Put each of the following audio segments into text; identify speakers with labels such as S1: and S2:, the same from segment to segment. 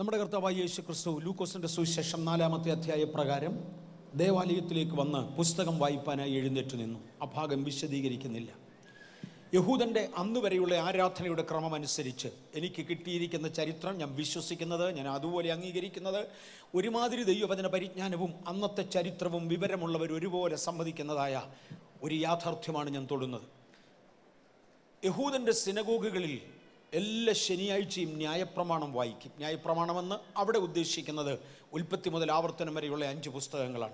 S1: നമ്മുടെ കർത്താവായ യേശു ക്രിസ്തു ലൂക്കോസിൻ്റെ സുവിശേഷം നാലാമത്തെ അധ്യായ പ്രകാരം ദേവാലയത്തിലേക്ക് വന്ന് പുസ്തകം വായിപ്പാനായി എഴുന്നേറ്റ് നിന്നു ആ ഭാഗം വിശദീകരിക്കുന്നില്ല യഹൂദൻ്റെ അന്ന് വരെയുള്ള ആരാധനയുടെ ക്രമം അനുസരിച്ച് എനിക്ക് കിട്ടിയിരിക്കുന്ന ചരിത്രം ഞാൻ വിശ്വസിക്കുന്നത് ഞാൻ അതുപോലെ അംഗീകരിക്കുന്നത് ഒരുമാതിരി ദൈവവചന പരിജ്ഞാനവും അന്നത്തെ ചരിത്രവും വിവരമുള്ളവർ ഒരുപോലെ സമ്മതിക്കുന്നതായ ഒരു യാഥാർത്ഥ്യമാണ് ഞാൻ തൊടുന്നത് യഹൂദൻ്റെ സിനഗോഗുകളിൽ എല്ലാ ശനിയാഴ്ചയും ന്യായപ്രമാണം വായിക്കും ന്യായപ്രമാണമെന്ന് അവിടെ ഉദ്ദേശിക്കുന്നത് ഉൽപ്പത്തി മുതൽ ആവർത്തനം വരെയുള്ള അഞ്ച് പുസ്തകങ്ങളാണ്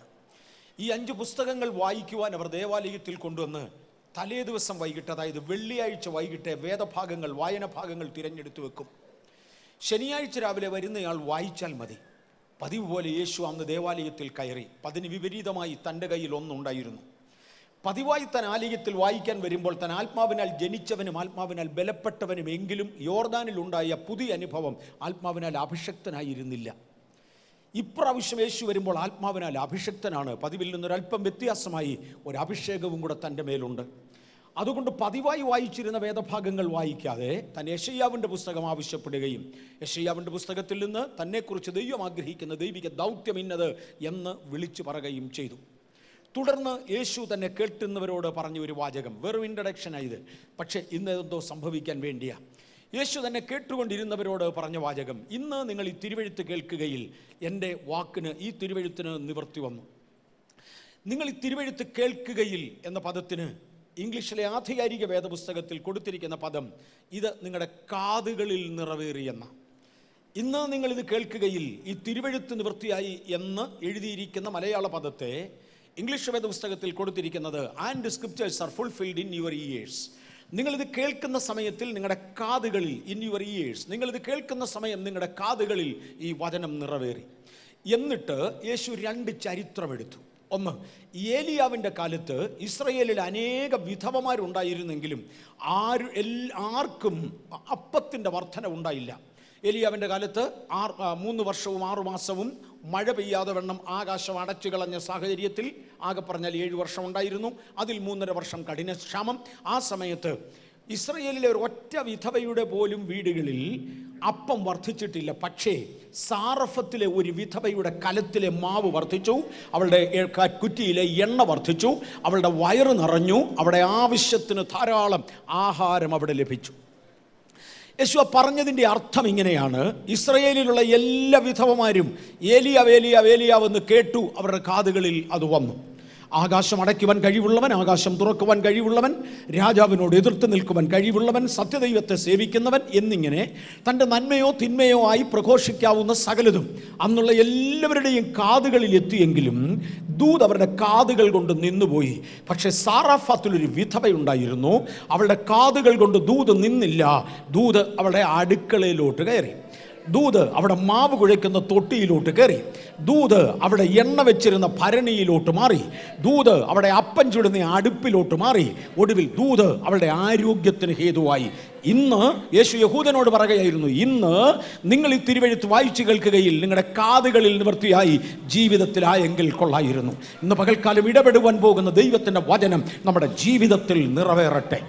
S1: ഈ അഞ്ച് പുസ്തകങ്ങൾ വായിക്കുവാൻ അവർ ദേവാലയത്തിൽ കൊണ്ടുവന്ന് തലേ ദിവസം വൈകിട്ട് അതായത് വെള്ളിയാഴ്ച വൈകിട്ട് വേദഭാഗങ്ങൾ വായന ഭാഗങ്ങൾ തിരഞ്ഞെടുത്ത് വെക്കും ശനിയാഴ്ച രാവിലെ വരുന്നയാൾ വായിച്ചാൽ മതി പതിവ് പോലെ യേശു അന്ന് ദേവാലയത്തിൽ കയറി അതിന് വിപരീതമായി തൻ്റെ കയ്യിൽ ഒന്നുണ്ടായിരുന്നു പതിവായി താൻ ആലയത്തിൽ വായിക്കാൻ വരുമ്പോൾ താൻ ആത്മാവിനാൽ ജനിച്ചവനും ആത്മാവിനാൽ ബലപ്പെട്ടവനും എങ്കിലും യോർദാനിൽ ഉണ്ടായ പുതിയ അനുഭവം ആത്മാവിനാൽ അഭിഷക്തനായിരുന്നില്ല ഇപ്രാവശ്യം യേശു വരുമ്പോൾ ആത്മാവിനാൽ അഭിഷക്തനാണ് പതിവിൽ നിന്നൊരല്പം വ്യത്യാസമായി ഒരു അഭിഷേകവും കൂടെ തൻ്റെ മേലുണ്ട് അതുകൊണ്ട് പതിവായി വായിച്ചിരുന്ന വേദഭാഗങ്ങൾ വായിക്കാതെ താൻ യശയ്യാവിൻ്റെ പുസ്തകം ആവശ്യപ്പെടുകയും യശയ്യാവിൻ്റെ പുസ്തകത്തിൽ നിന്ന് തന്നെക്കുറിച്ച് ദൈവം ആഗ്രഹിക്കുന്ന ദൈവിക ദൗത്യം ഇന്നത് എന്ന് വിളിച്ചു പറയുകയും ചെയ്തു തുടർന്ന് യേശു തന്നെ കേട്ടുന്നവരോട് പറഞ്ഞ ഒരു വാചകം വെറും ഇൻട്രഡക്ഷനായത് പക്ഷേ ഇന്ന് എന്തോ സംഭവിക്കാൻ വേണ്ടിയാ യേശു തന്നെ കേട്ടുകൊണ്ടിരുന്നവരോട് പറഞ്ഞ വാചകം ഇന്ന് നിങ്ങൾ ഈ തിരുവഴുത്ത് കേൾക്കുകയിൽ എൻ്റെ വാക്കിന് ഈ തിരുവഴുത്തിന് നിവർത്തി വന്നു നിങ്ങൾ ഈ തിരുവഴുത്ത് കേൾക്കുകയിൽ എന്ന പദത്തിന് ഇംഗ്ലീഷിലെ ആധികാരിക വേദപുസ്തകത്തിൽ കൊടുത്തിരിക്കുന്ന പദം ഇത് നിങ്ങളുടെ കാതുകളിൽ നിറവേറിയെന്ന ഇന്ന് നിങ്ങൾ ഇത് കേൾക്കുകയിൽ ഈ തിരുവഴുത്ത് നിവൃത്തിയായി എന്ന് എഴുതിയിരിക്കുന്ന മലയാള പദത്തെ ഇംഗ്ലീഷ് വേദപുസ്തകത്തിൽ കൊടുത്തിരിക്കുന്നത് and scriptures are fulfilled in your ears നിങ്ങളിത് കേൾക്കുന്ന സമയത്തിൽ നിങ്ങളുടെ കാതുകളിൽ ഇൻ യുവർ ഇയേഴ്സ് നിങ്ങളിത് കേൾക്കുന്ന സമയം നിങ്ങളുടെ കാതുകളിൽ ഈ വചനം നിറവേറി എന്നിട്ട് യേശു രണ്ട് ചരിത്രമെടുത്തു ഒന്ന് ഏലിയാവിൻ്റെ കാലത്ത് ഇസ്രയേലിൽ അനേക വിധവമാരുണ്ടായിരുന്നെങ്കിലും ആര് എൽ ആർക്കും അപ്പത്തിൻ്റെ വർധന ഉണ്ടായില്ല ഏലിയാവിൻ്റെ കാലത്ത് ആറ് ആ, മൂന്ന് വർഷവും ആറു മാസവും മഴ പെയ്യാതെ വണ്ണം ആകാശം അടച്ചു കളഞ്ഞ സാഹചര്യത്തിൽ ആകെ പറഞ്ഞാൽ ഏഴ് വർഷം ഉണ്ടായിരുന്നു അതിൽ മൂന്നര വർഷം കഠിന ക്ഷാമം ആ സമയത്ത് ഇസ്രയേലിലെ ഒരു ഒറ്റ വിധവയുടെ പോലും വീടുകളിൽ അപ്പം വർദ്ധിച്ചിട്ടില്ല പക്ഷേ സാറഫത്തിലെ ഒരു വിധവയുടെ കലത്തിലെ മാവ് വർദ്ധിച്ചു അവളുടെ എ- ക- കുറ്റിയിലെ എണ്ണ വർദ്ധിച്ചു അവളുടെ വയറ് നിറഞ്ഞു അവിടെ ആവശ്യത്തിന് ധാരാളം ആഹാരം അവിടെ ലഭിച്ചു യേശു പറഞ്ഞതിൻ്റെ അർത്ഥം ഇങ്ങനെയാണ് ഇസ്രയേലിലുള്ള എല്ലാ വിധവമാരും ഏലിയാവ് ഏലിയാവ് ഏലിയാവെന്ന് കേട്ടു അവരുടെ കാതുകളിൽ അത് വന്നു ആകാശം അടയ്ക്കുവാൻ കഴിവുള്ളവൻ ആകാശം തുറക്കുവാൻ കഴിവുള്ളവൻ രാജാവിനോട് എതിർത്ത് നിൽക്കുവാൻ കഴിവുള്ളവൻ സത്യദൈവത്തെ സേവിക്കുന്നവൻ എന്നിങ്ങനെ തൻ്റെ നന്മയോ തിന്മയോ ആയി പ്രഘോഷിക്കാവുന്ന സകലതും അന്നുള്ള എല്ലാവരുടെയും കാതുകളിൽ എത്തിയെങ്കിലും ദൂത് അവരുടെ കാതുകൾ കൊണ്ട് നിന്നുപോയി പക്ഷേ സാറാഫാത്തിലൊരു വിധവയുണ്ടായിരുന്നു അവളുടെ കാതുകൾ കൊണ്ട് ദൂത് നിന്നില്ല ദൂത് അവളുടെ അടുക്കളയിലോട്ട് കയറി ദൂത് അവിടെ മാവ് കുഴയ്ക്കുന്ന തൊട്ടിയിലോട്ട് കയറി ദൂത് അവിടെ എണ്ണ വെച്ചിരുന്ന ഭരണിയിലോട്ട് മാറി ദൂത് അവിടെ അപ്പം ചുടുന്ന അടുപ്പിലോട്ട് മാറി ഒടുവിൽ ദൂത് അവളുടെ ആരോഗ്യത്തിന് ഹേതുവായി ഇന്ന് യേശു യഹൂദനോട് പറയുകയായിരുന്നു ഇന്ന് നിങ്ങൾ ഈ തിരുവഴുത്ത് വായിച്ചു കേൾക്കുകയിൽ നിങ്ങളുടെ കാതുകളിൽ നിവൃത്തിയായി ജീവിതത്തിലായെങ്കിൽ കൊള്ളായിരുന്നു ഇന്ന് പകൽക്കാലം ഇടപെടുവാൻ പോകുന്ന ദൈവത്തിൻ്റെ വചനം നമ്മുടെ ജീവിതത്തിൽ നിറവേറട്ടെ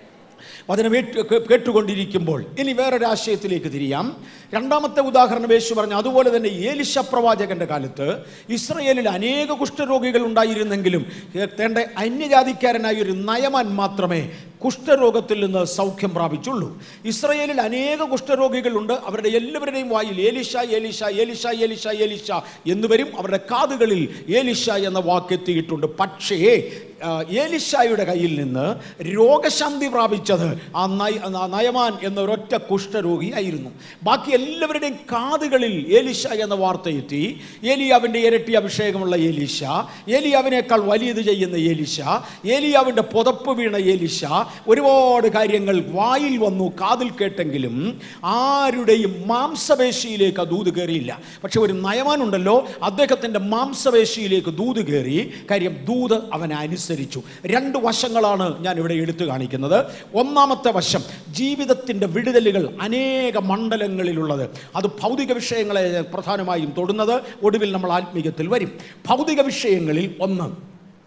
S1: വചനം ഏറ്റു- കേ- കേട്ടുകൊണ്ടിരിക്കുമ്പോൾ ഇനി വേറൊരു ആശയത്തിലേക്ക് തിരിയാം രണ്ടാമത്തെ ഉദാഹരണം യേശു പറഞ്ഞു അതുപോലെ തന്നെ ഏലിശ പ്രവാചകന്റെ കാലത്ത് ഇസ്രയേലിൽ അനേക കുഷ്ഠരോഗികൾ ഉണ്ടായിരുന്നെങ്കിലും തേണ്ട അന്യജാതിക്കാരനായ ഒരു നയമാൻ മാത്രമേ കുഷ്ഠരോഗത്തിൽ നിന്ന് സൗഖ്യം പ്രാപിച്ചുള്ളൂ ഇസ്രയേലിൽ അനേക കുഷ്ഠരോഗികളുണ്ട് അവരുടെ എല്ലാവരുടെയും വായിൽ ഏലിശ ഏലിശ ഏലിശ ഏലിശ ഏലിശ എന്ന് വരും അവരുടെ കാതുകളിൽ ഏലിശ എന്ന വാക്കെത്തിയിട്ടുണ്ട് പക്ഷേ ആ, ഏലിശായുടെ കയ്യിൽ നിന്ന് രോഗശാന്തി പ്രാപിച്ചത് ആ നയ ആ നയമാൻ എന്ന ഒരൊറ്റ കുഷ്ഠരോഗിയായിരുന്നു ബാക്കി എല്ലാവരുടെയും കാതുകളിൽ ഏലിശ എന്ന വാർത്ത എത്തി ഏലിയാവിൻ്റെ ഇരട്ടി അഭിഷേകമുള്ള ഏലിശ ഏലിയാവിനേക്കാൾ വലിയത് ചെയ്യുന്ന ഏലിശ ഏലിയാവിൻ്റെ പുതപ്പ് വീണ ഏലിശ ഒരുപാട് കാര്യങ്ങൾ വായിൽ വന്നു കാതിൽ കേട്ടെങ്കിലും ആരുടെയും മാംസപേശിയിലേക്ക് ആ ദൂത് കയറിയില്ല പക്ഷെ ഒരു നയമാനുണ്ടല്ലോ അദ്ദേഹത്തിൻ്റെ മാംസപേശിയിലേക്ക് ദൂത് കയറി കാര്യം ദൂത് അവനെ അനുസരിച്ചു രണ്ട് വശങ്ങളാണ് ഞാൻ ഇവിടെ എടുത്തു കാണിക്കുന്നത് ഒന്നാമത്തെ വശം ജീവിതത്തിൻ്റെ വിടുതലുകൾ അനേക മണ്ഡലങ്ങളിലുള്ളത് അത് ഭൗതിക വിഷയങ്ങളെ പ്രധാനമായും തൊടുന്നത് ഒടുവിൽ നമ്മൾ ആത്മീയത്തിൽ വരും ഭൗതിക വിഷയങ്ങളിൽ ഒന്ന്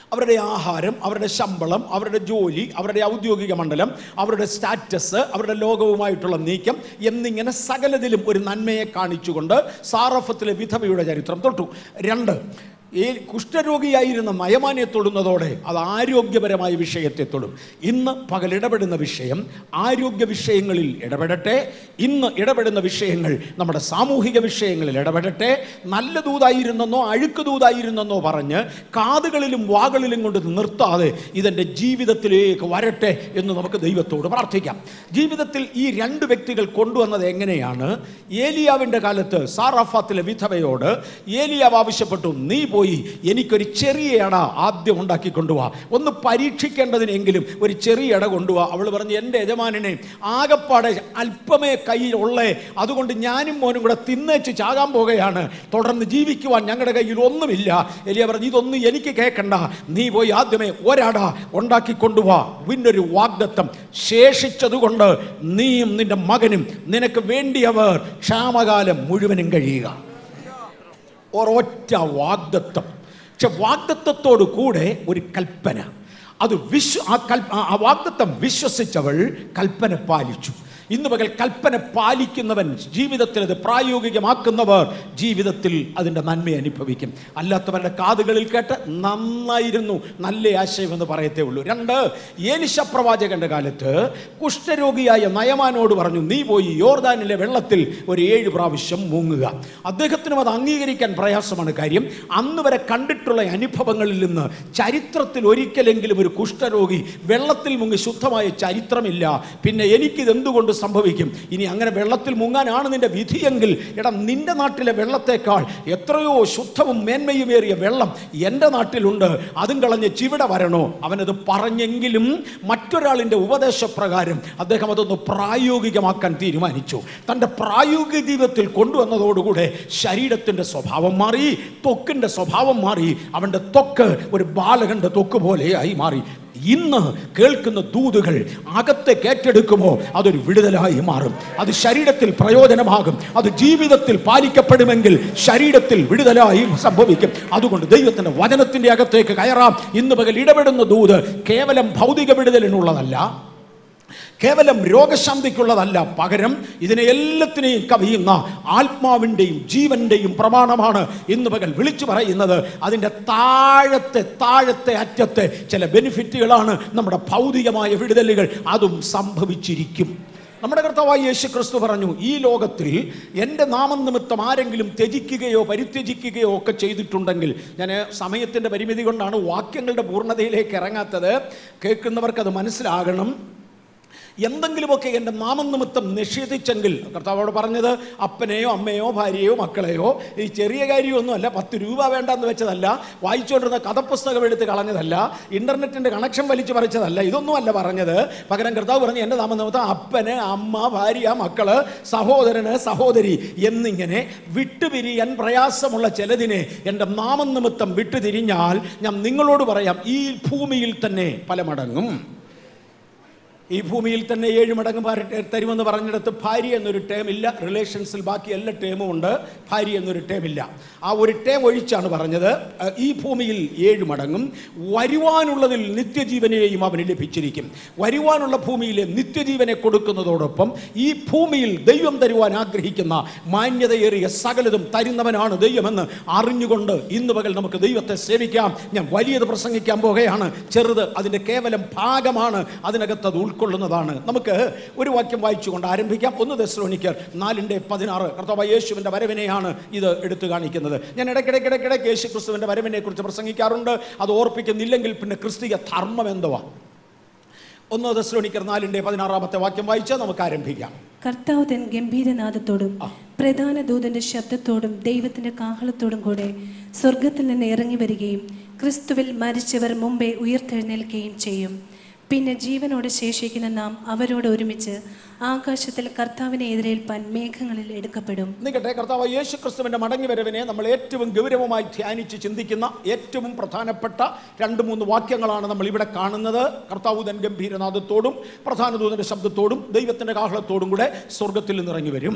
S1: അവരുടെ ആഹാരം അവരുടെ ശമ്പളം അവരുടെ ജോലി അവരുടെ ഔദ്യോഗിക മണ്ഡലം അവരുടെ സ്റ്റാറ്റസ് അവരുടെ ലോകവുമായിട്ടുള്ള നീക്കം എന്നിങ്ങനെ സകലതിലും ഒരു നന്മയെ കാണിച്ചുകൊണ്ട് സാറഫത്തിലെ വിധവയുടെ ചരിത്രം തൊട്ടു രണ്ട് ഈ കുഷ്ഠരോഗിയായിരുന്ന നയമാനെ തൊടുന്നതോടെ അത് ആരോഗ്യപരമായ വിഷയത്തെ തൊടും ഇന്ന് പകൽ ഇടപെടുന്ന വിഷയം ആരോഗ്യ വിഷയങ്ങളിൽ ഇടപെടട്ടെ ഇന്ന് ഇടപെടുന്ന വിഷയങ്ങൾ നമ്മുടെ സാമൂഹിക വിഷയങ്ങളിൽ ഇടപെടട്ടെ നല്ല ദൂതായിരുന്നെന്നോ അഴുക്ക് ദൂതായിരുന്നെന്നോ പറഞ്ഞ് കാതുകളിലും വാകളിലും കൊണ്ട് നിർത്താതെ ഇതെൻ്റെ ജീവിതത്തിലേക്ക് വരട്ടെ എന്ന് നമുക്ക് ദൈവത്തോട് പ്രാർത്ഥിക്കാം ജീവിതത്തിൽ ഈ രണ്ട് വ്യക്തികൾ കൊണ്ടുവന്നത് എങ്ങനെയാണ് ഏലിയാവിൻ്റെ കാലത്ത് സാറാഫാത്തിലെ വിധവയോട് ഏലിയാവ് ആവശ്യപ്പെട്ടു നീ പോയി എനിക്കൊരു ചെറിയ ഇട ആദ്യം ഉണ്ടാക്കി കൊണ്ടുപോവാ ഒന്ന് പരീക്ഷിക്കേണ്ടതിനെങ്കിലും ഒരു ചെറിയ ഇട കൊണ്ടുപോവാ അവൾ പറഞ്ഞു എൻ്റെ യജമാനനെ ആകപ്പാടെ അല്പമേ കയ്യിൽ ഉള്ളേ അതുകൊണ്ട് ഞാനും മോനും കൂടെ തിന്നേച്ച് ചാകാൻ പോകുകയാണ് തുടർന്ന് ജീവിക്കുവാൻ ഞങ്ങളുടെ കയ്യിൽ ഒന്നുമില്ല എലിയ പറഞ്ഞു ഇതൊന്നും എനിക്ക് കേൾക്കണ്ട നീ പോയി ആദ്യമേ ഒരട ഉണ്ടാക്കി കൊണ്ടുപോവാ പിന്നൊരു വാഗ്ദത്തം ശേഷിച്ചതുകൊണ്ട് നീയും നിന്റെ മകനും നിനക്ക് വേണ്ടിയവർ ക്ഷാമകാലം മുഴുവനും കഴിയുക ഒരൊറ്റ വാഗ്ദത്വം പക്ഷെ വാഗ്ദത്വത്തോടു കൂടെ ഒരു കൽപ്പന അത് വിശ്വ ആ കൽ ആ വാഗ്ദത്വം വിശ്വസിച്ചവൾ കൽപ്പന പാലിച്ചു ഇന്ന് പകൽ കൽപ്പന പാലിക്കുന്നവൻ ജീവിതത്തിൽ അത് പ്രായോഗികമാക്കുന്നവർ ജീവിതത്തിൽ അതിൻ്റെ നന്മ അനുഭവിക്കും അല്ലാത്തവരുടെ കാതുകളിൽ കേട്ട് നന്നായിരുന്നു നല്ല ആശയം എന്ന് പറയത്തേ ഉള്ളൂ രണ്ട് ഏലിശ പ്രവാചകന്റെ കാലത്ത് കുഷ്ഠരോഗിയായ നയമാനോട് പറഞ്ഞു നീ പോയി യോർദാനിലെ വെള്ളത്തിൽ ഒരു ഏഴ് പ്രാവശ്യം മുങ്ങുക അദ്ദേഹത്തിനും അത് അംഗീകരിക്കാൻ പ്രയാസമാണ് കാര്യം അന്ന് വരെ കണ്ടിട്ടുള്ള അനുഭവങ്ങളിൽ നിന്ന് ചരിത്രത്തിൽ ഒരിക്കലെങ്കിലും ഒരു കുഷ്ഠരോഗി വെള്ളത്തിൽ മുങ്ങി ശുദ്ധമായ ചരിത്രമില്ല പിന്നെ എനിക്കിത് എന്തുകൊണ്ട് സംഭവിക്കും ഇനി അങ്ങനെ വെള്ളത്തിൽ മുങ്ങാനാണ് നിന്റെ വിധിയെങ്കിൽ എടാ നിന്റെ നാട്ടിലെ വെള്ളത്തേക്കാൾ എത്രയോ ശുദ്ധവും മേന്മയുമേറിയ വെള്ളം എൻ്റെ നാട്ടിലുണ്ട് അതും കളഞ്ഞ് ചിവിടെ വരണോ അവനത് പറഞ്ഞെങ്കിലും മറ്റൊരാളിൻ്റെ ഉപദേശപ്രകാരം അദ്ദേഹം അതൊന്ന് പ്രായോഗികമാക്കാൻ തീരുമാനിച്ചു തൻ്റെ പ്രായോഗിക ജീവിതത്തിൽ കൊണ്ടുവന്നതോടുകൂടെ ശരീരത്തിൻ്റെ സ്വഭാവം മാറി ത്വക്കിൻ്റെ സ്വഭാവം മാറി അവൻ്റെ ത്വക്ക് ഒരു ബാലകന്റെ ത്വക്ക് പോലെയായി മാറി ഇന്ന് കേൾക്കുന്ന ദൂതുകൾ അകത്തേക്ക് ഏറ്റെടുക്കുമോ അതൊരു വിടുതലായി മാറും അത് ശരീരത്തിൽ പ്രയോജനമാകും അത് ജീവിതത്തിൽ പാലിക്കപ്പെടുമെങ്കിൽ ശരീരത്തിൽ വിടുതലായി സംഭവിക്കും അതുകൊണ്ട് ദൈവത്തിന്റെ വചനത്തിന്റെ അകത്തേക്ക് കയറാം ഇന്ന് പകൽ ഇടപെടുന്ന ദൂത് കേവലം ഭൗതിക വിടുതലിനുള്ളതല്ല കേവലം രോഗശാന്തിക്കുള്ളതല്ല പകരം ഇതിനെ എല്ലാത്തിനെയും കവിയുന്ന ആത്മാവിൻ്റെയും ജീവന്റെയും പ്രമാണമാണ് ഇന്ന് പകൽ വിളിച്ചു പറയുന്നത് അതിൻ്റെ താഴത്തെ താഴത്തെ അറ്റത്തെ ചില ബെനിഫിറ്റുകളാണ് നമ്മുടെ ഭൗതികമായ വിടുതലുകൾ അതും സംഭവിച്ചിരിക്കും നമ്മുടെ കർത്താവായ യേശു ക്രിസ്തു പറഞ്ഞു ഈ ലോകത്തിൽ എൻ്റെ നാമം നിമിത്തം ആരെങ്കിലും ത്യജിക്കുകയോ പരിത്യജിക്കുകയോ ഒക്കെ ചെയ്തിട്ടുണ്ടെങ്കിൽ ഞാൻ സമയത്തിൻ്റെ പരിമിതി കൊണ്ടാണ് വാക്യങ്ങളുടെ പൂർണ്ണതയിലേക്ക് ഇറങ്ങാത്തത് കേൾക്കുന്നവർക്ക് അത് മനസ്സിലാകണം എന്തെങ്കിലുമൊക്കെ എൻ്റെ നാമം നിമിത്തം നിഷേധിച്ചെങ്കിൽ കർത്താവോട് പറഞ്ഞത് അപ്പനെയോ അമ്മയോ ഭാര്യയോ മക്കളെയോ ഈ ചെറിയ കാര്യമൊന്നുമല്ല പത്ത് രൂപ വേണ്ടെന്ന് വെച്ചതല്ല വായിച്ചുകൊണ്ടിരുന്ന കഥപുസ്തകം എടുത്ത് കളഞ്ഞതല്ല ഇൻ്റർനെറ്റിൻ്റെ കണക്ഷൻ വലിച്ചു പറിച്ചതല്ല ഇതൊന്നുമല്ല പറഞ്ഞത് പകരം കർത്താവ് പറഞ്ഞു എൻ്റെ നാമം നിമിത്തം അപ്പന് അമ്മ ഭാര്യ മക്കള് സഹോദരന് സഹോദരി എന്നിങ്ങനെ വിട്ടുപിരിയാൻ പ്രയാസമുള്ള ചിലതിനെ എൻ്റെ നാമം നിമിത്തം വിട്ടുതിരിഞ്ഞാൽ ഞാൻ നിങ്ങളോട് പറയാം ഈ ഭൂമിയിൽ തന്നെ പല മടങ്ങും ഈ ഭൂമിയിൽ തന്നെ ഏഴ് മടങ്ങ് പാര- തരുമെന്ന് പറഞ്ഞിടത്ത് ഭാര്യ എന്നൊരു ടേം ഇല്ല റിലേഷൻസിൽ ബാക്കി എല്ലാ ടേമും ഉണ്ട് ഭാര്യ എന്നൊരു ടേം ഇല്ല ആ ഒരു ടേം ഒഴിച്ചാണ് പറഞ്ഞത് അഹ് ഈ ഭൂമിയിൽ ഏഴ് മടങ്ങും വരുവാനുള്ളതിൽ നിത്യജീവനെയും അവന് ലഭിച്ചിരിക്കും വരുവാനുള്ള ഭൂമിയിലെ നിത്യജീവനെ കൊടുക്കുന്നതോടൊപ്പം ഈ ഭൂമിയിൽ ദൈവം തരുവാൻ ആഗ്രഹിക്കുന്ന മാന്യതയേറിയ സകലതും തരുന്നവനാണ് ദൈവമെന്ന് അറിഞ്ഞുകൊണ്ട് ഇന്ന് പകൽ നമുക്ക് ദൈവത്തെ സേവിക്കാം ഞാൻ വലിയത് പ്രസംഗിക്കാൻ പോകുകയാണ് ചെറുത് അതിൻ്റെ കേവലം ഭാഗമാണ് അതിനകത്ത് അത് ഉൾക്കൊള്ളുന്നതാണ് നമുക്ക് ഒരു വാക്യം വായിച്ചുകൊണ്ട് ആരംഭിക്കാം ഒന്ന് ദശ്രോണിക്കർ നാലിൻ്റെ പതിനാറ് കർത്താവ് യേശുവിൻ്റെ വരവിനെയാണ് ഇത് എടുത്തു കാണിക്കുന്നത് ഞാൻ ഇടയ്ക്കിടയ്ക്കിടയ്ക്കിടയ്ക്ക് യേശു ക്രിസ്തുവിൻ്റെ വരവിനെ കുറിച്ച് പ്രസംഗിക്കാറുണ്ട് അത് ഓർപ്പിക്കുന്നില്ലെങ്കിൽ പിന്നെ ക്രിസ്തീയ ധർമ്മം എന്തുവാ ഒന്ന് ദശ്രോണിക്കർ നാലിൻ്റെ പതിനാറാമത്തെ വാക്യം വായിച്ചാൽ നമുക്ക് ആരംഭിക്കാം
S2: കർത്താവ് തൻ ഗംഭീരനാദത്തോടും പ്രധാന ദൂതന്റെ ശബ്ദത്തോടും ദൈവത്തിന്റെ കാഹളത്തോടും കൂടെ സ്വർഗത്തിൽ നിന്ന് ഇറങ്ങി വരികയും ക്രിസ്തുവിൽ മരിച്ചവർ മുമ്പേ ഉയർത്തെഴുന്നേൽക്കുകയും ചെയ്യും പിന്നെ ജീവനോടെ ശേഷിക്കുന്ന നാം അവരോട് ഒരുമിച്ച് ആകാശത്തിൽ കർത്താവിനെ എതിരേൽപ്പാൻ മേഘങ്ങളിൽ എടുക്കപ്പെടും
S1: നിൽക്കട്ടെ കർത്താവ് യേശു ക്രിസ്തുവിൻ്റെ മടങ്ങി വരവിനെ നമ്മൾ ഏറ്റവും ഗൗരവമായി ധ്യാനിച്ച് ചിന്തിക്കുന്ന ഏറ്റവും പ്രധാനപ്പെട്ട രണ്ട് മൂന്ന് വാക്യങ്ങളാണ് നമ്മൾ ഇവിടെ കാണുന്നത് കർത്താവ് തൻ ഗംഭീരനാഥത്തോടും പ്രധാന ദൂതൻ്റെ ശബ്ദത്തോടും ദൈവത്തിൻ്റെ കാഹളത്തോടും കൂടെ സ്വർഗത്തിൽ നിന്ന് ഇറങ്ങി വരും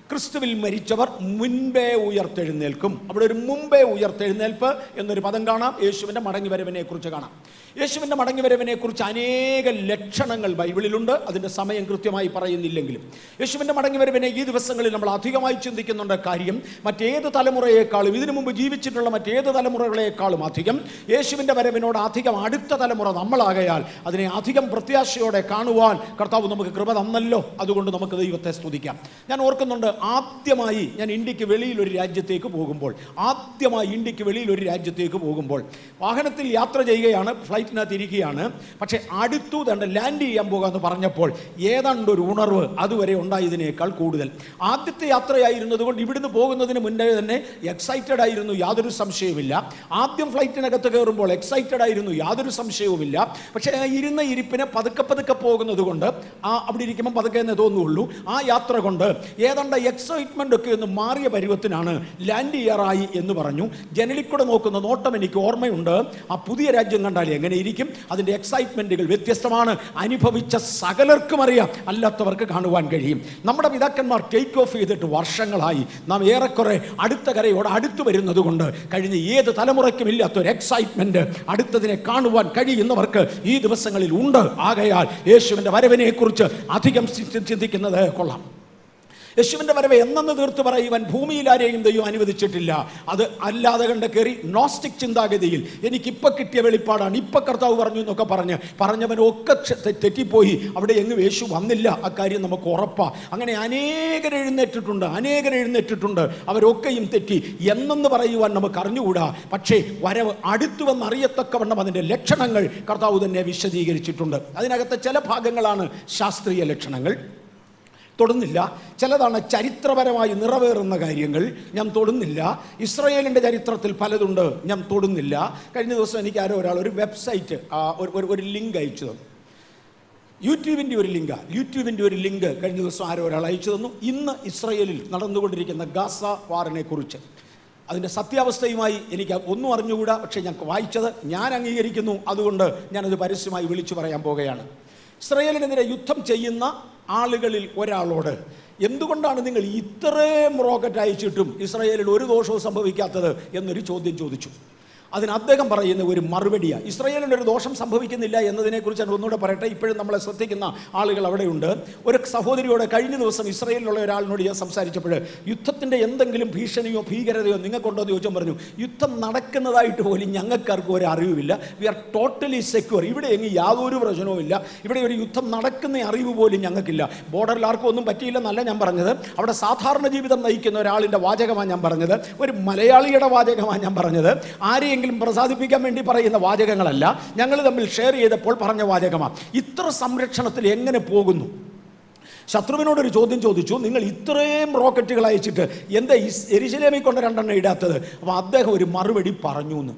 S1: ക്രിസ്തുവിൽ മരിച്ചവർ മുൻപേ ഉയർത്തെഴുന്നേൽക്കും അവിടെ ഒരു മുമ്പേ ഉയർത്തെഴുന്നേൽപ്പ് എന്നൊരു പദം കാണാം യേശുവിൻ്റെ മടങ്ങിവരവിനെ കുറിച്ച് കാണാം യേശുവിൻ്റെ മടങ്ങിവരവിനെ കുറിച്ച് അനേക ലക്ഷണങ്ങൾ ബൈബിളിലുണ്ട് അതിൻ്റെ സമയം കൃത്യമായി പറയുന്നില്ലെങ്കിലും യേശുവിൻ്റെ മടങ്ങിവരവിനെ ഈ ദിവസങ്ങളിൽ നമ്മൾ അധികമായി ചിന്തിക്കുന്നുണ്ട് കാര്യം മറ്റേത് തലമുറയേക്കാളും ഇതിനു മുമ്പ് ജീവിച്ചിട്ടുള്ള മറ്റേത് തലമുറകളെക്കാളും അധികം യേശുവിൻ്റെ വരവിനോട് അധികം അടുത്ത തലമുറ നമ്മളാകയാൽ അതിനെ അധികം പ്രത്യാശയോടെ കാണുവാൻ കർത്താവ് നമുക്ക് കൃപ തന്നല്ലോ അതുകൊണ്ട് നമുക്ക് ദൈവത്തെ സ്തുതിക്കാം ഞാൻ ഓർക്കുന്നുണ്ട് ആദ്യമായി ഞാൻ ഇന്ത്യക്ക് വെളിയിൽ ഒരു രാജ്യത്തേക്ക് പോകുമ്പോൾ ആദ്യമായി ഇന്ത്യക്ക് വെളിയിൽ ഒരു രാജ്യത്തേക്ക് പോകുമ്പോൾ വാഹനത്തിൽ യാത്ര ചെയ്യുകയാണ് ഫ്ലൈറ്റിനകത്ത് ഇരിക്കുകയാണ് പക്ഷേ അടുത്തു തന്നെ ലാൻഡ് ചെയ്യാൻ പോകാമെന്ന് പറഞ്ഞപ്പോൾ ഏതാണ്ട് ഒരു ഉണർവ് അതുവരെ ഉണ്ടായതിനേക്കാൾ കൂടുതൽ ആദ്യത്തെ യാത്രയായിരുന്നത് കൊണ്ട് ഇവിടുന്ന് പോകുന്നതിന് മുന്നേ തന്നെ എക്സൈറ്റഡ് ആയിരുന്നു യാതൊരു സംശയവുമില്ല ആദ്യം ഫ്ലൈറ്റിനകത്ത് കയറുമ്പോൾ എക്സൈറ്റഡ് ആയിരുന്നു യാതൊരു സംശയവുമില്ല പക്ഷേ ആ ഇരുന്ന ഇരിപ്പിന് പതുക്കെ പതുക്കെ പോകുന്നത് കൊണ്ട് ആ അവിടെ ഇരിക്കുമ്പോൾ പതുക്കെ എന്നേ തോന്നുള്ളൂ ആ യാത്ര കൊണ്ട് ഏതാണ്ട് എക്സൈറ്റ്മെൻ്റ് ഒക്കെ ഒന്ന് മാറിയ പരുവത്തിനാണ് ലാൻഡ് ചെയ്യാറായി എന്ന് പറഞ്ഞു ജനലിൽ കൂടെ നോക്കുന്ന നോട്ടം എനിക്ക് ഓർമ്മയുണ്ട് ആ പുതിയ രാജ്യം കണ്ടാൽ എങ്ങനെ ഇരിക്കും അതിൻ്റെ എക്സൈറ്റ്മെൻറ്റുകൾ വ്യത്യസ്തമാണ് അനുഭവിച്ച സകലർക്കും അറിയാം അല്ലാത്തവർക്ക് കാണുവാൻ കഴിയും നമ്മുടെ പിതാക്കന്മാർ ടേക്ക് ഓഫ് ചെയ്തിട്ട് വർഷങ്ങളായി നാം ഏറെക്കുറെ അടുത്ത കരയോട് അടുത്ത് വരുന്നത് കൊണ്ട് കഴിഞ്ഞ ഏത് തലമുറയ്ക്കും ഇല്ലാത്തൊരു എക്സൈറ്റ്മെൻറ്റ് അടുത്തതിനെ കാണുവാൻ കഴിയുന്നവർക്ക് ഈ ദിവസങ്ങളിൽ ഉണ്ട് ആകയാൽ യേശുവിൻ്റെ വരവിനെ കുറിച്ച് അധികം ചി- ചിന്തിക്കുന്നത് കൊള്ളാം യേശുവിൻ്റെ വരവ് എന്നെന്ന് തീർത്ത് പറയുവാൻ ഭൂമിയിൽ ആരെയും ദൈവം അനുവദിച്ചിട്ടില്ല അത് അല്ലാതെ കണ്ട് കയറി നോസ്റ്റിക് ചിന്താഗതിയിൽ എനിക്കിപ്പോൾ കിട്ടിയ വെളിപ്പാടാണ് ഇപ്പം കർത്താവ് പറഞ്ഞു എന്നൊക്കെ പറഞ്ഞ് പറഞ്ഞവനൊക്കെ ക്ഷ- തെ- തെറ്റിപ്പോയി അവിടെ എങ്ങും യേശു വന്നില്ല അക്കാര്യം നമുക്ക് ഉറപ്പാ അങ്ങനെ അനേകർ എഴുന്നേറ്റിട്ടുണ്ട് അനേകർ എഴുന്നേറ്റിട്ടുണ്ട് അവരൊക്കെയും തെറ്റി എന്നെന്ന് പറയുവാൻ നമുക്ക് അറിഞ്ഞുകൂടാ പക്ഷേ വരവ് അടുത്തു വന്നറിയത്തക്കവണ്ണം അതിൻ്റെ ലക്ഷണങ്ങൾ കർത്താവ് തന്നെ വിശദീകരിച്ചിട്ടുണ്ട് അതിനകത്തെ ചില ഭാഗങ്ങളാണ് ശാസ്ത്രീയ ലക്ഷണങ്ങൾ തൊടുന്നില്ല ചിലതാണ് ചരിത്രപരമായി നിറവേറുന്ന കാര്യങ്ങൾ ഞാൻ തൊടുന്നില്ല ഇസ്രയേലിൻ്റെ ചരിത്രത്തിൽ പലതുണ്ട് ഞാൻ തൊടുന്നില്ല കഴിഞ്ഞ ദിവസം എനിക്ക് ആരോ ഒരാൾ ഒരു വെബ്സൈറ്റ് ആ, ഒരു- ഒരു- ഒരു ലിങ്ക് അയച്ചു തന്നു യൂട്യൂബിൻ്റെ ഒരു ലിങ്ക യൂട്യൂബിൻ്റെ ഒരു ലിങ്ക് കഴിഞ്ഞ ദിവസം ആരോ ഒരാൾ അയച്ചു തന്നു ഇന്ന് ഇസ്രയേലിൽ നടന്നുകൊണ്ടിരിക്കുന്ന ഗാസ വാറിനെ കുറിച്ച് അതിൻ്റെ സത്യാവസ്ഥയുമായി എനിക്ക് ഒന്നും അറിഞ്ഞുകൂടാ പക്ഷേ ഞാൻ വായിച്ചത് ഞാൻ അംഗീകരിക്കുന്നു അതുകൊണ്ട് ഞാനത് പരസ്യമായി വിളിച്ചു പറയാൻ പോകുകയാണ് ഇസ്രയേലിനെതിരെ യുദ്ധം ചെയ്യുന്ന ആളുകളിൽ ഒരാളോട് എന്തുകൊണ്ടാണ് നിങ്ങൾ ഇത്രയും റോക്കറ്റ് അയച്ചിട്ടും ഇസ്രയേലിൽ ഒരു ദോഷവും സംഭവിക്കാത്തത് എന്നൊരു ചോദ്യം ചോദിച്ചു അതിന് അദ്ദേഹം പറയുന്ന ഒരു മറുപടിയാണ് ഇസ്രയേലിൽ ഒരു ദോഷം സംഭവിക്കുന്നില്ല എന്നതിനെക്കുറിച്ച് ഞാൻ ഒന്നുകൂടെ പറയട്ടെ ഇപ്പോഴും നമ്മളെ ശ്രദ്ധിക്കുന്ന ആളുകൾ അവിടെയുണ്ട് ഒരു സഹോദരിയോട് കഴിഞ്ഞ ദിവസം ഇസ്രയേലിലുള്ള ഒരാളിനോട് ഞാൻ സംസാരിച്ചപ്പോൾ യുദ്ധത്തിൻ്റെ എന്തെങ്കിലും ഭീഷണിയോ ഭീകരതയോ നിങ്ങൾക്കുണ്ടോ എന്ന് ചോദിച്ചാൽ പറഞ്ഞു യുദ്ധം നടക്കുന്നതായിട്ട് പോലും ഞങ്ങൾക്കാർക്കും ഒരു അറിവുമില്ല വി ആർ ടോട്ടലി സെക്യൂർ ഇവിടെ എങ്ങും യാതൊരു പ്രശ്നവും ഇല്ല ഇവിടെ ഒരു യുദ്ധം നടക്കുന്ന അറിവ് പോലും ഞങ്ങൾക്കില്ല ബോർഡറിൽ ആർക്കും ഒന്നും പറ്റിയില്ലെന്നല്ല ഞാൻ പറഞ്ഞത് അവിടെ സാധാരണ ജീവിതം നയിക്കുന്ന ഒരാളിൻ്റെ വാചകമാണ് ഞാൻ പറഞ്ഞത് ഒരു മലയാളിയുടെ വാചകമാണ് ഞാൻ പറഞ്ഞത് ആരെയെങ്കിലും പ്രസാദിപ്പിക്കാൻ വേണ്ടി പറയുന്ന വാചകങ്ങളല്ല ഞങ്ങൾ തമ്മിൽ ഷെയർ ചെയ്തപ്പോൾ പറഞ്ഞ വാചകമാണ് ഇത്ര സംരക്ഷണത്തിൽ എങ്ങനെ പോകുന്നു ശത്രുവിനോടൊരു ചോദ്യം ചോദിച്ചു നിങ്ങൾ ഇത്രയും റോക്കറ്റുകൾ അയച്ചിട്ട് എന്താ ഇസ്- എരിശിലേമിൽ കൊണ്ട് രണ്ടെണ്ണം ഇടാത്തത് അപ്പോൾ അദ്ദേഹം ഒരു മറുപടി പറഞ്ഞു എന്ന്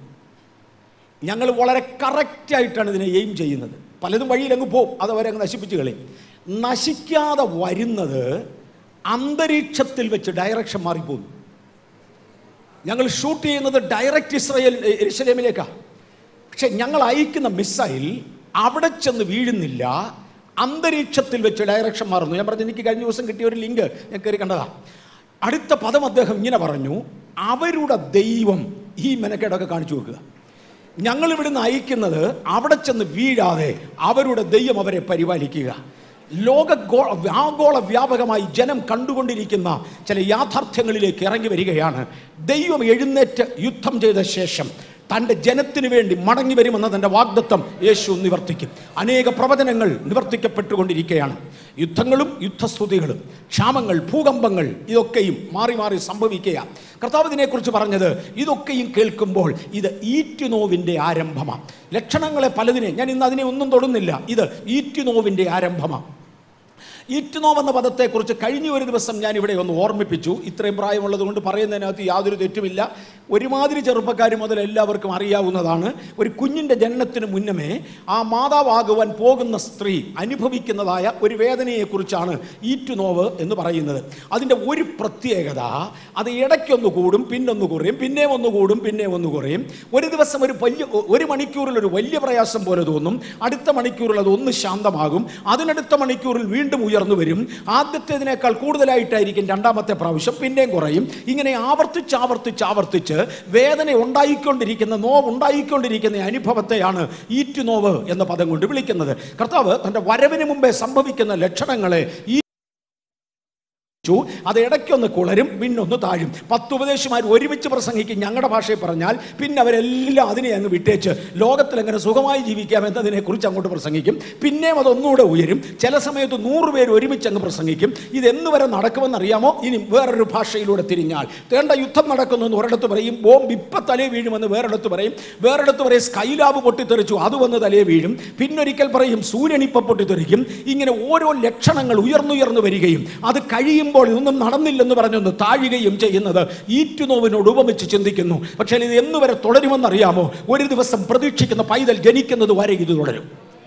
S1: ഞങ്ങൾ വളരെ കറക്റ്റായിട്ടാണ് ഇതിനെ എയിം ചെയ്യുന്നത് പലതും വഴിയിലങ്ങ് പോവും അത് അവരങ്ങ് നശിപ്പിച്ച് കളയും നശിക്കാതെ വരുന്നത് അന്തരീക്ഷത്തിൽ വെച്ച് ഡയറക്ഷൻ മാറിപ്പോകുന്നു ഞങ്ങൾ ഷൂട്ട് ചെയ്യുന്നത് ഡയറക്റ്റ് ഇസ്രയേൽ എരിശലേമിലേക്കാണ് പക്ഷെ ഞങ്ങൾ അയക്കുന്ന മിസൈൽ അവിടെ ചെന്ന് വീഴുന്നില്ല അന്തരീക്ഷത്തിൽ വെച്ച് ഡയറക്ഷൻ മാറുന്നു ഞാൻ പറഞ്ഞു എനിക്ക് കഴിഞ്ഞ ദിവസം കിട്ടിയ ഒരു ലിങ്ക് ഞാൻ കയറി കണ്ടതാ അടുത്ത പദം അദ്ദേഹം ഇങ്ങനെ പറഞ്ഞു അവരുടെ ദൈവം ഈ മെനക്കേടൊക്കെ കാണിച്ചു വെക്കുക ഞങ്ങൾ ഇവിടുന്ന് അയക്കുന്നത് അവിടെ ചെന്ന് വീഴാതെ അവരുടെ ദൈവം അവരെ പരിപാലിക്കുക ലോക ഗോ- ആഗോള വ്യാപകമായി ജനം കണ്ടുകൊണ്ടിരിക്കുന്ന ചില യാഥാർത്ഥ്യങ്ങളിലേക്ക് ഇറങ്ങി വരികയാണ് ദൈവം എഴുന്നേറ്റ് യുദ്ധം ചെയ്ത ശേഷം തൻ്റെ ജനത്തിന് വേണ്ടി മടങ്ങി വരുമെന്ന തൻ്റെ വാഗ്ദത്വം യേശു നിവർത്തിക്കും അനേക പ്രവചനങ്ങൾ നിവർത്തിക്കപ്പെട്ടുകൊണ്ടിരിക്കുകയാണ് യുദ്ധങ്ങളും യുദ്ധസ്തുതികളും ക്ഷാമങ്ങൾ ഭൂകമ്പങ്ങൾ ഇതൊക്കെയും മാറി മാറി സംഭവിക്കുക കർത്താവ് ഇതിനെക്കുറിച്ച് പറഞ്ഞത് ഇതൊക്കെയും കേൾക്കുമ്പോൾ ഇത് ഈറ്റുനോവിൻ്റെ ആരംഭമാണ് ലക്ഷണങ്ങളെ പലതിനെ ഞാൻ ഇന്ന് അതിനെ ഒന്നും തൊടുന്നില്ല ഇത് ഈറ്റുനോവിൻ്റെ ആരംഭമാണ് ഈറ്റുനോവെന്ന പദത്തെക്കുറിച്ച് കഴിഞ്ഞ ഒരു ദിവസം ഞാൻ ഇവിടെ ഒന്ന് ഓർമ്മിപ്പിച്ചു ഇത്രയും പ്രായമുള്ളത് കൊണ്ട് പറയുന്നതിനകത്ത് യാതൊരു തെറ്റുമില്ല ഒരുമാതിരി ചെറുപ്പക്കാർ മുതൽ എല്ലാവർക്കും അറിയാവുന്നതാണ് ഒരു കുഞ്ഞിൻ്റെ ജനനത്തിന് മുന്നമേ ആ മാതാവാകുവാൻ പോകുന്ന സ്ത്രീ അനുഭവിക്കുന്നതായ ഒരു വേദനയെക്കുറിച്ചാണ് ഈറ്റുനോവ് എന്ന് പറയുന്നത് അതിൻ്റെ ഒരു പ്രത്യേകത അത് ഇടയ്ക്കൊന്ന് കൂടും പിന്നൊന്ന് കുറയും പിന്നെ ഒന്ന് കൂടും പിന്നെ ഒന്ന് കുറയും ഒരു ദിവസം ഒരു വലിയ ഒരു മണിക്കൂറിൽ ഒരു വലിയ പ്രയാസം പോലെ തോന്നും അടുത്ത മണിക്കൂറിൽ അത് ഒന്ന് ശാന്തമാകും അതിനടുത്ത മണിക്കൂറിൽ വീണ്ടും ഉയർന്നു ഉയർന്നു വരും ആദ്യത്തേതിനേക്കാൾ കൂടുതലായിട്ടായിരിക്കും രണ്ടാമത്തെ പ്രാവശ്യം പിന്നെയും കുറയും ഇങ്ങനെ ആവർത്തിച്ച് ആവർത്തിച്ച് ആവർത്തിച്ച് വേദന ഉണ്ടായിക്കൊണ്ടിരിക്കുന്ന നോവ് ഉണ്ടായിക്കൊണ്ടിരിക്കുന്ന അനുഭവത്തെയാണ് ഈറ്റുനോവ് എന്ന പദം കൊണ്ട് വിളിക്കുന്നത് കർത്താവ് തൻ്റെ വരവിന് മുമ്പേ സംഭവിക്കുന്ന ലക്ഷണങ്ങളെ ഈ ു അത് ഇടയ്ക്കൊന്ന് കുളരും പിന്നൊന്ന് താഴും പത്ത് ഉപദേശിമാർ ഒരുമിച്ച് പ്രസംഗിക്കും ഞങ്ങളുടെ ഭാഷയിൽ പറഞ്ഞാൽ പിന്നെ അവരെല്ലാം അതിനെ അങ്ങ് വിട്ടേച്ച് ലോകത്തിൽ എങ്ങനെ സുഖമായി ജീവിക്കാം എന്നതിനെ കുറിച്ച് അങ്ങോട്ട് പ്രസംഗിക്കും പിന്നെയും അതൊന്നുകൂടെ ഉയരും ചില സമയത്ത് നൂറ് പേര് ഒരുമിച്ച് അങ്ങ് പ്രസംഗിക്കും ഇതെന്ന് വരെ നടക്കുമെന്നറിയാമോ ഇനി വേറൊരു ഭാഷയിലൂടെ തിരിഞ്ഞാൽ തേണ്ട യുദ്ധം നടക്കുന്നു എന്ന് ഒരിടത്ത് പറയും ബോംബ് ഇപ്പം തലേ വീഴുമെന്ന് വേറെടുത്ത് പറയും വേറെടുത്ത് പറയും സ്കൈലാബ് പൊട്ടിത്തെറിച്ചു അത് വന്ന് തലേ വീഴും പിന്നൊരിക്കൽ പറയും സൂര്യൻ ഇപ്പം പൊട്ടിത്തെറിക്കും ഇങ്ങനെ ഓരോ ലക്ഷണങ്ങൾ ഉയർന്നുയർന്നു വരികയും അത് കഴിയുമ്പോൾ ഇതൊന്നും നടന്നില്ലെന്ന് പറഞ്ഞൊന്ന് താഴുകയും ചെയ്യുന്നത് ഈറ്റുനോവിനോട് ഉപമിച്ച് ചിന്തിക്കുന്നു പക്ഷേ ഇത് എന്ന് വരെ തുടരുമെന്നറിയാമോ ഒരു ദിവസം പ്രതീക്ഷിക്കുന്ന പൈതൽ ജനിക്കുന്നത് വരെ ഇത് തുടരും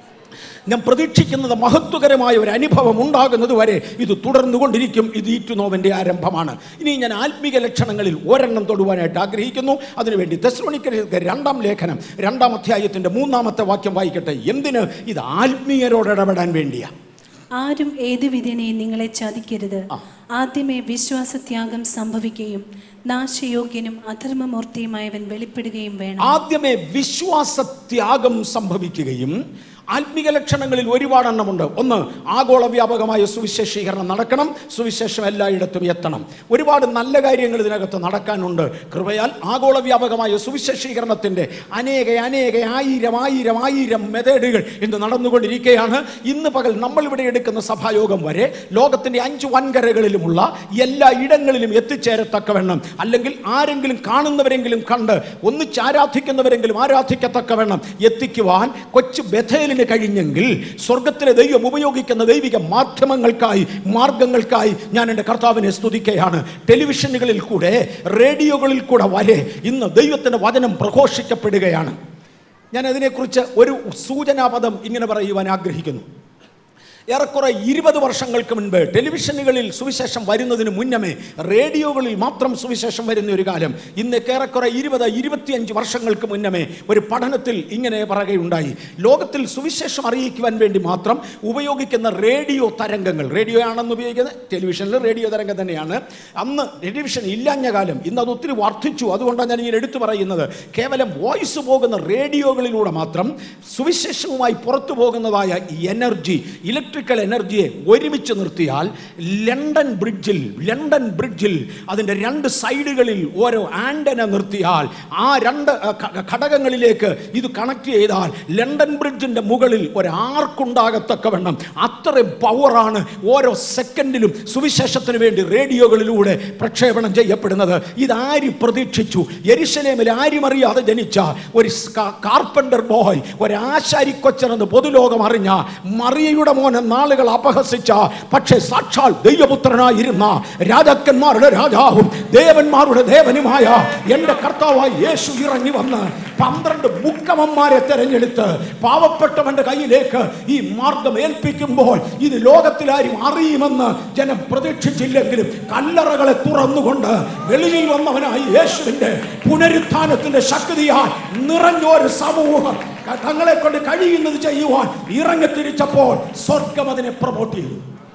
S1: ഞാൻ പ്രതീക്ഷിക്കുന്നത് മഹത്വകരമായ ഒരു അനുഭവം ഉണ്ടാകുന്നത് വരെ ഇത് തുടർന്നുകൊണ്ടിരിക്കും ഇത് ഈറ്റുനോവിൻ്റെ ആരംഭമാണ് ഇനി ഞാൻ ആത്മീക ലക്ഷണങ്ങളിൽ ഒരെണ്ണം തൊടുവാനായിട്ട് ആഗ്രഹിക്കുന്നു അതിനുവേണ്ടി തെസ്ലോണിക്കർക്ക് രണ്ടാം ലേഖനം രണ്ടാം അധ്യായത്തിൻ്റെ മൂന്നാമത്തെ വാക്യം വായിക്കട്ടെ എന്തിന് ഇത് ആത്മീയരോട് ഇടപെടാൻ വേണ്ടിയാണ്
S2: ആരും ഏതു വിധേനയും നിങ്ങളെ ചതിക്കരുത് ആദ്യമേ വിശ്വാസത്യാഗം സംഭവിക്കുകയും നാശയോഗ്യനും അധർമ്മമൂർത്തിയുമായവൻ വെളിപ്പെടുകയും വേണം
S1: ആദ്യമേ വിശ്വാസത്യാഗം സംഭവിക്കുകയും ആത്മീക ലക്ഷണങ്ങളിൽ ഒരുപാടെണ്ണമുണ്ട് ഒന്ന് ആഗോള വ്യാപകമായ സുവിശേഷീകരണം നടക്കണം സുവിശേഷം എല്ലായിടത്തും എത്തണം ഒരുപാട് നല്ല കാര്യങ്ങൾ ഇതിനകത്ത് നടക്കാനുണ്ട് കൃപയാൽ ആഗോള വ്യാപകമായ സുവിശേഷീകരണത്തിൻ്റെ അനേക അനേക ആയിരം ആയിരം ആയിരം മെതേഡുകൾ ഇന്ന് നടന്നുകൊണ്ടിരിക്കുകയാണ് ഇന്ന് പകൽ നമ്മൾ ഇവിടെ എടുക്കുന്ന സഭായോഗം വരെ ലോകത്തിൻ്റെ അഞ്ച് വൻകരകളിലുമുള്ള എല്ലാ ഇടങ്ങളിലും എത്തിച്ചേരത്തക്കവണ്ണം അല്ലെങ്കിൽ ആരെങ്കിലും കാണുന്നവരെങ്കിലും കണ്ട് ഒന്നിച്ച് ആരാധിക്കുന്നവരെങ്കിലും ആരാധിക്കത്തക്കവണ്ണം എത്തിക്കുവാൻ കൊച്ചു ബഥേലിന് കഴിഞ്ഞെങ്കിൽ സ്വർഗത്തിലെ ദൈവം ഉപയോഗിക്കുന്ന ദൈവിക മാധ്യമങ്ങൾക്കായി മാർഗങ്ങൾക്കായി ഞാൻ എൻ്റെ കർത്താവിനെ സ്തുതിക്കുകയാണ് ടെലിവിഷനുകളിൽ കൂടെ റേഡിയോകളിൽ കൂടെ വരെ ഇന്ന് ദൈവത്തിൻ്റെ വചനം പ്രഘോഷിക്കപ്പെടുകയാണ് ഞാൻ അതിനെക്കുറിച്ച് ഒരു സൂചനാപദം ഇങ്ങനെ പറയുവാൻ ആഗ്രഹിക്കുന്നു ഏറെക്കുറെ ഇരുപത് വർഷങ്ങൾക്ക് മുൻപ് ടെലിവിഷനുകളിൽ സുവിശേഷം വരുന്നതിന് മുന്നമേ റേഡിയോകളിൽ മാത്രം സുവിശേഷം വരുന്ന ഒരു കാലം ഇന്ന് ഏറെക്കുറെ ഇരുപത് ഇരുപത്തിയഞ്ച് വർഷങ്ങൾക്ക് മുന്നമേ ഒരു പഠനത്തിൽ ഇങ്ങനെ പറയുകയുണ്ടായി ലോകത്തിൽ സുവിശേഷം അറിയിക്കുവാൻ വേണ്ടി മാത്രം ഉപയോഗിക്കുന്ന റേഡിയോ തരംഗങ്ങൾ റേഡിയോ ആണെന്ന് ഉപയോഗിക്കുന്നത് ടെലിവിഷനിൽ റേഡിയോ തരംഗം തന്നെയാണ് അന്ന് ടെലിവിഷൻ ഇല്ലാഞ്ഞ കാലം ഇന്ന് അത് ഒത്തിരി വർദ്ധിച്ചു അതുകൊണ്ടാണ് ഞാൻ ഇങ്ങനെ എടുത്തു പറയുന്നത് കേവലം വോയിസ് പോകുന്ന റേഡിയോകളിലൂടെ മാത്രം സുവിശേഷവുമായി പുറത്തു പോകുന്നതായ എനർജി ഇലക്ട്രിക്കൽ എനർജിയെ ഒരുമിച്ച് നിർത്തിയാൽ ലണ്ടൻ ബ്രിഡ്ജിൽ ലണ്ടൻ ബ്രിഡ്ജിൽ അതിൻ്റെ രണ്ട് സൈഡുകളിൽ ഓരോ ആൻറ്റന നിർത്തിയാൽ ആ രണ്ട് അഹ്, ഘ- ഘടകങ്ങളിലേക്ക് ഇത് കണക്ട് ചെയ്താൽ ലണ്ടൻ ബ്രിഡ്ജിൻ്റെ മുകളിൽ ഒരു ആർക്കുണ്ടാകത്തക്കവണ്ണം അത്രയും പവറാണ് ഓരോ സെക്കൻഡിലും സുവിശേഷത്തിന് വേണ്ടി റേഡിയോകളിലൂടെ പ്രക്ഷേപണം ചെയ്യപ്പെടുന്നത് ഇതാര് പ്രതീക്ഷിച്ചു യെരുശലേമിൽ ആരും അറിയാതെ ജനിച്ച ഒരു സ്ക- കാർപ്പൻ്റർ ബോയ് ഒരു ആശാരി കൊച്ചനെന്ന് പൊതുലോകം അറിഞ്ഞ മറിയയുടെ മോനെ നാളുകൾ അപഹസിച്ച പക്ഷേ സാക്ഷാൽ ദൈവപുത്രനായിരുന്ന രാജാക്കന്മാരുടെ രാജാവും ദേവന്മാരുടെ ദേവനുമായ എൻ്റെ കർത്താവായി യേശു ഇറങ്ങി വന്ന് പന്ത്രണ്ട് മുക്കമന്മാരെ തെരഞ്ഞെടുത്ത് പാവപ്പെട്ടവന്റെ കയ്യിലേക്ക് ഈ മാർഗം ഏൽപ്പിക്കുമ്പോൾ ഇത് ലോകത്തിലാരും അറിയുമെന്ന് ജനം പ്രതീക്ഷിച്ചില്ലെങ്കിലും കല്ലറകളെ തുറന്നുകൊണ്ട് വെളിയിൽ വന്നവനായി യേശുവിന്റെ പുനരുത്ഥാനത്തിന്റെ ശക്തിയാൽ നിറഞ്ഞൊരു സമൂഹം ക- തങ്ങളെ കൊണ്ട് കഴിയുന്നത് ചെയ്യുവാൻ ഇറങ്ങിത്തിരിച്ചപ്പോൾ സ്വർഗം അതിനെ പ്രൊമോട്ട് ചെയ്തു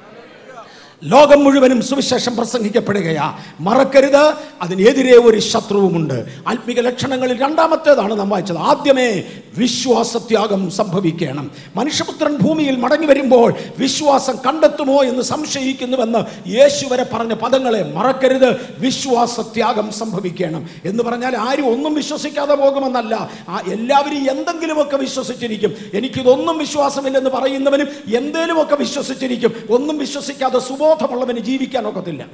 S1: ലോകം മുഴുവനും സുവിശേഷം പ്രസംഗിക്കപ്പെടുകയാ മറക്കരുത് അതിനെതിരെ ഒരു ശത്രുവുമുണ്ട് ആത്മിക ലക്ഷണങ്ങളിൽ രണ്ടാമത്തേതാണ് നാം വായിച്ചത് ആദ്യമേ വിശ്വാസത്യാഗം സംഭവിക്കണം മനുഷ്യപുത്രൻ ഭൂമിയിൽ മടങ്ങി വരുമ്പോൾ വിശ്വാസം കണ്ടെത്തുമോ എന്ന് സംശയിക്കുന്നുവെന്ന് യേശു വരെ പറഞ്ഞ പദങ്ങളെ മറക്കരുത് വിശ്വാസത്യാഗം സംഭവിക്കണം എന്ന് പറഞ്ഞാൽ ആരും ഒന്നും വിശ്വസിക്കാതെ പോകുമെന്നല്ല ആ എല്ലാവരും എന്തെങ്കിലുമൊക്കെ വിശ്വസിച്ചിരിക്കും എനിക്കിതൊന്നും വിശ്വാസമില്ലെന്ന് പറയുന്നവനും എന്തേലുമൊക്കെ വിശ്വസിച്ചിരിക്കും ഒന്നും വിശ്വസിക്കാതെ സുബോധമുള്ളവന് ജീവിക്കാൻ ഒക്കത്തില്ല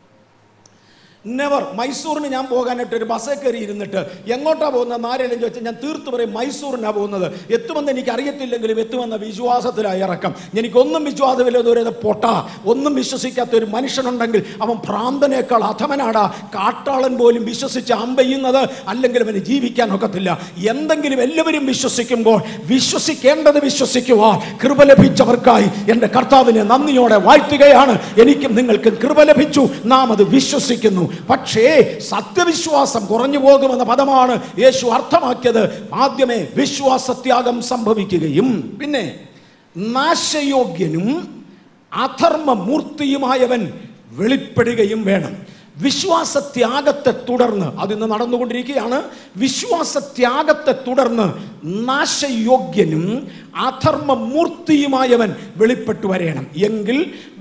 S1: നെവർ മൈസൂറിന് ഞാൻ പോകാനായിട്ട് ഒരു ബസ്സിൽ കയറി ഇരുന്നിട്ട് എങ്ങോട്ടാ പോകുന്നത് ആരെങ്കിലും ചോദിച്ചാൽ ഞാൻ തീർത്തു പറയും മൈസൂറിനാണ് പോകുന്നത് എത്തുമെന്ന് എനിക്ക് അറിയത്തില്ലെങ്കിലും എത്തുമെന്ന വിശ്വാസത്തിലായി ഇറക്കം എനിക്കൊന്നും വിശ്വാസമില്ലെന്ന് പറയുന്നത് പൊട്ട ഒന്നും വിശ്വസിക്കാത്ത ഒരു മനുഷ്യനുണ്ടെങ്കിൽ അവൻ ഭ്രാന്തനേക്കാൾ അധമനാടാ കാട്ടാളൻ പോലും വിശ്വസിച്ച് അമ്പെയ്യുന്നത് അല്ലെങ്കിൽ അവന് ജീവിക്കാൻ ഒക്കത്തില്ല എന്തെങ്കിലും എല്ലാവരും വിശ്വസിക്കുമ്പോൾ വിശ്വസിക്കേണ്ടത് വിശ്വസിക്കുവാ കൃപ ലഭിച്ചവർക്കായി എൻ്റെ കർത്താവിനെ നന്ദിയോടെ വാഴ്ത്തുകയാണ് എനിക്കും നിങ്ങൾക്കും കൃപ ലഭിച്ചു നാം അത് വിശ്വസിക്കുന്നു പക്ഷേ സത്യവിശ്വാസം കുറഞ്ഞു പോകുമെന്ന പദമാണ് യേശു അർത്ഥമാക്കിയത് ആദ്യമേ വിശ്വാസത്യാഗം സംഭവിക്കുകയും പിന്നെ നാശയോഗ്യനും അധർമ്മ മൂർത്തിയുമായവൻ വെളിപ്പെടുകയും വേണം വിശ്വാസത്യാഗത്തെ തുടർന്ന് അതിന്ന് നടന്നുകൊണ്ടിരിക്കുകയാണ് വിശ്വാസത്യാഗത്തെ തുടർന്ന് നാശയോഗ്യനും അധർമ്മ മൂർത്തിയുമായവൻ വെളിപ്പെട്ടു വരേണം എങ്കിൽ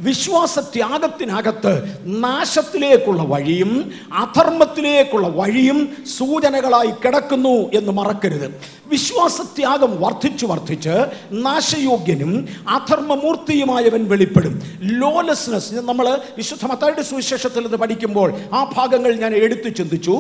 S1: വിശ്വാസത്യാഗത്തിനകത്ത് നാശത്തിലേക്കുള്ള വഴിയും അധർമ്മത്തിലേക്കുള്ള വഴിയും സൂചനകളായി കിടക്കുന്നു എന്ന് മറക്കരുത് വിശ്വാസത്യാഗം വർദ്ധിച്ചു വർദ്ധിച്ച് നാശയോഗ്യനും അധർമ്മമൂർത്തിയുമായവൻ വെളിപ്പെടും ലോലെസ്നെസ് നമ്മൾ വിശുദ്ധ മത്തായുടെ സുവിശേഷത്തിൽ നിന്ന് പഠിക്കുമ്പോൾ ആ ഭാഗങ്ങൾ ഞാൻ എടുത്തു ചിന്തിച്ചു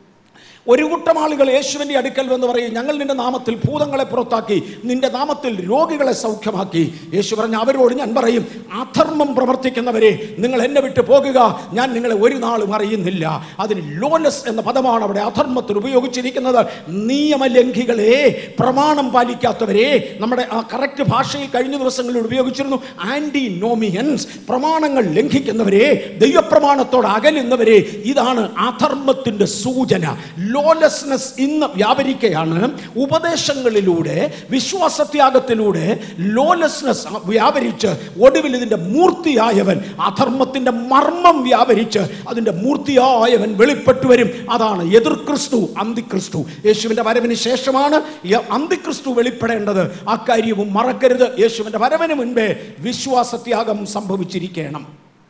S1: ഒരു കൂട്ടം ആളുകൾ യേശുവിൻ്റെ അടുക്കൽ വന്ന് പറയും ഞങ്ങൾ നിന്റെ നാമത്തിൽ ഭൂതങ്ങളെ പുറത്താക്കി നിന്റെ നാമത്തിൽ രോഗികളെ സൗഖ്യമാക്കി യേശു പറഞ്ഞ അവരോട് ഞാൻ പറയും അധർമ്മം പ്രവർത്തിക്കുന്നവരെ നിങ്ങൾ എന്നെ വിട്ട് പോകുക ഞാൻ നിങ്ങളെ ഒരു നാളും അറിയുന്നില്ല അതിന് ലോലസ് എന്ന പദമാണ് അവിടെ അധർമ്മത്തിൽ ഉപയോഗിച്ചിരിക്കുന്നത് നിയമലംഘികളെ പ്രമാണം പാലിക്കാത്തവരെ നമ്മുടെ ആ കറക്റ്റ് ഭാഷയിൽ കഴിഞ്ഞ ദിവസങ്ങളിൽ ഉപയോഗിച്ചിരുന്നു ആന്റി നോമിയൻസ് പ്രമാണങ്ങൾ ലംഘിക്കുന്നവരെ ദൈവപ്രമാണത്തോട് അകലുന്നവരെ ഇതാണ് അധർമ്മത്തിന്റെ സൂചന ലോലെസ്നെസ് ഇന്ന് വ്യാപരിക്കുകയാണ് ഉപദേശങ്ങളിലൂടെ വിശ്വാസത്യാഗത്തിലൂടെ ലോലെസ്നെസ് വ്യാപരിച്ച് ഒടുവിൽ ഇതിന്റെ മൂർത്തിയായവൻ അധർമ്മത്തിന്റെ മർമ്മം വ്യാപരിച്ച് അതിന്റെ മൂർത്തിയായവൻ വെളിപ്പെട്ടു വരും അതാണ് എതിർ ക്രിസ്തു അന്തിക്രിസ്തു യേശുവിന്റെ വരവിന് ശേഷമാണ് ഈ അന്തിക്രിസ്തു വെളിപ്പെടേണ്ടത് അക്കാര്യവും മറക്കരുത് യേശുവിന്റെ വരവിന് മുൻപേ വിശ്വാസത്യാഗം സംഭവിച്ചിരിക്കണം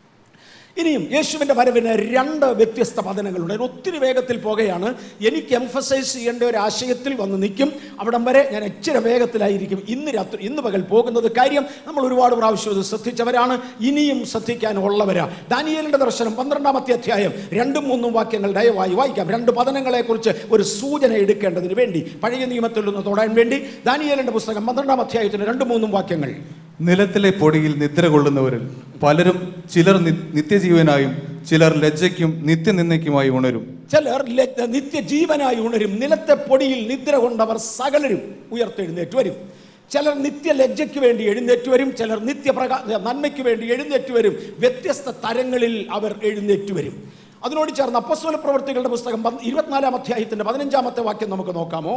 S1: ഇനിയും യേശുവിൻ്റെ വരവിന് രണ്ട് വ്യത്യസ്ത പതനങ്ങളുണ്ട് അതിന് ഒത്തിരി വേഗത്തിൽ പോകുകയാണ് എനിക്ക് എംഫസൈസ് ചെയ്യേണ്ട ഒരു ആശയത്തിൽ വന്ന് നിൽക്കും അവിടം വരെ ഞാൻ ഇച്ചിരി വേഗത്തിലായിരിക്കും ഇന്ന് രാത്രി ഇന്ന് പകൽ പോകുന്നത് കാര്യം നമ്മൾ ഒരുപാട് പ്രാവശ്യം ഇത് ശ്രദ്ധിച്ചവരാണ് ഇനിയും ശ്രദ്ധിക്കാനുള്ളവരാ ദാനിയേലിൻ്റെ ദർശനം പന്ത്രണ്ടാമത്തെ അധ്യായം രണ്ടും മൂന്നും വാക്യങ്ങൾ ദയവായി വായിക്കാം രണ്ട് പതനങ്ങളെക്കുറിച്ച് ഒരു സൂചന എടുക്കേണ്ടതിന് വേണ്ടി പഴയ നിയമത്തിൽ നിന്ന് തൊടാൻ വേണ്ടി ദാനിയേലിൻ്റെ പുസ്തകം പന്ത്രണ്ടാം അധ്യായത്തിന് രണ്ടും മൂന്നും വാക്യങ്ങൾ
S3: നിലത്തിലെ പൊടിയിൽ നിദ്ര കൊള്ളുന്നവരിൽ പലരും ചിലർ നി- നിത്യജീവനായും ചിലർ ലജ്ജയ്ക്കും നിത്യനിന്ദയ്ക്കുമായി ഉണരും
S1: ചിലർ ല- നിത്യജീവനായി ഉണരും നിലത്തെ പൊടിയിൽ നിദ്ര കൊണ്ടവർ സകലരും ഉയർത്തെഴുന്നേറ്റ് വരും ചിലർ നിത്യലജ്ജയ്ക്ക് വേണ്ടി എഴുന്നേറ്റ് വരും ചിലർ നിത്യപ്രകാ നന്മയ്ക്ക് വേണ്ടി എഴുന്നേറ്റ് വരും വ്യത്യസ്ത തരങ്ങളിൽ അവർ എഴുന്നേറ്റ് വരും അതിനോട് ചേർന്ന് അപ്പസ്വല പ്രവർത്തികളുടെ പുസ്തകം പന്ത് ഇരുപത്തിനാലാം അധ്യായത്തിന്റെ പതിനഞ്ചാമത്തെ വാക്യം നമുക്ക് നോക്കാമോ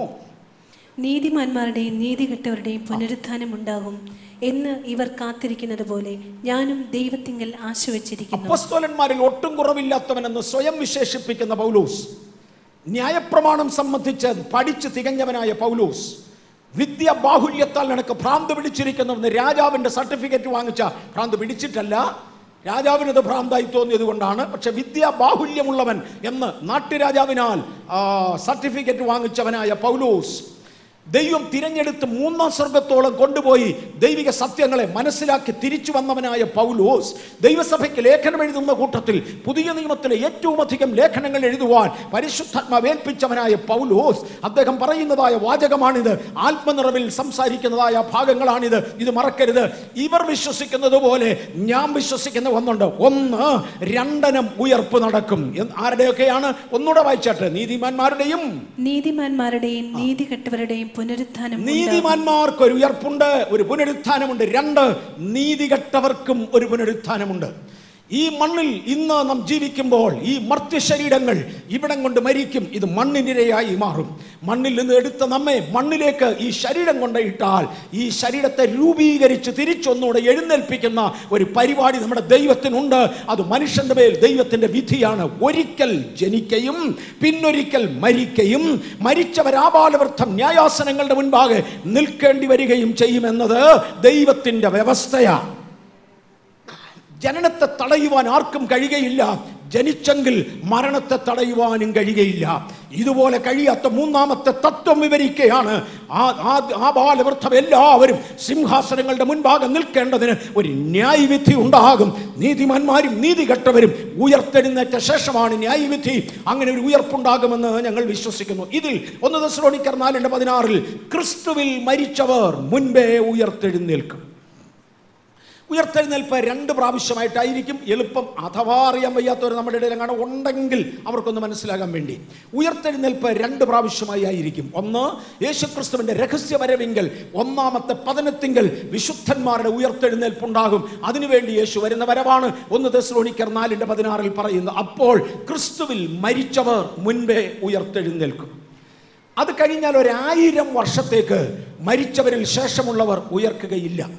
S2: നീതിമാന്മാരുടെയും നീതികെട്ടവരുടെയും പുനരുത്ഥാനം ഉണ്ടാകും എന്ന് ഇവർ കാത്തിരിക്കുന്നത് പോലെ ഞാനും ദൈവത്തിങ്കൽ ആശ വച്ചിരിക്കുന്നു
S1: അപ്പസ്തോലന്മാരിൽ ഒട്ടും കുറവില്ലാത്തവനെന്ന് സ്വയം വിശേഷിപ്പിക്കുന്ന പൗലോസ് ന്യായപ്രമാണം സംബന്ധിച്ച് പഠിച്ച് തികഞ്ഞവനായ പൗലോസ് വിദ്യ ബാഹുല്യത്താൽ നിനക്ക് ഭ്രാന്ത് പിടിച്ചിരിക്കുന്നുവെന്ന് രാജാവിന്റെ സർട്ടിഫിക്കറ്റ് വാങ്ങിച്ച ഭ്രാന്ത് പിടിച്ചിട്ടല്ല രാജാവിനത് ഭ്രാന്തായി തോന്നിയത് കൊണ്ടാണ് പക്ഷെ വിദ്യാ ബാഹുല്യമുള്ളവൻ എന്ന് നാട്ടുരാജാവിനാൽ ആ, സർട്ടിഫിക്കറ്റ് വാങ്ങിച്ചവനായ പൗലോസ് ദൈവം തിരഞ്ഞെടുത്ത് മൂന്നാം സ്വർഗത്തോളം കൊണ്ടുപോയി ദൈവിക സത്യങ്ങളെ മനസ്സിലാക്കി തിരിച്ചു വന്നവനായ പൗലോസ് ദൈവസഭയ്ക്ക് ലേഖനം എഴുതുന്ന കൂട്ടത്തിൽ പുതിയ നിയമത്തിലെ ഏറ്റവും അധികം ലേഖനങ്ങൾ എഴുതുവാൻ പരിശുദ്ധാത്മാവേൽപ്പിച്ചവനായ പൗലോസ് അദ്ദേഹം പറയുന്നതായ വാചകമാണിത് ആത്മനിറവിൽ സംസാരിക്കുന്നതായ ഭാഗങ്ങളാണിത് ഇത് മറക്കരുത് ഇവർ വിശ്വസിക്കുന്നത് പോലെ ഞാൻ വിശ്വസിക്കുന്ന ഒന്നുണ്ട് ഒന്ന് രണ്ടനം ഉയർപ്പ് നടക്കും എന്ന് ആരുടെയൊക്കെയാണ് ഒന്നുകൂടെ വായിച്ചാട്ടെ നീതിമാന്മാരുടെയും
S2: നീതിമാന്മാരുടെയും നീതികെട്ടവരുടെയും പുനരുത്ഥാനം ഉണ്ടാകും.
S1: നീതിമാന്മാർക്ക് ഒരു ഉയർപ്പുണ്ട് ഒരു പുനരുത്ഥാനമുണ്ട് രണ്ട് നീതികെട്ടവർക്കും ഒരു പുനരുത്ഥാനമുണ്ട് ഈ മണ്ണിൽ ഇന്ന് നാം ജീവിക്കുമ്പോൾ ഈ മർത്യ ശരീരങ്ങൾ ഇവിടം കൊണ്ട് മരിക്കും ഇത് മണ്ണിനിരയായി മാറും മണ്ണിൽ നിന്ന് എടുത്ത നമ്മെ മണ്ണിലേക്ക് ഈ ശരീരം കൊണ്ട് ഇട്ടാൽ ഈ ശരീരത്തെ രൂപീകരിച്ച് തിരിച്ചൊന്നുകൂടെ എഴുന്നേൽപ്പിക്കുന്ന ഒരു പരിപാടി നമ്മുടെ ദൈവത്തിനുണ്ട് അത് മനുഷ്യന്റെ മേൽ ദൈവത്തിന്റെ വിധിയാണ് ഒരിക്കൽ ജനിക്കയും പിന്നൊരിക്കൽ മരിക്കയും മരിച്ചവരാപാലവൃദ്ധം ന്യായാസനങ്ങളുടെ മുൻപാകെ നിൽക്കേണ്ടി വരികയും ചെയ്യുമെന്നത് ദൈവത്തിന്റെ വ്യവസ്ഥയാണ് ജനനത്തെ തടയുവാൻ ആർക്കും കഴിയുകയില്ല ജനിച്ചെങ്കിൽ മരണത്തെ തടയുവാനും കഴിയുകയില്ല ഇതുപോലെ കഴിയാത്ത മൂന്നാമത്തെ തത്വം വിവരിക്കുകയാണ് ആ ആ- ആ ബാലവൃദ്ധം എല്ലാവരും സിംഹാസനങ്ങളുടെ മുൻപാകെ നിൽക്കേണ്ടതിന് ഒരു ന്യായവിധി ഉണ്ടാകും നീതിമാന്മാരും നീതി കെട്ടവരും ഉയർത്തെഴുന്നേറ്റ ശേഷമാണ് ന്യായവിധി അങ്ങനെ ഒരു ഉയർപ്പുണ്ടാകുമെന്ന് ഞങ്ങൾ വിശ്വസിക്കുന്നു ഇതിൽ ഒന്ന് ദശലോണിക്കർ നാലിന്റെ പതിനാറിൽ ക്രിസ്തുവിൽ മരിച്ചവർ മുൻപേ ഉയർത്തെഴുന്നേൽക്കും ഉയർത്തെഴുന്നേൽപ്പ് രണ്ട് പ്രാവശ്യമായിട്ടായിരിക്കും എളുപ്പം അഥവാ അറിയാൻ വയ്യാത്തവർ നമ്മുടെ ഇടയിൽ അങ്ങനെ ഉണ്ടെങ്കിൽ അവർക്കൊന്ന് മനസ്സിലാകാൻ വേണ്ടി ഉയർത്തെഴുന്നേൽപ്പ് രണ്ട് പ്രാവശ്യമായി ആയിരിക്കും ഒന്ന് യേശുക്രിസ്തുവിന്റെ രഹസ്യ വരവിങ്കൽ ഒന്നാമത്തെ പതനത്തിങ്കൽ വിശുദ്ധന്മാരുടെ ഉയർത്തെഴുന്നേൽപ്പുണ്ടാകും അതിനുവേണ്ടി യേശു വരുന്ന വരവാണ് ഒന്ന് തെസ്ലോണിക്കർ നാലിന്റെ പതിനാറിൽ പറയുന്നത് അപ്പോൾ ക്രിസ്തുവിൽ മരിച്ചവർ മുൻപേ ഉയർത്തെഴുന്നേൽക്കും അത് കഴിഞ്ഞാൽ ഒരായിരം വർഷത്തേക്ക് മരിച്ചവരിൽ ശേഷമുള്ളവർ ഉയർക്കുകയില്ല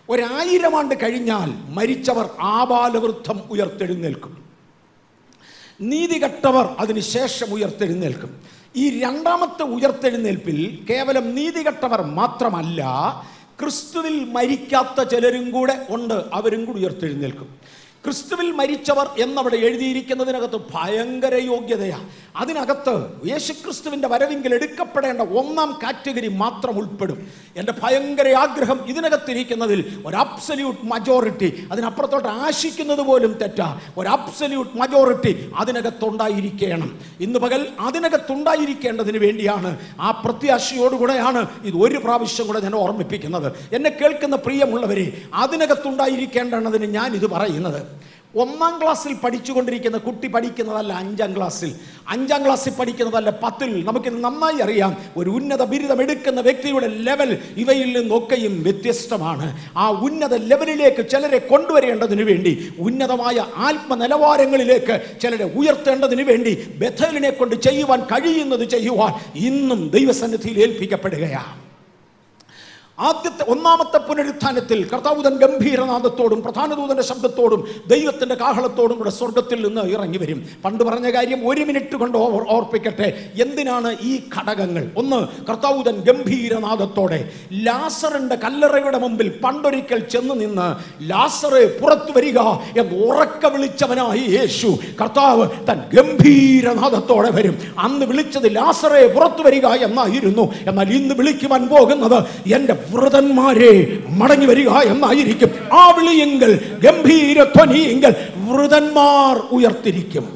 S1: ഒരായിരം ആണ്ട് കഴിഞ്ഞാൽ മരിച്ചവർ ആബാലവൃദ്ധം ഉയർത്തെഴുന്നേൽക്കും നീതികെട്ടവർ അതിനുശേഷം ഉയർത്തെഴുന്നേൽക്കും ഈ രണ്ടാമത്തെ ഉയർത്തെഴുന്നേൽപ്പിൽ കേവലം നീതികെട്ടവർ മാത്രമല്ല ക്രിസ്തുവിൽ മരിക്കാത്ത ചിലരും കൂടെ ഉണ്ട് അവരും കൂടി ഉയർത്തെഴുന്നേൽക്കും ക്രിസ്തുവിൽ മരിച്ചവർ എന്നവിടെ എഴുതിയിരിക്കുന്നതിനകത്ത് ഭയങ്കര യോഗ്യതയാണ് അതിനകത്ത് യേശുക്രിസ്തുവിൻ്റെ വരവിങ്കിൽ എടുക്കപ്പെടേണ്ട ഒന്നാം കാറ്റഗറി മാത്രം ഉൾപ്പെടും എൻ്റെ ഭയങ്കര ആഗ്രഹം ഇതിനകത്തിരിക്കുന്നതിൽ ഒരു അബ്സല്യൂട്ട് മജോറിറ്റി അതിനപ്പുറത്തോട്ട് ആശിക്കുന്നത് പോലും തെറ്റാ ഒരു അബ്സല്യൂട്ട് മജോറിറ്റി അതിനകത്തുണ്ടായിരിക്കണം ഇന്ന് പകൽ അതിനകത്തുണ്ടായിരിക്കേണ്ടതിന് വേണ്ടിയാണ് ആ പ്രത്യാശയോടുകൂടെയാണ് ഇത് ഒരു പ്രാവശ്യം കൂടെ ഞാൻ ഓർമ്മിപ്പിക്കുന്നത് എന്നെ കേൾക്കുന്ന പ്രിയമുള്ളവരെ അതിനകത്തുണ്ടായിരിക്കേണ്ടതിന് ഞാൻ ഇത് പറയുന്നത് ഒന്നാം ക്ലാസ്സിൽ പഠിച്ചുകൊണ്ടിരിക്കുന്ന കുട്ടി പഠിക്കുന്നതല്ല അഞ്ചാം ക്ലാസ്സിൽ അഞ്ചാം ക്ലാസ്സിൽ പഠിക്കുന്നതല്ല പത്തിൽ നമുക്കിത് നന്നായി അറിയാം ഒരു ഉന്നത ബിരുദം എടുക്കുന്ന വ്യക്തിയുടെ ലെവൽ ഇവയിൽ നിന്നൊക്കെയും വ്യത്യസ്തമാണ് ആ ഉന്നത ലെവലിലേക്ക് ചിലരെ കൊണ്ടുവരേണ്ടതിന് വേണ്ടി ഉന്നതമായ ആത്മനിലവാരങ്ങളിലേക്ക് ചിലരെ ഉയർത്തേണ്ടതിന് വേണ്ടി ബഥലിനെ കൊണ്ട് ചെയ്യുവാൻ കഴിയുന്നത് ചെയ്യുവാൻ ഇന്നും ദൈവസന്നിധിയിൽ ഏൽപ്പിക്കപ്പെടുകയാണ് ആദ്യത്തെ ഒന്നാമത്തെ പുനരുത്ഥാനത്തിൽ കർത്താവുതൻ ഗംഭീരനാദത്തോടും പ്രധാനദൂതന്റെ ശബ്ദത്തോടും ദൈവത്തിന്റെ കാഹളത്തോടും കൂടെ സ്വർഗത്തിൽ നിന്ന് ഇറങ്ങി വരും പണ്ട് പറഞ്ഞ കാര്യം ഒരു മിനിറ്റ് കൊണ്ട് ഓർ- ഓർപ്പിക്കട്ടെ എന്തിനാണ് ഈ ഘടകങ്ങൾ ഒന്ന് കർത്താവുതൻ ഗംഭീരനാദത്തോടെ ലാസറിന്റെ കല്ലറയുടെ മുമ്പിൽ പണ്ടൊരിക്കൽ ചെന്ന് നിന്ന് ലാസറെ പുറത്തു വരിക എന്ന് ഉറക്ക വിളിച്ചവനായി യേശു കർത്താവ് തൻ ഗംഭീരനാദത്തോടെ വരും അന്ന് വിളിച്ചത് ലാസറെ പുറത്തു വരിക എന്നായിരുന്നു എന്നാൽ ഇന്ന് വിളിക്കുവാൻ പോകുന്നത് എൻ്റെ വൃതന്മാരെ മടങ്ങി വരിക എന്നായിരിക്കും ആ വിളിയെങ്കിൽ ഗംഭീര ധ്വനിയെങ്കിൽ വൃതന്മാർ ഉയർത്തിരിക്കും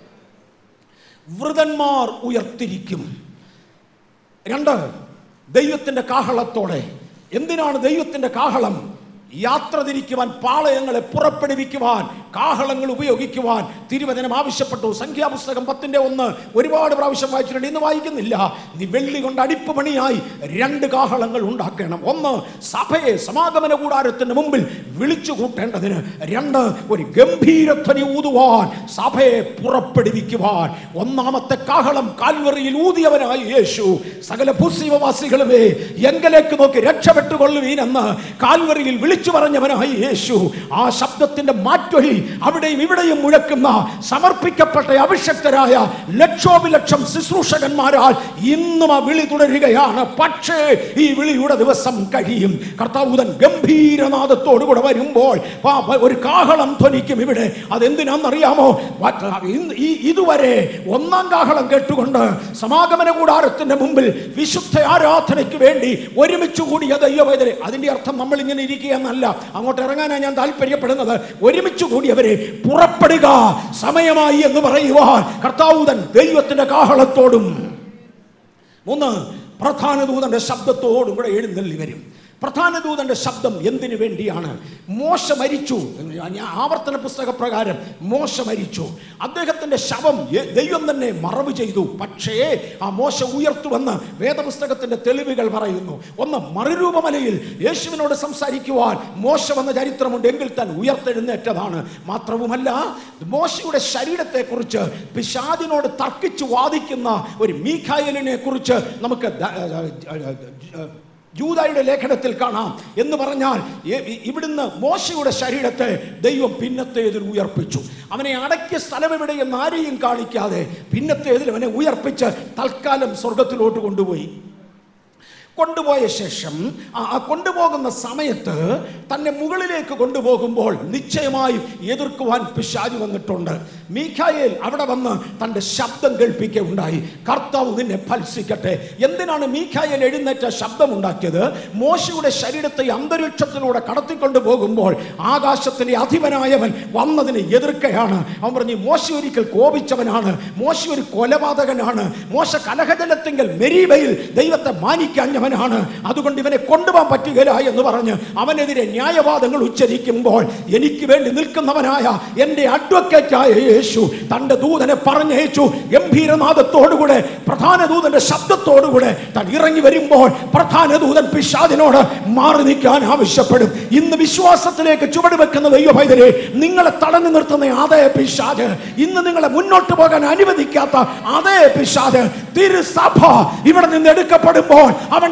S1: വൃതന്മാർ ഉയർത്തിരിക്കും രണ്ട് ദൈവത്തിന്റെ കാഹളത്തോടെ എന്തിനാണ് ദൈവത്തിന്റെ കാഹളം യാത്ര തിരിക്കുവാൻ പാളയങ്ങളെ പുറപ്പെടുവിക്കുവാൻ കാഹളങ്ങൾ ഉപയോഗിക്കുവാൻ തിരുവചനം ആവശ്യപ്പെട്ടു സംഖ്യാപുസ്തകം പത്തിന്റെ ഒന്ന് ഒരുപാട് പ്രാവശ്യം വായിച്ചിട്ടുണ്ട് ഇന്ന് വായിക്കുന്നില്ല നീ വെള്ളി കൊണ്ട് അടിപ്പ് പണിയായി രണ്ട് കാഹളങ്ങൾ ഉണ്ടാക്കണം ഒന്ന് സഭയെ സമാഗമന കൂടാരത്തിന് മുമ്പിൽ വിളിച്ചു കൂട്ടേണ്ടതിന് രണ്ട് ഒരു ഗംഭീരധ്വനി ഊതുവാൻ സഭയെ പുറപ്പെടുവിക്കുവാൻ ഒന്നാമത്തെ കാഹളം കാൽവറിയിൽ ഊതിയവനായി യേശു സകല ഭൂസീവവാസികളുമേ എങ്കലേക്ക് നോക്കി രക്ഷപ്പെട്ടുകൊള്ളുവീനെന്ന് കാൽവറിയിൽ വിളിച്ചു പറഞ്ഞവനായി യേശു ആ ശബ്ദത്തിന്റെ മാറ്റൊലി അവിടെയും ഇവിടെയും മുഴക്കുന്ന സമർപ്പിക്കപ്പെട്ട അഭിഷക്തരായ ലക്ഷോപിലക്ഷം ശുശ്രൂഷകന്മാരാൽ ഇന്നും ആ വിളി തുടരുകയാണ് പക്ഷേ ഈ വിളിയുടെ ദിവസം കഴിയും കർത്താവുതൻ ഗംഭീരനാദത്തോടു കൂടെ വരുമ്പോൾ ആ ഒരു കാഹളം ധ്വനിക്കും ഇവിടെ അതെന്തിനാണെന്നറിയാമോ വ- ഇന്ന് ഈ ഇതുവരെ ഒന്നാം കാഹളം കേട്ടുകൊണ്ട് സമാഗമന കൂടാരത്തിന്റെ മുമ്പിൽ വിശുദ്ധ ആരാധനയ്ക്ക് വേണ്ടി ഒരുമിച്ച് കൂടിയ ദൈവവേദന അതിന്റെ അർത്ഥം നമ്മൾ ഇങ്ങനെ ഇരിക്കുക എന്നല്ല അങ്ങോട്ട് ഇറങ്ങാനാണ് ഞാൻ താല്പര്യപ്പെടുന്നത് ഒരുമിച്ച് കൂടിയവരെ പുറപ്പെടുക സമയമായി എന്ന് പറയുവാൻ കർത്താവുതൻ ദൈവത്തിന്റെ കാഹളത്തോടും മൂന്ന് പ്രധാന ദൂതന്റെ ശബ്ദത്തോടും കൂടെ എഴുന്നള്ളി വരും പ്രധാന ദൂതന്റെ ശബ്ദം എന്തിനു വേണ്ടിയാണ് മോശ മരിച്ചു ഞാൻ ആവർത്തന പുസ്തക പ്രകാരം മോശ മരിച്ചു അദ്ദേഹത്തിന്റെ ശവം യെ- ദൈവം തന്നെ മറവ് ചെയ്തു പക്ഷേ ആ മോശ ഉയർത്തുവെന്ന് വേദപുസ്തകത്തിന്റെ തെളിവുകൾ പറയുന്നു ഒന്ന് മറുരൂപമലയിൽ യേശുവിനോട് സംസാരിക്കുവാൻ മോശ വന്ന ചരിത്രമുണ്ട് എങ്കിൽ താൻ ഉയർത്തെഴുന്നേറ്റതാണ് മാത്രവുമല്ല മോശയുടെ ശരീരത്തെക്കുറിച്ച് പിശാദിനോട് തർക്കിച്ചു വാദിക്കുന്ന ഒരു മീഖായലിനെ കുറിച്ച് നമുക്ക് ദ- ജൂതായുടെ ലേഖനത്തിൽ കാണാം എന്ന് പറഞ്ഞാൽ എ- ഇ- ഇവിടുന്ന് മോശയുടെ ശരീരത്തെ ദൈവം പിന്നത്തേതിൽ ഉയർപ്പിച്ചു അവനെ അടക്കിയ സ്ഥലം എവിടെയെന്ന് ആരെയും കാണിക്കാതെ പിന്നത്തേതിൽ അവനെ ഉയർപ്പിച്ച് തൽക്കാലം സ്വർഗത്തിലോട്ട് കൊണ്ടുപോയി കൊണ്ടുപോയ ശേഷം ആ ആ കൊണ്ടുപോകുന്ന സമയത്ത് തന്നെ മുകളിലേക്ക് കൊണ്ടുപോകുമ്പോൾ നിശ്ചയമായും എതിർക്കുവാൻ പിശാജ് വന്നിട്ടുണ്ട് മീഖായേൽ അവിടെ വന്ന് തൻ്റെ ശബ്ദം കേൾപ്പിക്കുകയുണ്ടായി കർത്താവ് നിന്നെ ഫത്സിക്കട്ടെ എന്തിനാണ് മീഖായേൽ എഴുന്നേറ്റ ശബ്ദമുണ്ടാക്കിയത് മോശയുടെ ശരീരത്തെ അന്തരീക്ഷത്തിലൂടെ കടത്തിക്കൊണ്ടു പോകുമ്പോൾ ആകാശത്തിലെ അധിപനായവൻ വന്നതിനെ എതിർക്കുകയാണ് അവൻ പറഞ്ഞു മോശ ഒരിക്കൽ കോപിച്ചവനാണ് മോശ ഒരു കൊലപാതകനാണ് മോശ കലഹജലത്തിങ്കൽ മെരീബയിൽ ദൈവത്തെ മാനിക്കാഞ്ഞവനാണ് അതുകൊണ്ട് ഇവനെ കൊണ്ടുപോകാൻ പറ്റുകയില്ല എന്ന് പറഞ്ഞ് അവനെതിരെ ന്യായവാദങ്ങൾ ഉച്ചരിക്കുമ്പോൾ എനിക്ക് വേണ്ടി നിൽക്കുന്നവനായ എൻ്റെ അഡ്വക്കേറ്റായ യേശു തൻ്റെ ദൂതനെ പറഞ്ഞയച്ചു ഗംഭീരനാദത്തോടുകൂടെ പ്രധാന ദൂതന്റെ ശബ്ദത്തോടുകൂടെ താൻ ഇറങ്ങി വരുമ്പോൾ പ്രധാന ദൂതൻ പിശാദിനോട് മാറി നിൽക്കാൻ ആവശ്യപ്പെടും ഇന്ന് വിശ്വാസത്തിലേക്ക് ചുവട് വെക്കുന്ന ദൈവഭൈതരെ നിങ്ങളെ തടഞ്ഞു നിർത്തുന്ന അതേ പിശാജ് ഇന്ന് നിങ്ങളെ മുന്നോട്ട് പോകാൻ അനുവദിക്കാത്ത അതേ പിശാജ് തിരുസഭ ഇവിടെ നിന്ന് എടുക്കപ്പെടുമ്പോൾ അവന്റെ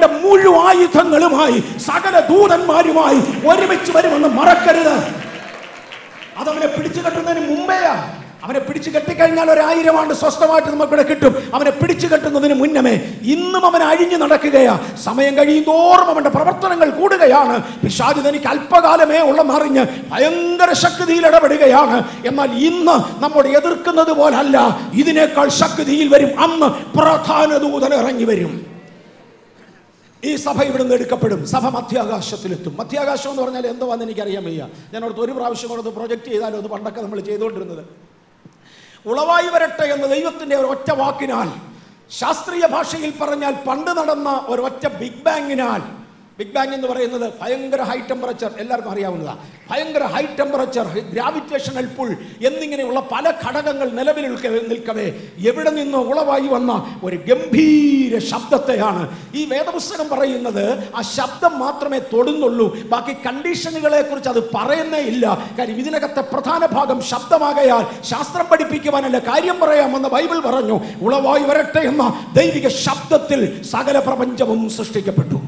S1: അവന്റെ മുഴുവൻ ആയുധങ്ങളുമായി സകല ദൂതന്മാരുമായി ഒരുമിച്ച് വരുമെന്ന് മറക്കരുത് അതവനെ പിടിച്ചു കെട്ടുന്നതിന് മുമ്പേയാ അവനെ പിടിച്ചു കെട്ടിക്കഴിഞ്ഞാൽ ഒരായിരം ആണ്ട് സ്വസ്ഥമായിട്ട് നമുക്കിവിടെ കിട്ടും അവനെ പിടിച്ചു കെട്ടുന്നതിന് മുന്നമേ ഇന്നും അവൻ അഴിഞ്ഞു നടക്കുകയാ സമയം കഴിയും തോറും അവന്റെ പ്രവർത്തനങ്ങൾ കൂടുകയാണ് പിശാചു തനിക്ക് അല്പകാലമേ ഉള്ളെന്നറിഞ്ഞ് ഭയങ്കര ശക്തിയിൽ ഇടപെടുകയാണ് എന്നാൽ ഇന്ന് നമ്മോട് എതിർക്കുന്നത് പോലല്ല ഇതിനേക്കാൾ ശക്തിയിൽ വരും അന്ന് പ്രധാന ദൂതൻ ഇറങ്ങി വരും ഈ സഭ ഇവിടുന്ന് എടുക്കപ്പെടും സഭ മധ്യാകാശത്തിലെത്തും മധ്യാകാശം എന്ന് പറഞ്ഞാൽ എന്തുവാന്ന് എനിക്കറിയാൻ വയ്യ ഞാൻ അവിടുത്തെ ഒരു പ്രാവശ്യം കൂടെ പ്രൊജക്റ്റ് ചെയ്താലോ അത് പണ്ടൊക്കെ നമ്മൾ ചെയ്തുകൊണ്ടിരുന്നത് ഉളവായി വരട്ടെ എന്ന ദൈവത്തിന്റെ ഒരു ഒറ്റ വാക്കിനാൽ ശാസ്ത്രീയ ഭാഷയിൽ പറഞ്ഞാൽ പണ്ട് നടന്ന ഒരു ഒറ്റ ബിഗ് ബാങ്ങിനാൽ ബിഗ് ബാങ് എന്ന് പറയുന്നത് ഭയങ്കര ഹൈ ടെമ്പറേച്ചർ എല്ലാവർക്കും അറിയാവുന്നതാണ് ഭയങ്കര ഹൈ ടെമ്പറേച്ചർ ഗ്രാവിറ്റേഷണൽ പുൾ എന്നിങ്ങനെയുള്ള പല ഘടകങ്ങൾ നിലവിൽ നിൽക്കവേ നിൽക്കവേ എവിടെ നിന്ന് ഉളവായി വന്ന ഒരു ഗംഭീര ശബ്ദത്തെയാണ് ഈ വേദപുസ്തകം പറയുന്നത് ആ ശബ്ദം മാത്രമേ തൊടുന്നുള്ളൂ ബാക്കി കണ്ടീഷനുകളെ കുറിച്ച് അത് പറയുന്നേ ഇല്ല കാര്യം ഇതിനകത്തെ പ്രധാന ഭാഗം ശബ്ദമാകയാൽ ശാസ്ത്രം പഠിപ്പിക്കുവാനല്ല കാര്യം പറയാമെന്ന് ബൈബിൾ പറഞ്ഞു ഉളവായി വരട്ടെ എന്ന ദൈവിക ശബ്ദത്തിൽ സകല പ്രപഞ്ചവും സൃഷ്ടിക്കപ്പെട്ടു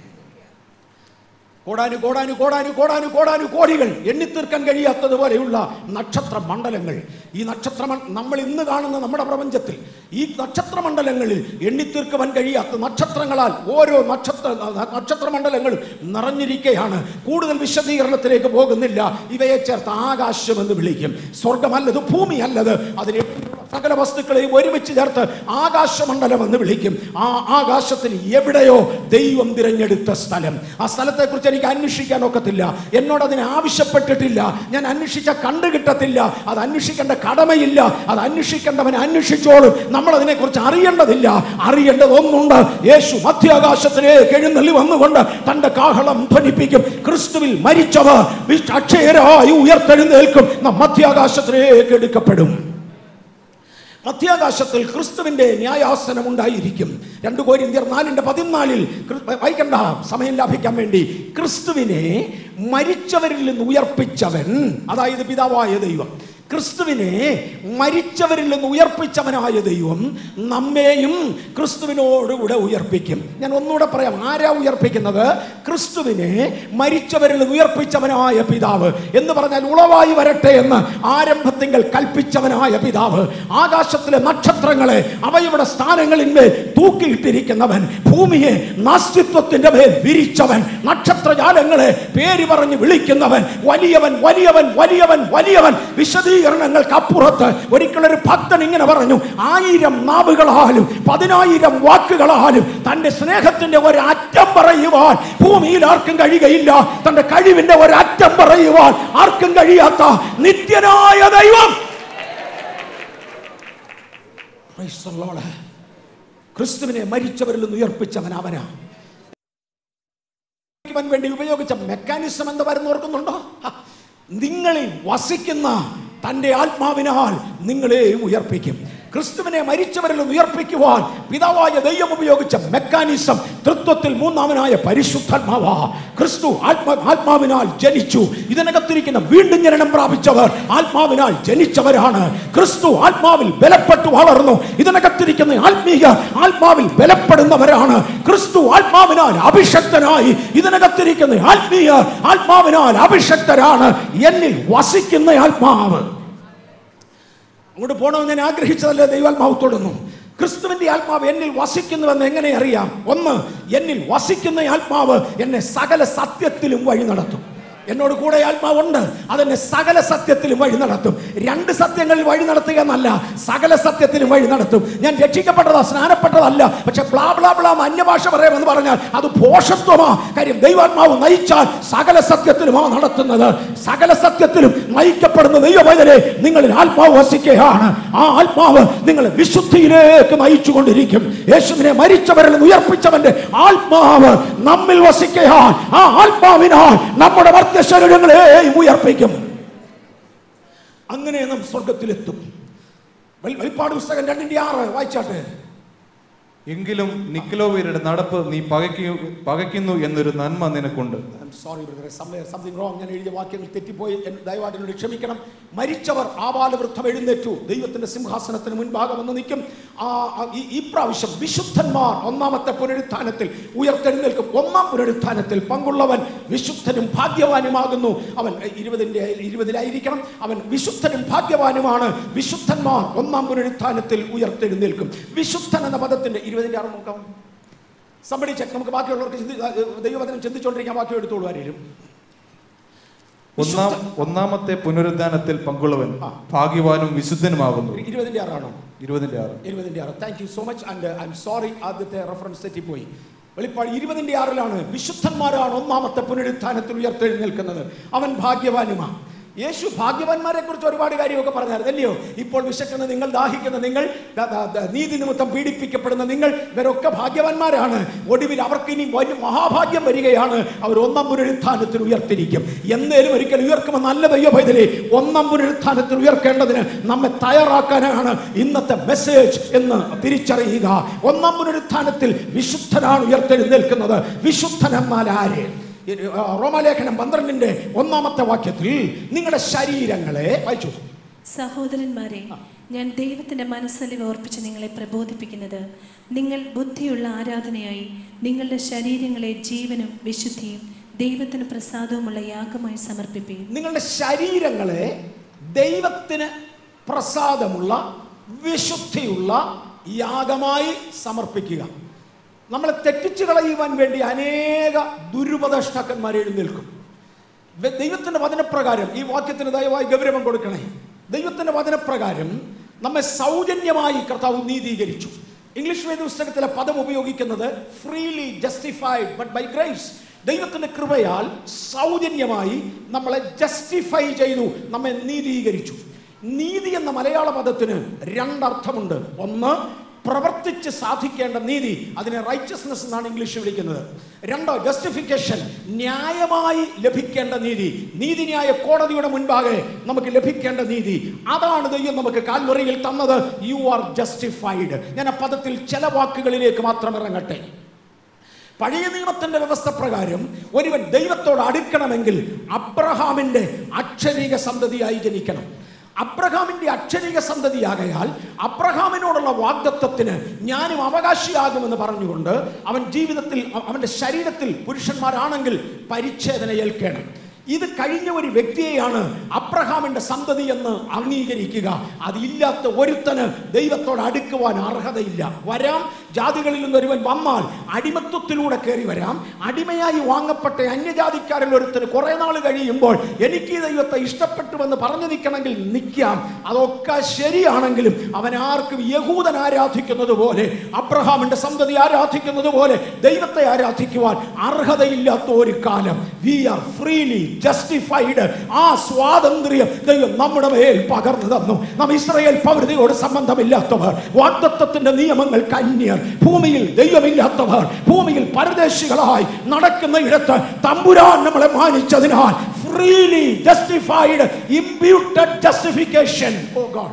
S1: കോടാനു കോടാനു കോടാനു കോടാനു കോടാനു കോടികൾ എണ്ണിത്തീർക്കാൻ കഴിയാത്തതുപോലെയുള്ള നക്ഷത്ര മണ്ഡലങ്ങൾ ഈ നക്ഷത്ര മ- നമ്മൾ ഇന്ന് കാണുന്ന നമ്മുടെ പ്രപഞ്ചത്തിൽ ഈ നക്ഷത്ര മണ്ഡലങ്ങളിൽ എണ്ണിത്തീർക്കുവാൻ കഴിയാത്ത നക്ഷത്രങ്ങളാൽ ഓരോ നക്ഷത്ര നക്ഷത്ര മണ്ഡലങ്ങളും നിറഞ്ഞിരിക്കുകയാണ് കൂടുതൽ വിശദീകരണത്തിലേക്ക് പോകുന്നില്ല ഇവയെ ചേർത്ത് ആകാശം എന്ന് വിളിക്കും സ്വർഗമല്ലത് ഭൂമിയല്ലത് അതിനെ സകല വസ്തുക്കളെയും ഒരുമിച്ച് ചേർത്ത് ആകാശമണ്ഡലം എന്ന് വിളിക്കും ആ ആകാശത്തിൽ എവിടെയോ ദൈവം തിരഞ്ഞെടുത്ത സ്ഥലം ആ സ്ഥലത്തെക്കുറിച്ച് എനിക്ക് അന്വേഷിക്കാൻ ഒക്കത്തില്ല എന്നോട് അതിനെ ആവശ്യപ്പെട്ടിട്ടില്ല ഞാൻ അന്വേഷിച്ച കണ്ടു കിട്ടത്തില്ല അത് അന്വേഷിക്കേണ്ട കടമയില്ല അത് അന്വേഷിക്കേണ്ടവൻ അന്വേഷിച്ചോളും നമ്മൾ അതിനെക്കുറിച്ച് അറിയേണ്ടതില്ല അറിയേണ്ടത് ഒന്നുണ്ട് യേശു മധ്യാകാശത്തിലേക്ക് എഴുന്നള്ളി വന്നുകൊണ്ട് തന്റെ കാഹളം ധ്വനിപ്പിക്കും ക്രിസ്തുവിൽ മരിച്ചവർ വിശ്- അക്ഷയരായി ഉയർത്തെഴുന്നേൽക്കും നാം മധ്യാകാശത്തിലേക്ക് എടുക്കപ്പെടും മധ്യാകാശത്തിൽ ക്രിസ്തുവിന്റെ ന്യായാസനം ഉണ്ടായിരിക്കും രണ്ടു കോരിന്ത്യർ നാലിന്റെ പതിനാലിൽ ക്രി- വായിക്കണ്ട സമയം ലാഭിക്കാൻ വേണ്ടി ക്രിസ്തുവിനെ മരിച്ചവരിൽ നിന്ന് ഉയർപ്പിച്ചവൻ അതായത് പിതാവായ ദൈവം ക്രിസ്തുവിനെ മരിച്ചവരിൽ നിന്ന് ഉയർപ്പിച്ചവനായ ദൈവം നമ്മെയും ക്രിസ്തുവിനോടുകൂടെ ഉയർപ്പിക്കും ഞാൻ ഒന്നുകൂടെ പറയാം ആരാ ഉയർപ്പിക്കുന്നത് ക്രിസ്തുവിനെ മരിച്ചവരിൽ നിന്ന് ഉയർപ്പിച്ചവനായ പിതാവ് എന്ന് പറഞ്ഞാൽ ഉളവായി വരട്ടെ എന്ന് ആരംഭത്തിങ്കൽ കൽപ്പിച്ചവനായ പിതാവ് ആകാശത്തിലെ നക്ഷത്രങ്ങളെ അവയുടെ സ്ഥാനങ്ങളിന്മേൽ തൂക്കിയിട്ടിരിക്കുന്നവൻ ഭൂമിയെ നാസ്തിത്വത്തിന്റെ മേൽ വിരിച്ചവൻ നക്ഷത്രജാലങ്ങളെ പേര് പറഞ്ഞ് വിളിക്കുന്നവൻ വലിയവൻ വലിയവൻ വലിയവൻ വലിയവൻ വിശദീകരണങ്ങൾക്ക് അപ്പുറത്ത് ഒരിക്കലൊരു ഭക്തൻ ഇങ്ങനെ പറഞ്ഞു ആയിരം നാവുകളാലും പതിനായിരം വാക്കുകളാലും തന്റെ സ്നേഹത്തിന്റെ ഒരറ്റം പറയുവാൻ ഭൂമിയിൽ ആർക്കും കഴിയുകയില്ല തന്റെ കഴിവിന്റെ ഒരറ്റം പറയുവാൻ ആർക്കും കഴിയാത്ത നിത്യനായ ദൈവം Praise the Lord. ക്രിസ്തുവിനെ മരിച്ചവരിൽ നിന്ന് ഉയർപ്പിച്ചവൻ അവനാ ക്കാൻ വേണ്ടി ഉപയോഗിച്ച മെക്കാനിസം എന്ന് വരുന്ന ഓർക്കുന്നുണ്ടോ ഹ, നിങ്ങളിൽ വസിക്കുന്ന തന്റെ ആത്മാവിനാൽ നിങ്ങളെ ഉയർപ്പിക്കും ക്രിസ്തുവിനെ മരിച്ചവരിൽ നിന്ന് ഉയർപ്പിക്കുവാൻ പിതാവായ ദൈവം ഉപയോഗിച്ച മെക്കാനിസം തൃത്വത്തിൽ മൂന്നാമനായ പരിശുദ്ധാത്മാവാ ക്രിസ്തു ആത്മ ആത്മാവിനാൽ ജനിച്ചു ഇതിനകത്തിരിക്കുന്ന വീണ്ടും ജനനം പ്രാപിച്ചവർ ആത്മാവിനാൽ ജനിച്ചവരാണ് ക്രിസ്തു ആത്മാവിൽ ബലപ്പെട്ടു വളർന്നു ഇതിനകത്തിരിക്കുന്ന ആത്മീയ ആത്മാവിൽ ബലപ്പെടുന്നവരാണ് ക്രിസ്തു ആത്മാവിനാൽ അഭിഷക്തനായി ഇതിനകത്തിരിക്കുന്ന ആത്മീയ ആത്മാവിനാൽ അഭിഷക്തരാണ് എന്നിൽ വസിക്കുന്ന ആത്മാവ് അങ്ങോട്ട് പോകണമെന്ന് ഞാൻ ആഗ്രഹിച്ചതല്ലേ ദൈവാത്മാവ് തൊടുന്നു ക്രിസ്തുവിന്റെ ആത്മാവ് എന്നിൽ വസിക്കുന്നുവെന്ന് എങ്ങനെ അറിയാം ഒന്ന് എന്നിൽ വസിക്കുന്ന ആത്മാവ് എന്നെ സകല സത്യത്തിലും വഴി നടത്തും എന്നോട് കൂടെ ആത്മാവുണ്ട് അതെന്നെ സകല സത്യത്തിലും വഴി നടത്തും രണ്ട് സത്യങ്ങളിൽ വഴി നടത്തുക എന്നല്ല സകല സത്യത്തിലും വഴി നടത്തും ഞാൻ രക്ഷിക്കപ്പെട്ടതാ സ്നാനപ്പെട്ടതല്ല പക്ഷെ ബ്ലാ ബ്ലാ ബ്ലാ എന്ന് അന്യഭാഷ പറയാമെന്ന് പറഞ്ഞാൽ അത് പോഷത്വമാ കാര്യം ദൈവാത്മാവ് നയിച്ചാൽ സകല സത്യത്തിലുമാ നടത്തുന്നത് സകല സത്യത്തിലും നയിക്കപ്പെടുന്ന ദൈവവൈതരെ നിങ്ങളിൽ ആത്മാവ് വസിക്കുകയാണ് ആ ആത്മാവ് നിങ്ങളെ വിശുദ്ധിയിലേക്ക് നയിച്ചുകൊണ്ടിരിക്കും യേശുവിനെ മരിച്ചവരിൽ നിന്ന് ഉയർപ്പിച്ചവന്റെ ആത്മാവ് നമ്മിൽ വസിക്കുകയാൽ ആ ആത്മാവിനാൽ നമ്മുടെ മർത്യശരീരങ്ങളെ ഉയർപ്പിക്കും അങ്ങനെ നാം സ്വർഗത്തിലെത്തും വെളി- വെളിപ്പാട് പുസ്തകം രണ്ടിന്റെ ആറ് വായിച്ചാട്ടെ
S3: എങ്കിലും നിക്കലോവരുടെ നടപ്പ് നീ പകയ്ക്കു പകയ്ക്കുന്നു എന്നൊരു നന്മ നിനക്കുണ്ട്
S1: I'm സോറി ബ്രദറെ സംതിങ് റോങ് ഞാൻ എഴുതിയ വാക്യങ്ങൾ തെറ്റിപ്പോയി എൻ- ദയവായിട്ട് എന്നോട് ക്ഷമിക്കണം മരിച്ചവർ ആപാലവൃദ്ധം എഴുന്നേറ്റു ദൈവത്തിന്റെ സിംഹാസനത്തിന് മുൻഭാഗം വന്ന് നിൽക്കും ആ ആ, ഈ- ഈ പ്രാവശ്യം വിശുദ്ധന്മാർ ഒന്നാമത്തെ പുനരുത്ഥാനത്തിൽ ഉയർത്തെഴുന്നേൽക്കും ഒന്നാം പുനരുത്ഥാനത്തിൽ പങ്കുള്ളവൻ വിശുദ്ധനും ഭാഗ്യവാനുമാകുന്നു അവൻ എ, ഇരുപതിന്റെ ഇരുപതിലായിരിക്കണം അവൻ വിശുദ്ധനും ഭാഗ്യവാനുമാണ് വിശുദ്ധന്മാർ ഒന്നാം പുനരുത്ഥാനത്തിൽ ഉയർത്തെഴുന്നേൽക്കും വിശുദ്ധൻ എന്ന പദത്തിന്റെ ഇരുപതിന്റെ ആറ് നോക്കാം സമ്പടി ചെക്ക് നമുക്ക് ബാക്കിയുള്ളവർക്ക് ചിന്തി- ആ, ദൈവവചനം ചിന്തിച്ചുകൊണ്ടിരിക്കാൻ ബാക്കി എടുത്തോളൂ ആരെയും
S3: ഒന്നാം ഒന്നാമത്തെ പുനരുദ്ധാനത്തിൽ പങ്കുള്ളവൻ ഭാഗ്യവാനും വിശുദ്ധനുമാകുന്നു
S1: ഇരുപതിന്റെ ആറാണോ
S3: ഇരുപതിന്റെ ആറ്
S1: ഇരുപതിന്റെ ആറ് thank you so much and I'm sorry ആദ്യത്തെ റെഫറൻസ് തെറ്റിപ്പോയി വെളിപ്പാട് ഇരുപതിന്റെ ആറിലാണ് വിശുദ്ധന്മാരാണ് ഒന്നാമത്തെ പുനരുത്ഥാനത്തിൽ ഉയർത്തെഴുന്നേൽക്കുന്നത് അവൻ ഭാഗ്യവാനുമാണ് യേശു ഭാഗ്യവാന്മാരെ കുറിച്ച് ഒരുപാട് കാര്യമൊക്കെ പറഞ്ഞായിരുന്നു അല്ലയോ ഇപ്പോൾ വിശക്കുന്ന നിങ്ങൾ ദാഹിക്കുന്ന നിങ്ങൾ ദ- ദ- ദ- നീതി നിമിത്തം പീഡിപ്പിക്കപ്പെടുന്ന നിങ്ങൾ ഇവരൊക്കെ ഭാഗ്യവാന്മാരാണ് ഒടുവിൽ അവർക്ക് ഇനി വലിയ മഹാഭാഗ്യം വരികയാണ് അവർ ഒന്നാം പുനരുത്ഥാനത്തിൽ ഉയർത്തിരിക്കും എന്നേലും ഒരിക്കൽ ഉയർക്കുമെന്ന് നല്ല ദൈവ പൈതലേ ഒന്നാം പുനരുത്ഥാനത്തിൽ ഉയർക്കേണ്ടതിന് നമ്മെ തയ്യാറാക്കാനാണ് ഇന്നത്തെ മെസ്സേജ് എന്ന് തിരിച്ചറിയുക ഒന്നാം പുനരുത്ഥാനത്തിൽ വിശുദ്ധനാണ് ഉയർത്തെഴുന്നേൽക്കുന്നത് വിശുദ്ധൻ എന്നാൽ ആര് ഈ, ആ, റോമാലേഖനം പന്ത്രണ്ടിന്റെ ഒന്നാമത്തെ വാക്യത്തിൽ നിങ്ങളുടെ ശരീരങ്ങളെ വായിച്ചു
S2: സഹോദരന്മാരെ ഞാൻ ദൈവത്തിന്റെ മനസ്സലിവ് ഓർപ്പിച്ച് നിങ്ങളെ പ്രബോധിപ്പിക്കുന്നത് നിങ്ങൾ ബുദ്ധിയുള്ള ആരാധനയായി നിങ്ങളുടെ ശരീരങ്ങളെ ജീവനും വിശുദ്ധിയും ദൈവത്തിന് പ്രസാദവുമുള്ള യാഗമായി സമർപ്പിപ്പീൻ
S1: നിങ്ങളുടെ ശരീരങ്ങളെ ദൈവത്തിന് പ്രസാദമുള്ള വിശുദ്ധിയുള്ള യാഗമായി സമർപ്പിക്കുക നമ്മളെ തെറ്റിച്ചു കളയുവാൻ വേണ്ടി അനേക ദുരുപദേഷ്ടാക്കന്മാർ എഴുന്നേൽക്കും വെ- ദൈവത്തിന്റെ വചനപ്രകാരം ഈ വാക്യത്തിന് ദയവായി ഗൗരവം കൊടുക്കണേ ദൈവത്തിന്റെ വചനപ്രകാരം നമ്മെ സൗജന്യമായി കർത്താവ് നീതീകരിച്ചു ഇംഗ്ലീഷ് വേദ പുസ്തകത്തിലെ പദം ഉപയോഗിക്കുന്നത് freely justified but by grace ദൈവത്തിന്റെ കൃപയാൽ സൗജന്യമായി നമ്മളെ ജസ്റ്റിഫൈ ചെയ്തു നമ്മെ നീതീകരിച്ചു നീതി എന്ന മലയാള പദത്തിന് രണ്ടർത്ഥമുണ്ട് ഒന്ന് പ്രവർത്തിച്ച് സാധിക്കേണ്ട നീതി അതിനെ റൈച്ചസ്നെസ് എന്നാണ് ഇംഗ്ലീഷ് വിളിക്കുന്നത് രണ്ടോ ജസ്റ്റിഫിക്കേഷൻ ന്യായമായി ലഭിക്കേണ്ട നീതി നീതിന്യായ കോടതിയുടെ മുൻപാകെ നമുക്ക് ലഭിക്കേണ്ട നീതി അതാണ് ദൈവം നമുക്ക് കാൽവറിയിൽ തന്നത് യു ആർ ജസ്റ്റിഫൈഡ് ഞാൻ ആ പദത്തിൽ ചില വാക്കുകളിലേക്ക് മാത്രം ഇറങ്ങട്ടെ പഴയ നിയമത്തിന്റെ വ്യവസ്ഥ പ്രകാരം ഒരുവൻ ദൈവത്തോട് അടുക്കണമെങ്കിൽ അബ്രഹാമിന്റെ അക്ഷരീക സന്തതിയായി ജനിക്കണം അബ്രഹാമിന്റെ അക്ഷരീക സന്തതിയാകയാൽ അബ്രഹാമിനോടുള്ള വാഗ്ദത്വത്തിന് ഞാനും അവകാശിയാകുമെന്ന് പറഞ്ഞുകൊണ്ട് അവൻ ജീവിതത്തിൽ അവ- അവന്റെ ശരീരത്തിൽ പുരുഷന്മാരാണെങ്കിൽ പരിച്ഛേദന ഏൽക്കണം ഇത് കഴിഞ്ഞ ഒരു വ്യക്തിയെയാണ് അബ്രഹാമിന്റെ സന്തതി എന്ന് അംഗീകരിക്കുക അതില്ലാത്ത ഒരുത്തന് ദൈവത്തോട് അടുക്കുവാൻ അർഹതയില്ല വരാം ജാതികളിൽ നിന്ന് ഒരുവൻ വന്നാൽ അടിമത്വത്തിലൂടെ കയറി വരാം അടിമയായി വാങ്ങപ്പെട്ട അന്യജാതിക്കാരിൽ ഒരുത്തന് കുറെ നാൾ കഴിയുമ്പോൾ എനിക്ക് ഈ ദൈവത്തെ ഇഷ്ടപ്പെട്ടുവെന്ന് പറഞ്ഞു നിൽക്കണമെങ്കിൽ നിൽക്കാം അതൊക്കെ ശരിയാണെങ്കിലും അവൻ ആർക്കും യഹൂദൻ ആരാധിക്കുന്നത് പോലെ അബ്രഹാമിന്റെ സന്തതി ആരാധിക്കുന്നത് പോലെ ദൈവത്തെ ആരാധിക്കുവാൻ അർഹതയില്ലാത്ത ഒരു കാലം വി ആർ ഫ്രീലി ജസ്റ്റിഫൈഡ് ആ സ്വാതന്ത്ര്യം ദൈവം നമ്മുടെ മേൽ പകർന്നു തന്നു നാം ഇസ്രയേൽ പൗരതയോട് സംബന്ധമില്ലാത്തവർ വാഗ്ദത്വത്തിന്റെ നിയമങ്ങൾ കന്യർ ഭൂമിയിൽ ദൈവമില്ലാത്തവർ ഭൂമിയിൽ പരദേശികളായി നടക്കുന്ന ഇടത്ത് തമ്പുരാൻ നമ്മളെ മാനിച്ചതിനാൽ freely justified imputed justification oh God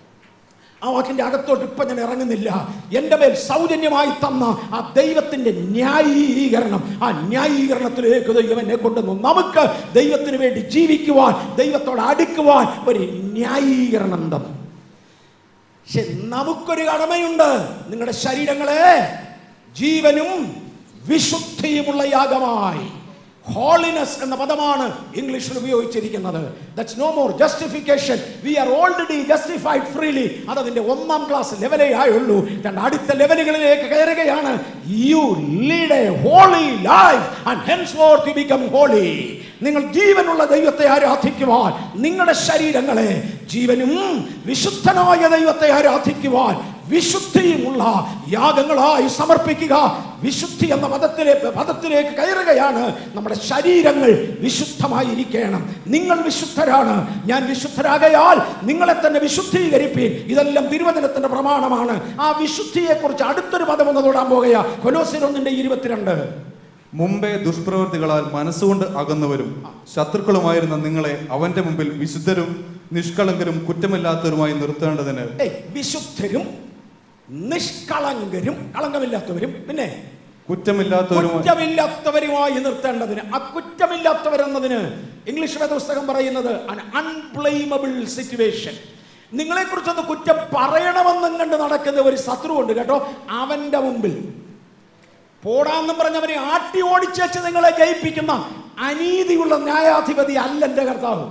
S1: ആ വാക്കിന്റെ അകത്തോട്ട് ഇപ്പൊ ഞാൻ ഇറങ്ങുന്നില്ല എൻ്റെ മേൽ സൗജന്യമായി തന്ന ആ ദൈവത്തിന്റെ ന്യായീകരണം ആ ന്യായീകരണത്തിലേക്ക് ദൈവം എന്നെ കൊണ്ടുവന്നു നമുക്ക് ദൈവത്തിന് വേണ്ടി ജീവിക്കുവാൻ ദൈവത്തോട് അടുക്കുവാൻ ഒരു ന്യായീകരണം തന്നു പക്ഷെ നമുക്കൊരു കടമയുണ്ട് നിങ്ങളുടെ ശരീരങ്ങളെ ജീവനും വിശുദ്ധിയുമുള്ള യാഗമായി ഹോളിനെസ് എന്ന പദമാണ് ഇംഗ്ലീഷിൽ ഉപയോഗിച്ചിരിക്കുന്നത് that's no more justification we are already justified freely അത് അതിന്റെ ഒന്നാം ക്ലാസ് ലെവലേ ആയുള്ളൂ രണ്ട് അടുത്ത ലെവലുകളിലേക്ക് കയറുകയാണ് you lead a holy life and henceforth you become holy നിങ്ങൾ ജീവനുള്ള ദൈവത്തെ ആരാധിക്കുവാൻ നിങ്ങളുടെ ശരീരങ്ങളെ ജീവനും വിശുദ്ധനായ ദൈവത്തെ ആരാധിക്കുവാൻ വിശുദ്ധിയുമുള്ള യാഗങ്ങളായി സമർപ്പിക്കുക വിശുദ്ധി എന്ന പദത്തിലേക്ക് പദത്തിലേക്ക് കയറുകയാണ് നമ്മുടെ ശരീരങ്ങൾ വിശുദ്ധമായിരിക്കണം നിങ്ങൾ വിശുദ്ധരാണ് ഞാൻ വിശുദ്ധരാകയാൽ നിങ്ങളെ തന്നെ വിശുദ്ധീകരിപ്പീൻ ഇതെല്ലാം തിരുവചനത്തിന്റെ പ്രമാണമാണ് ആ വിശുദ്ധിയെക്കുറിച്ച് അടുത്തൊരു പദം ഒന്ന് തൊടാൻ പോകുക കൊലോസിനൊന്നിന്റെ ഇരുപത്തിരണ്ട്
S3: മുമ്പേ ദുഷ്പ്രവൃത്തികളാൽ മനസ്സുകൊണ്ട് അകന്നവരും ശത്രുക്കളുമായിരുന്ന നിങ്ങളെ അവന്റെ മുമ്പിൽ വിശുദ്ധരും നിഷ്കളങ്കരും കുറ്റമില്ലാത്തവരുമായി നിർത്തേണ്ടതിന്
S1: ഏയ് വിശുദ്ധരും നിഷ്കളങ്കരും കളങ്കമില്ലാത്തവരും പിന്നെ
S3: കുറ്റമില്ലാത്തവരുമായി
S1: കുറ്റമില്ലാത്തവരുമായി നിർത്തേണ്ടതിന് ആ കുറ്റമില്ലാത്തവരെന്നതിന് ഇംഗ്ലീഷ് വേദപുസ്തകം പറയുന്നത് അൺബ്ലെയിമബിൾ സിറ്റുവേഷൻ നിങ്ങളെ കുറിച്ചൊന്ന് കുറ്റം പറയണമെന്നും കണ്ട് നടക്കുന്ന ഒരു ശത്രുവുണ്ട് കേട്ടോ അവന്റെ മുമ്പിൽ പോടാന്നും പറഞ്ഞവനെ ആട്ടി ഓടിച്ചേച്ച് നിങ്ങളെ ജയിപ്പിക്കുന്ന അനീതിയുള്ള ന്യായാധിപതി അല്ല എൻ്റെ കർത്താവ്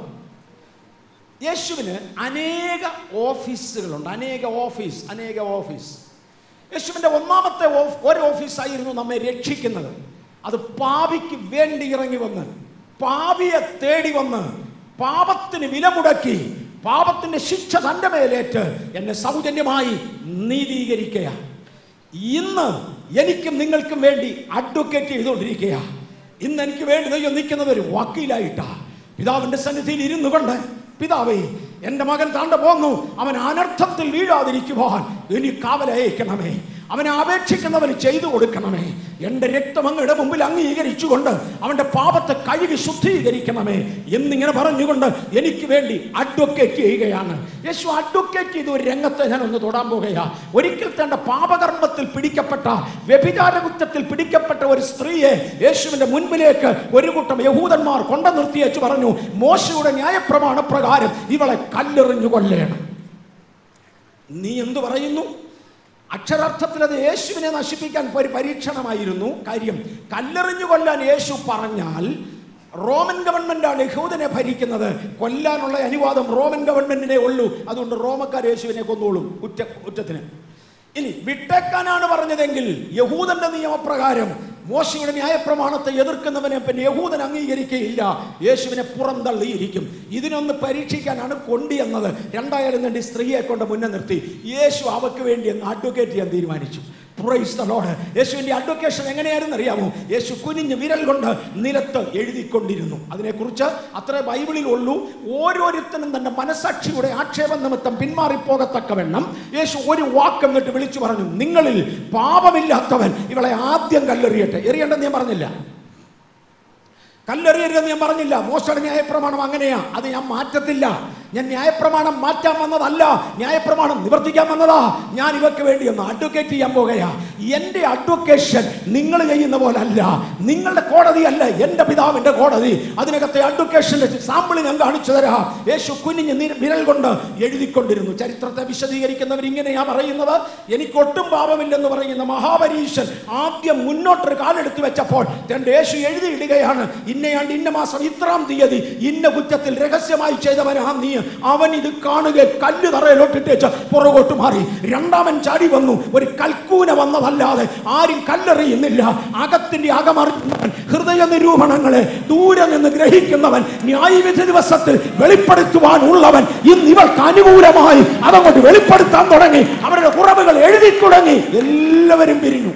S1: യേശുവിന് അനേക ഓഫീസുകളുണ്ട് അനേക ഓഫീസ് അനേക ഓഫീസ് യേശുവിൻ്റെ ഒന്നാമത്തെ ഓഫ് ഒരു ഓഫീസായിരുന്നു നമ്മെ രക്ഷിക്കുന്നത് അത് പാപിക്ക് വേണ്ടി ഇറങ്ങി വന്ന് പാപിയെ തേടി വന്ന് പാപത്തിന് വില മുടക്കി പാപത്തിന്റെ ശിക്ഷ തൻ്റെ മേലേറ്റ് എന്നെ സൗജന്യമായി നീതീകരിക്കുക ഇന്ന് എനിക്കും നിങ്ങൾക്കും വേണ്ടി അഡ്വക്കേറ്റ് ചെയ്തുകൊണ്ടിരിക്കുക ഇന്ന് എനിക്ക് വേണ്ടി ദൈവം നിൽക്കുന്നത് ഒരു വക്കീലായിട്ടാ പിതാവിന്റെ സന്നിധിയിൽ ഇരുന്നു കൊണ്ട് പിതാവേ എൻ്റെ മകൻ താണ്ട പോന്നു അവൻ അനർത്ഥത്തിൽ വീഴാതിരിക്കുവാൻ ഇനി കാവലയക്കണമേ അവനെ അപേക്ഷിക്കുന്നവന് ചെയ്തു കൊടുക്കണമേ എൻ്റെ രക്തം അങ്ങയുടെ മുമ്പിൽ അംഗീകരിച്ചുകൊണ്ട് അവൻ്റെ പാപത്തെ കഴുകി ശുദ്ധീകരിക്കണമേ എന്നിങ്ങനെ പറഞ്ഞുകൊണ്ട് എനിക്ക് വേണ്ടി അഡ്വക്കേറ്റ് ചെയ്യുകയാണ് യേശു അഡ്വക്കേറ്റ് ചെയ്ത ഒരു രംഗത്തെ ഞാൻ ഒന്ന് തൊടാൻ പോകുകയാ ഒരിക്കൽ തന്റെ പാപകർമ്മത്തിൽ പിടിക്കപ്പെട്ട വ്യഭിചാര കുറ്റത്തിൽ പിടിക്കപ്പെട്ട ഒരു സ്ത്രീയെ യേശുവിന്റെ മുൻപിലേക്ക് ഒരു കൂട്ടം യഹൂദന്മാർ കൊണ്ടു നിർത്തിയേച്ച് പറഞ്ഞു മോശയുടെ ന്യായപ്രമാണ പ്രകാരം ഇവളെ കല്ലെറിഞ്ഞു കൊല്ലേണം നീ എന്തു പറയുന്നു അക്ഷരാർത്ഥത്തിൽ അത് യേശുവിനെ നശിപ്പിക്കാൻ ഒരു പരീക്ഷണമായിരുന്നു കാര്യം കല്ലെറിഞ്ഞു കൊല്ലാൻ യേശു പറഞ്ഞാൽ റോമൻ ഗവൺമെന്റാണ് യഹൂദനെ ഭരിക്കുന്നത് കൊല്ലാനുള്ള അനുവാദം റോമൻ ഗവൺമെന്റിനെ ഉള്ളൂ അതുകൊണ്ട് റോമക്കാർ യേശുവിനെ കൊന്നോളും കുറ്റ കുറ്റത്തിന് ഇനി വിട്ടേക്കാനാണ് പറഞ്ഞതെങ്കിൽ യഹൂദന്റെ നിയമപ്രകാരം മോശയുടെ ന്യായപ്രമാണത്തെ എതിർക്കുന്നവനെ പിന്നെ യഹൂദൻ അംഗീകരിക്കുകയില്ല യേശുവിനെ പുറന്തള്ളിയിരിക്കും ഇതിനൊന്ന് പരീക്ഷിക്കാനാണ് കൊണ്ടിയെന്നത് രണ്ടായിരം കണ്ടി സ്ത്രീയെ കൊണ്ട് മുന്നേ നിർത്തി യേശു അവക്ക് വേണ്ടി എന്ന് അഡ്വക്കേറ്റ് ചെയ്യാൻ തീരുമാനിച്ചു പ്രൈസ് ദ ലോർഡ് യേശുവിന്റെ അഡ്വക്കേഷൻ എങ്ങനെയായിരുന്നു അറിയാമോ യേശു കുനിഞ്ഞ് വിരൽ കൊണ്ട് നിലത്ത് എഴുതിക്കൊണ്ടിരുന്നു അതിനെക്കുറിച്ച് അത്രേ ബൈബിളിൽ ഉള്ളൂ ഓരോരുത്തരും തന്റെ മനസാക്ഷിയുടെ ആക്ഷേപം നിമിത്തം പിന്മാറിപ്പോകത്തക്കവണ്ണം യേശു ഒരു വാക്ക് എന്നിട്ട് വിളിച്ചു പറഞ്ഞു നിങ്ങളിൽ പാപമില്ലാത്തവൻ ഇവളെ ആദ്യം കല്ലെറിയട്ടെ എറിയേണ്ടെന്ന് ഞാൻ പറഞ്ഞില്ല കല്ലെറിയരുതെന്ന് ഞാൻ പറഞ്ഞില്ല മോശയുടെ ന്യായപ്രമാണം അങ്ങനെയാ അത് ഞാൻ മാറ്റത്തില്ല ഞാൻ ന്യായപ്രമാണം മാറ്റാൻ വന്നതല്ല ന്യായപ്രമാണം നിവർത്തിക്കാൻ വന്നതാ ഞാൻ ഇവക്ക് വേണ്ടി ഒന്ന് അഡ്വക്കേറ്റ് ചെയ്യാൻ പോകുകയാ എൻ്റെ അഡ്വക്കേഷൻ നിങ്ങൾ ചെയ്യുന്ന പോലെ അല്ല നിങ്ങളുടെ കോടതിയല്ല എൻ്റെ പിതാവിൻ്റെ കോടതി അതിനകത്തെ അഡ്വക്കേഷൻ്റെ സാമ്പിൾ ഞാൻ കാണിച്ചു തരാം യേശു കുനിഞ്ഞ് നി- വിരൽ കൊണ്ട് എഴുതിക്കൊണ്ടിരുന്നു ചരിത്രത്തെ വിശദീകരിക്കുന്നവർ ഇങ്ങനെയാ പറയുന്നത് എനിക്ക് ഒട്ടും പാപമില്ലെന്ന് പറയുന്ന മഹാപരീശൻ ആദ്യം മുന്നോട്ടൊരു കാലെടുത്ത് വെച്ചപ്പോൾ തന്റെ യേശു എഴുതിയിടുകയാണ് ഇന്നയാണ്ട് ഇന്ന മാസം ഇത്രാം തീയതി ഇന്ന കുറ്റത്തിൽ രഹസ്യമായി ചെയ്തവനാ നീ അവൻ ഇത് കാണുക കല്ല് തറയിലോട്ടിട്ടേച്ച് പുറകോട്ട് മാറി രണ്ടാമൻ ചാടി വന്നു ഒരു കൽക്കൂന വന്നതല്ലാതെ ആരും കല്ലെറിയുന്നില്ല അകത്തിന്റെ അകമറിഞ്ഞവൻ ഹൃദയ നിരൂപണങ്ങളെ ദൂരെ നിന്ന് ഗ്രഹിക്കുന്നവൻ ന്യായവിധി ദിവസത്തിൽ വെളിപ്പെടുത്തുവാൻ ഉള്ളവൻ ഇന്ന് ഇവൾക്ക് അനുകൂലമായി അതങ്ങോട്ട് വെളിപ്പെടുത്താൻ തുടങ്ങി അവരുടെ കുറവുകൾ എഴുതി തുടങ്ങി എല്ലാവരും പിരിഞ്ഞു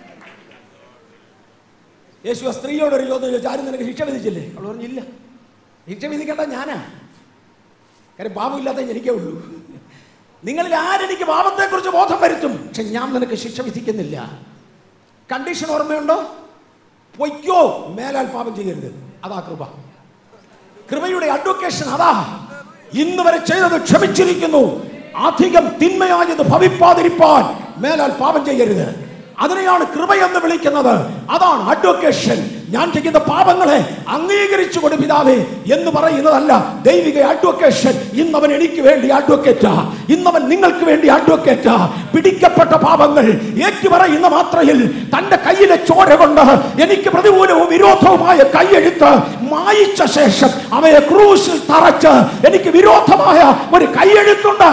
S1: യേശു ആ സ്ത്രീയോട് ഒരു ചോദ്യം ചോദിച്ചു ആരും നിനക്ക് ശിക്ഷ വിധിച്ചില്ലേ അവൾ പറഞ്ഞില്ല ശിക്ഷ വിധിക്കേണ്ട ഞാനാ കാര്യം പാപമില്ലാത്ത എനിക്കേ ഉള്ളൂ നിങ്ങളിൽ ആരെനിക്ക് പാപത്തെക്കുറിച്ച് ബോധം വരുത്തും പക്ഷെ ഞാൻ നിനക്ക് ശിക്ഷ വിധിക്കുന്നില്ല കണ്ടീഷൻ ഓർമ്മയുണ്ടോ പൊയ്ക്കോ മേലാൽ പാപം ചെയ്യരുത് അതാ കൃപ കൃപയുടെ അഡ്വക്കേഷൻ അതാ ഇന്ന് വരെ ചെയ്തത് ക്ഷമിച്ചിരിക്കുന്നു അധികം തിന്മയായത് ഭവിപ്പാതിരിപ്പാൻ മേലാൽ പാപം ചെയ്യരുത് അതിനെയാണ് കൃപയെന്ന് വിളിക്കുന്നത് അതാണ് അഡ്വക്കേഷൻ ഞാൻ ചെയ്യുന്ന പാപങ്ങളെ അംഗീകരിച്ചു കൊടു പിതാവേ എന്ന് പറയുന്നതല്ല ദൈവിക അഡ്വക്കേഷൻ ഇന്നവൻ എനിക്ക് വേണ്ടി അഡ്വക്കേറ്റാ ഇന്നവൻ നിങ്ങൾക്ക് വേണ്ടി അഡ്വക്കേറ്റാ പിടിക്കപ്പെട്ട പാപങ്ങൾ ഏറ്റുപറയുന്ന മാത്രയിൽ തന്റെ കയ്യിലെ ചോര കൊണ്ട് എനിക്ക് പ്രതികൂലവും വിരോധവുമായ കൈയെഴുത്ത് മായിച്ച ശേഷം അവയെ ക്രൂശിൽ തറച്ച് എനിക്ക് വിരോധമായ ഒരു കൈയെഴുത്തുണ്ട്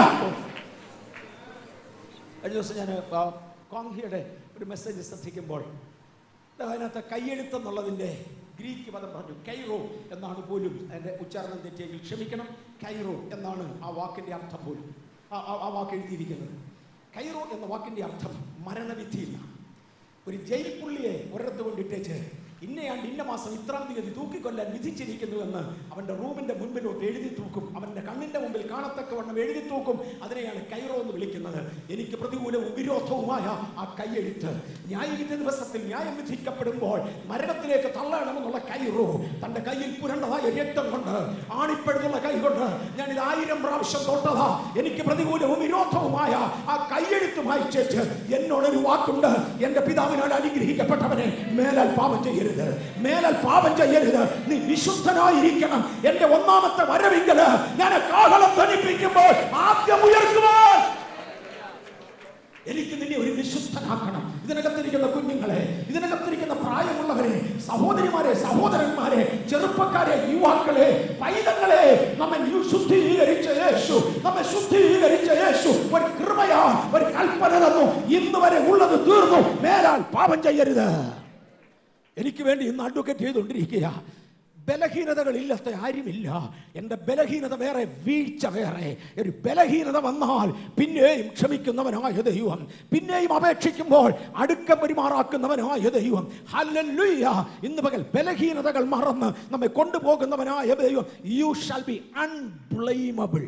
S1: കഴിഞ്ഞ ദിവസം ഞാൻ കോങ്കിയുടെ ഒരു മെസ്സേജ് ശ്രദ്ധിക്കുമ്പോൾ അതിനകത്ത് കൈയെഴുത്ത് എന്നുള്ളതിൻ്റെ ഗ്രീക്ക് പദം പറഞ്ഞു കൈറോ എന്നാണ് പോലും അതിൻ്റെ ഉച്ചാരണം തെറ്റിയെങ്കിൽ ക്ഷമിക്കണം കൈറോ എന്നാണ് ആ വാക്കിൻ്റെ അർത്ഥം പോലും ആ- ആ- ആ വാക്ക് എഴുതിയിരിക്കുന്നത് കൈറോ എന്ന വാക്കിൻ്റെ അർത്ഥം മരണവിധിയില്ല ഒരു ജയിൽ പുള്ളിയെ ഒരിടത്ത് കൊണ്ടിട്ടേച്ച് ഇന്നയാണ്ട് ഇന്ന മാസം ഇത്രാം തീയതി തൂക്കിക്കൊല്ലാൻ വിധിച്ചിരിക്കുന്നുവെന്ന് അവന്റെ റൂമിന്റെ മുൻപിലോട്ട് എഴുതി തൂക്കും അവന്റെ കണ്ണിന്റെ മുമ്പിൽ കാണത്തക്കവണ്ണം എഴുതി തൂക്കും അതിനെയാണ് കൈറോ എന്ന് വിളിക്കുന്നത് എനിക്ക് പ്രതികൂലവും വിരോധവുമായ ആ കൈയെഴുത്ത് ന്യായവിധി ദിവസത്തിൽ ന്യായം വിധിക്കപ്പെടുമ്പോൾ മരണത്തിലേക്ക് തള്ളണമെന്നുള്ള കൈറോ തന്റെ കയ്യിൽ പുരണ്ടതായ രക്തം കൊണ്ട് ആണിപ്പഴുതുള്ള കൈ കൊണ്ട് ഞാൻ ഇത് ആയിരം പ്രാവശ്യം തൊട്ടതാ എനിക്ക് പ്രതികൂലവും വിരോധവുമായ ആ കൈയെഴുത്തുമായി ചേച്ച് എന്നോടൊരു വാക്കുണ്ട് എന്റെ പിതാവിനാൽ അനുഗ്രഹിക്കപ്പെട്ടവനെ മേലാൽ പാപം ചെയ്യരുത് മേലാൽ പാപം ചെയ്യരുത് നീ വിശുദ്ധനായിരിക്കണം എന്റെ ഒന്നാമത്തെ വരവെങ്കില് ഞാൻ കാഹളം ധനിപ്പിക്കുമ്പോൾ ആദ്യം ഉയർത്തുവാൻ എനിക്ക് നിന്നെ ഒരു വിശുദ്ധനാക്കണം ഇതിനകത്തിരിക്കുന്ന കുഞ്ഞുങ്ങളെ ഇതിനകത്തിരിക്കുന്ന പ്രായമുള്ളവരെ സഹോദരിമാരെ സഹോദരന്മാരെ ചെറുപ്പക്കാരെ യുവാക്കളെ പൈതങ്ങളെ നമ്മെ യു- ശുദ്ധീകരിച്ച യേശു നമ്മെ ശുദ്ധീകരിച്ച യേശു ഒരു കൃപയാ ഒരു കൽപ്പന തന്നു ഇന്ന് വരെ ഉള്ളത് തീർന്നു മേലാൽ പാപം ചെയ്യരുത് എനിക്ക് വേണ്ടി ഇന്ന് അഡ്വക്കേറ്റ് ചെയ്തുകൊണ്ടിരിക്കുക ബലഹീനതകളില്ലാത്ത ആരുമില്ല എൻ്റെ ബലഹീനത വേറെ വീഴ്ച വേറെ ഒരു ബലഹീനത വന്നാൽ പിന്നെയും ക്ഷമിക്കുന്നവനായ ദൈവം പിന്നെയും അപേക്ഷിക്കുമ്പോൾ അടുക്ക പെരുമാറാക്കുന്നവനായ ദൈവം ഹല്ലേലൂയ ഇന്ന് പകൽ ബലഹീനതകൾ മറന്ന് നമ്മെ കൊണ്ടുപോകുന്നവനായ ദൈവം യു ഷാൽ ബി അൺബ്ലെയിമബിൾ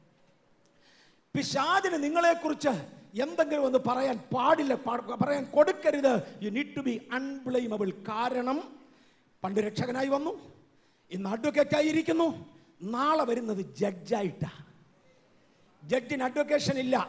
S1: പിശാദിന് നിങ്ങളെക്കുറിച്ച് എന്തെങ്കിലും ഒന്ന് പറയാൻ പാടില്ല പാ- പറയാൻ കൊടുക്കരുത് you need to be unblamable കാരണം പണ്ട് രക്ഷകനായി വന്നു ഇന്ന് അഡ്വക്കേറ്റ് ആയിരിക്കുന്നു നാളെ വരുന്നത് ജഡ്ജായിട്ടാ ജഡ്ജിന് അഡ്വക്കേഷൻ ഇല്ല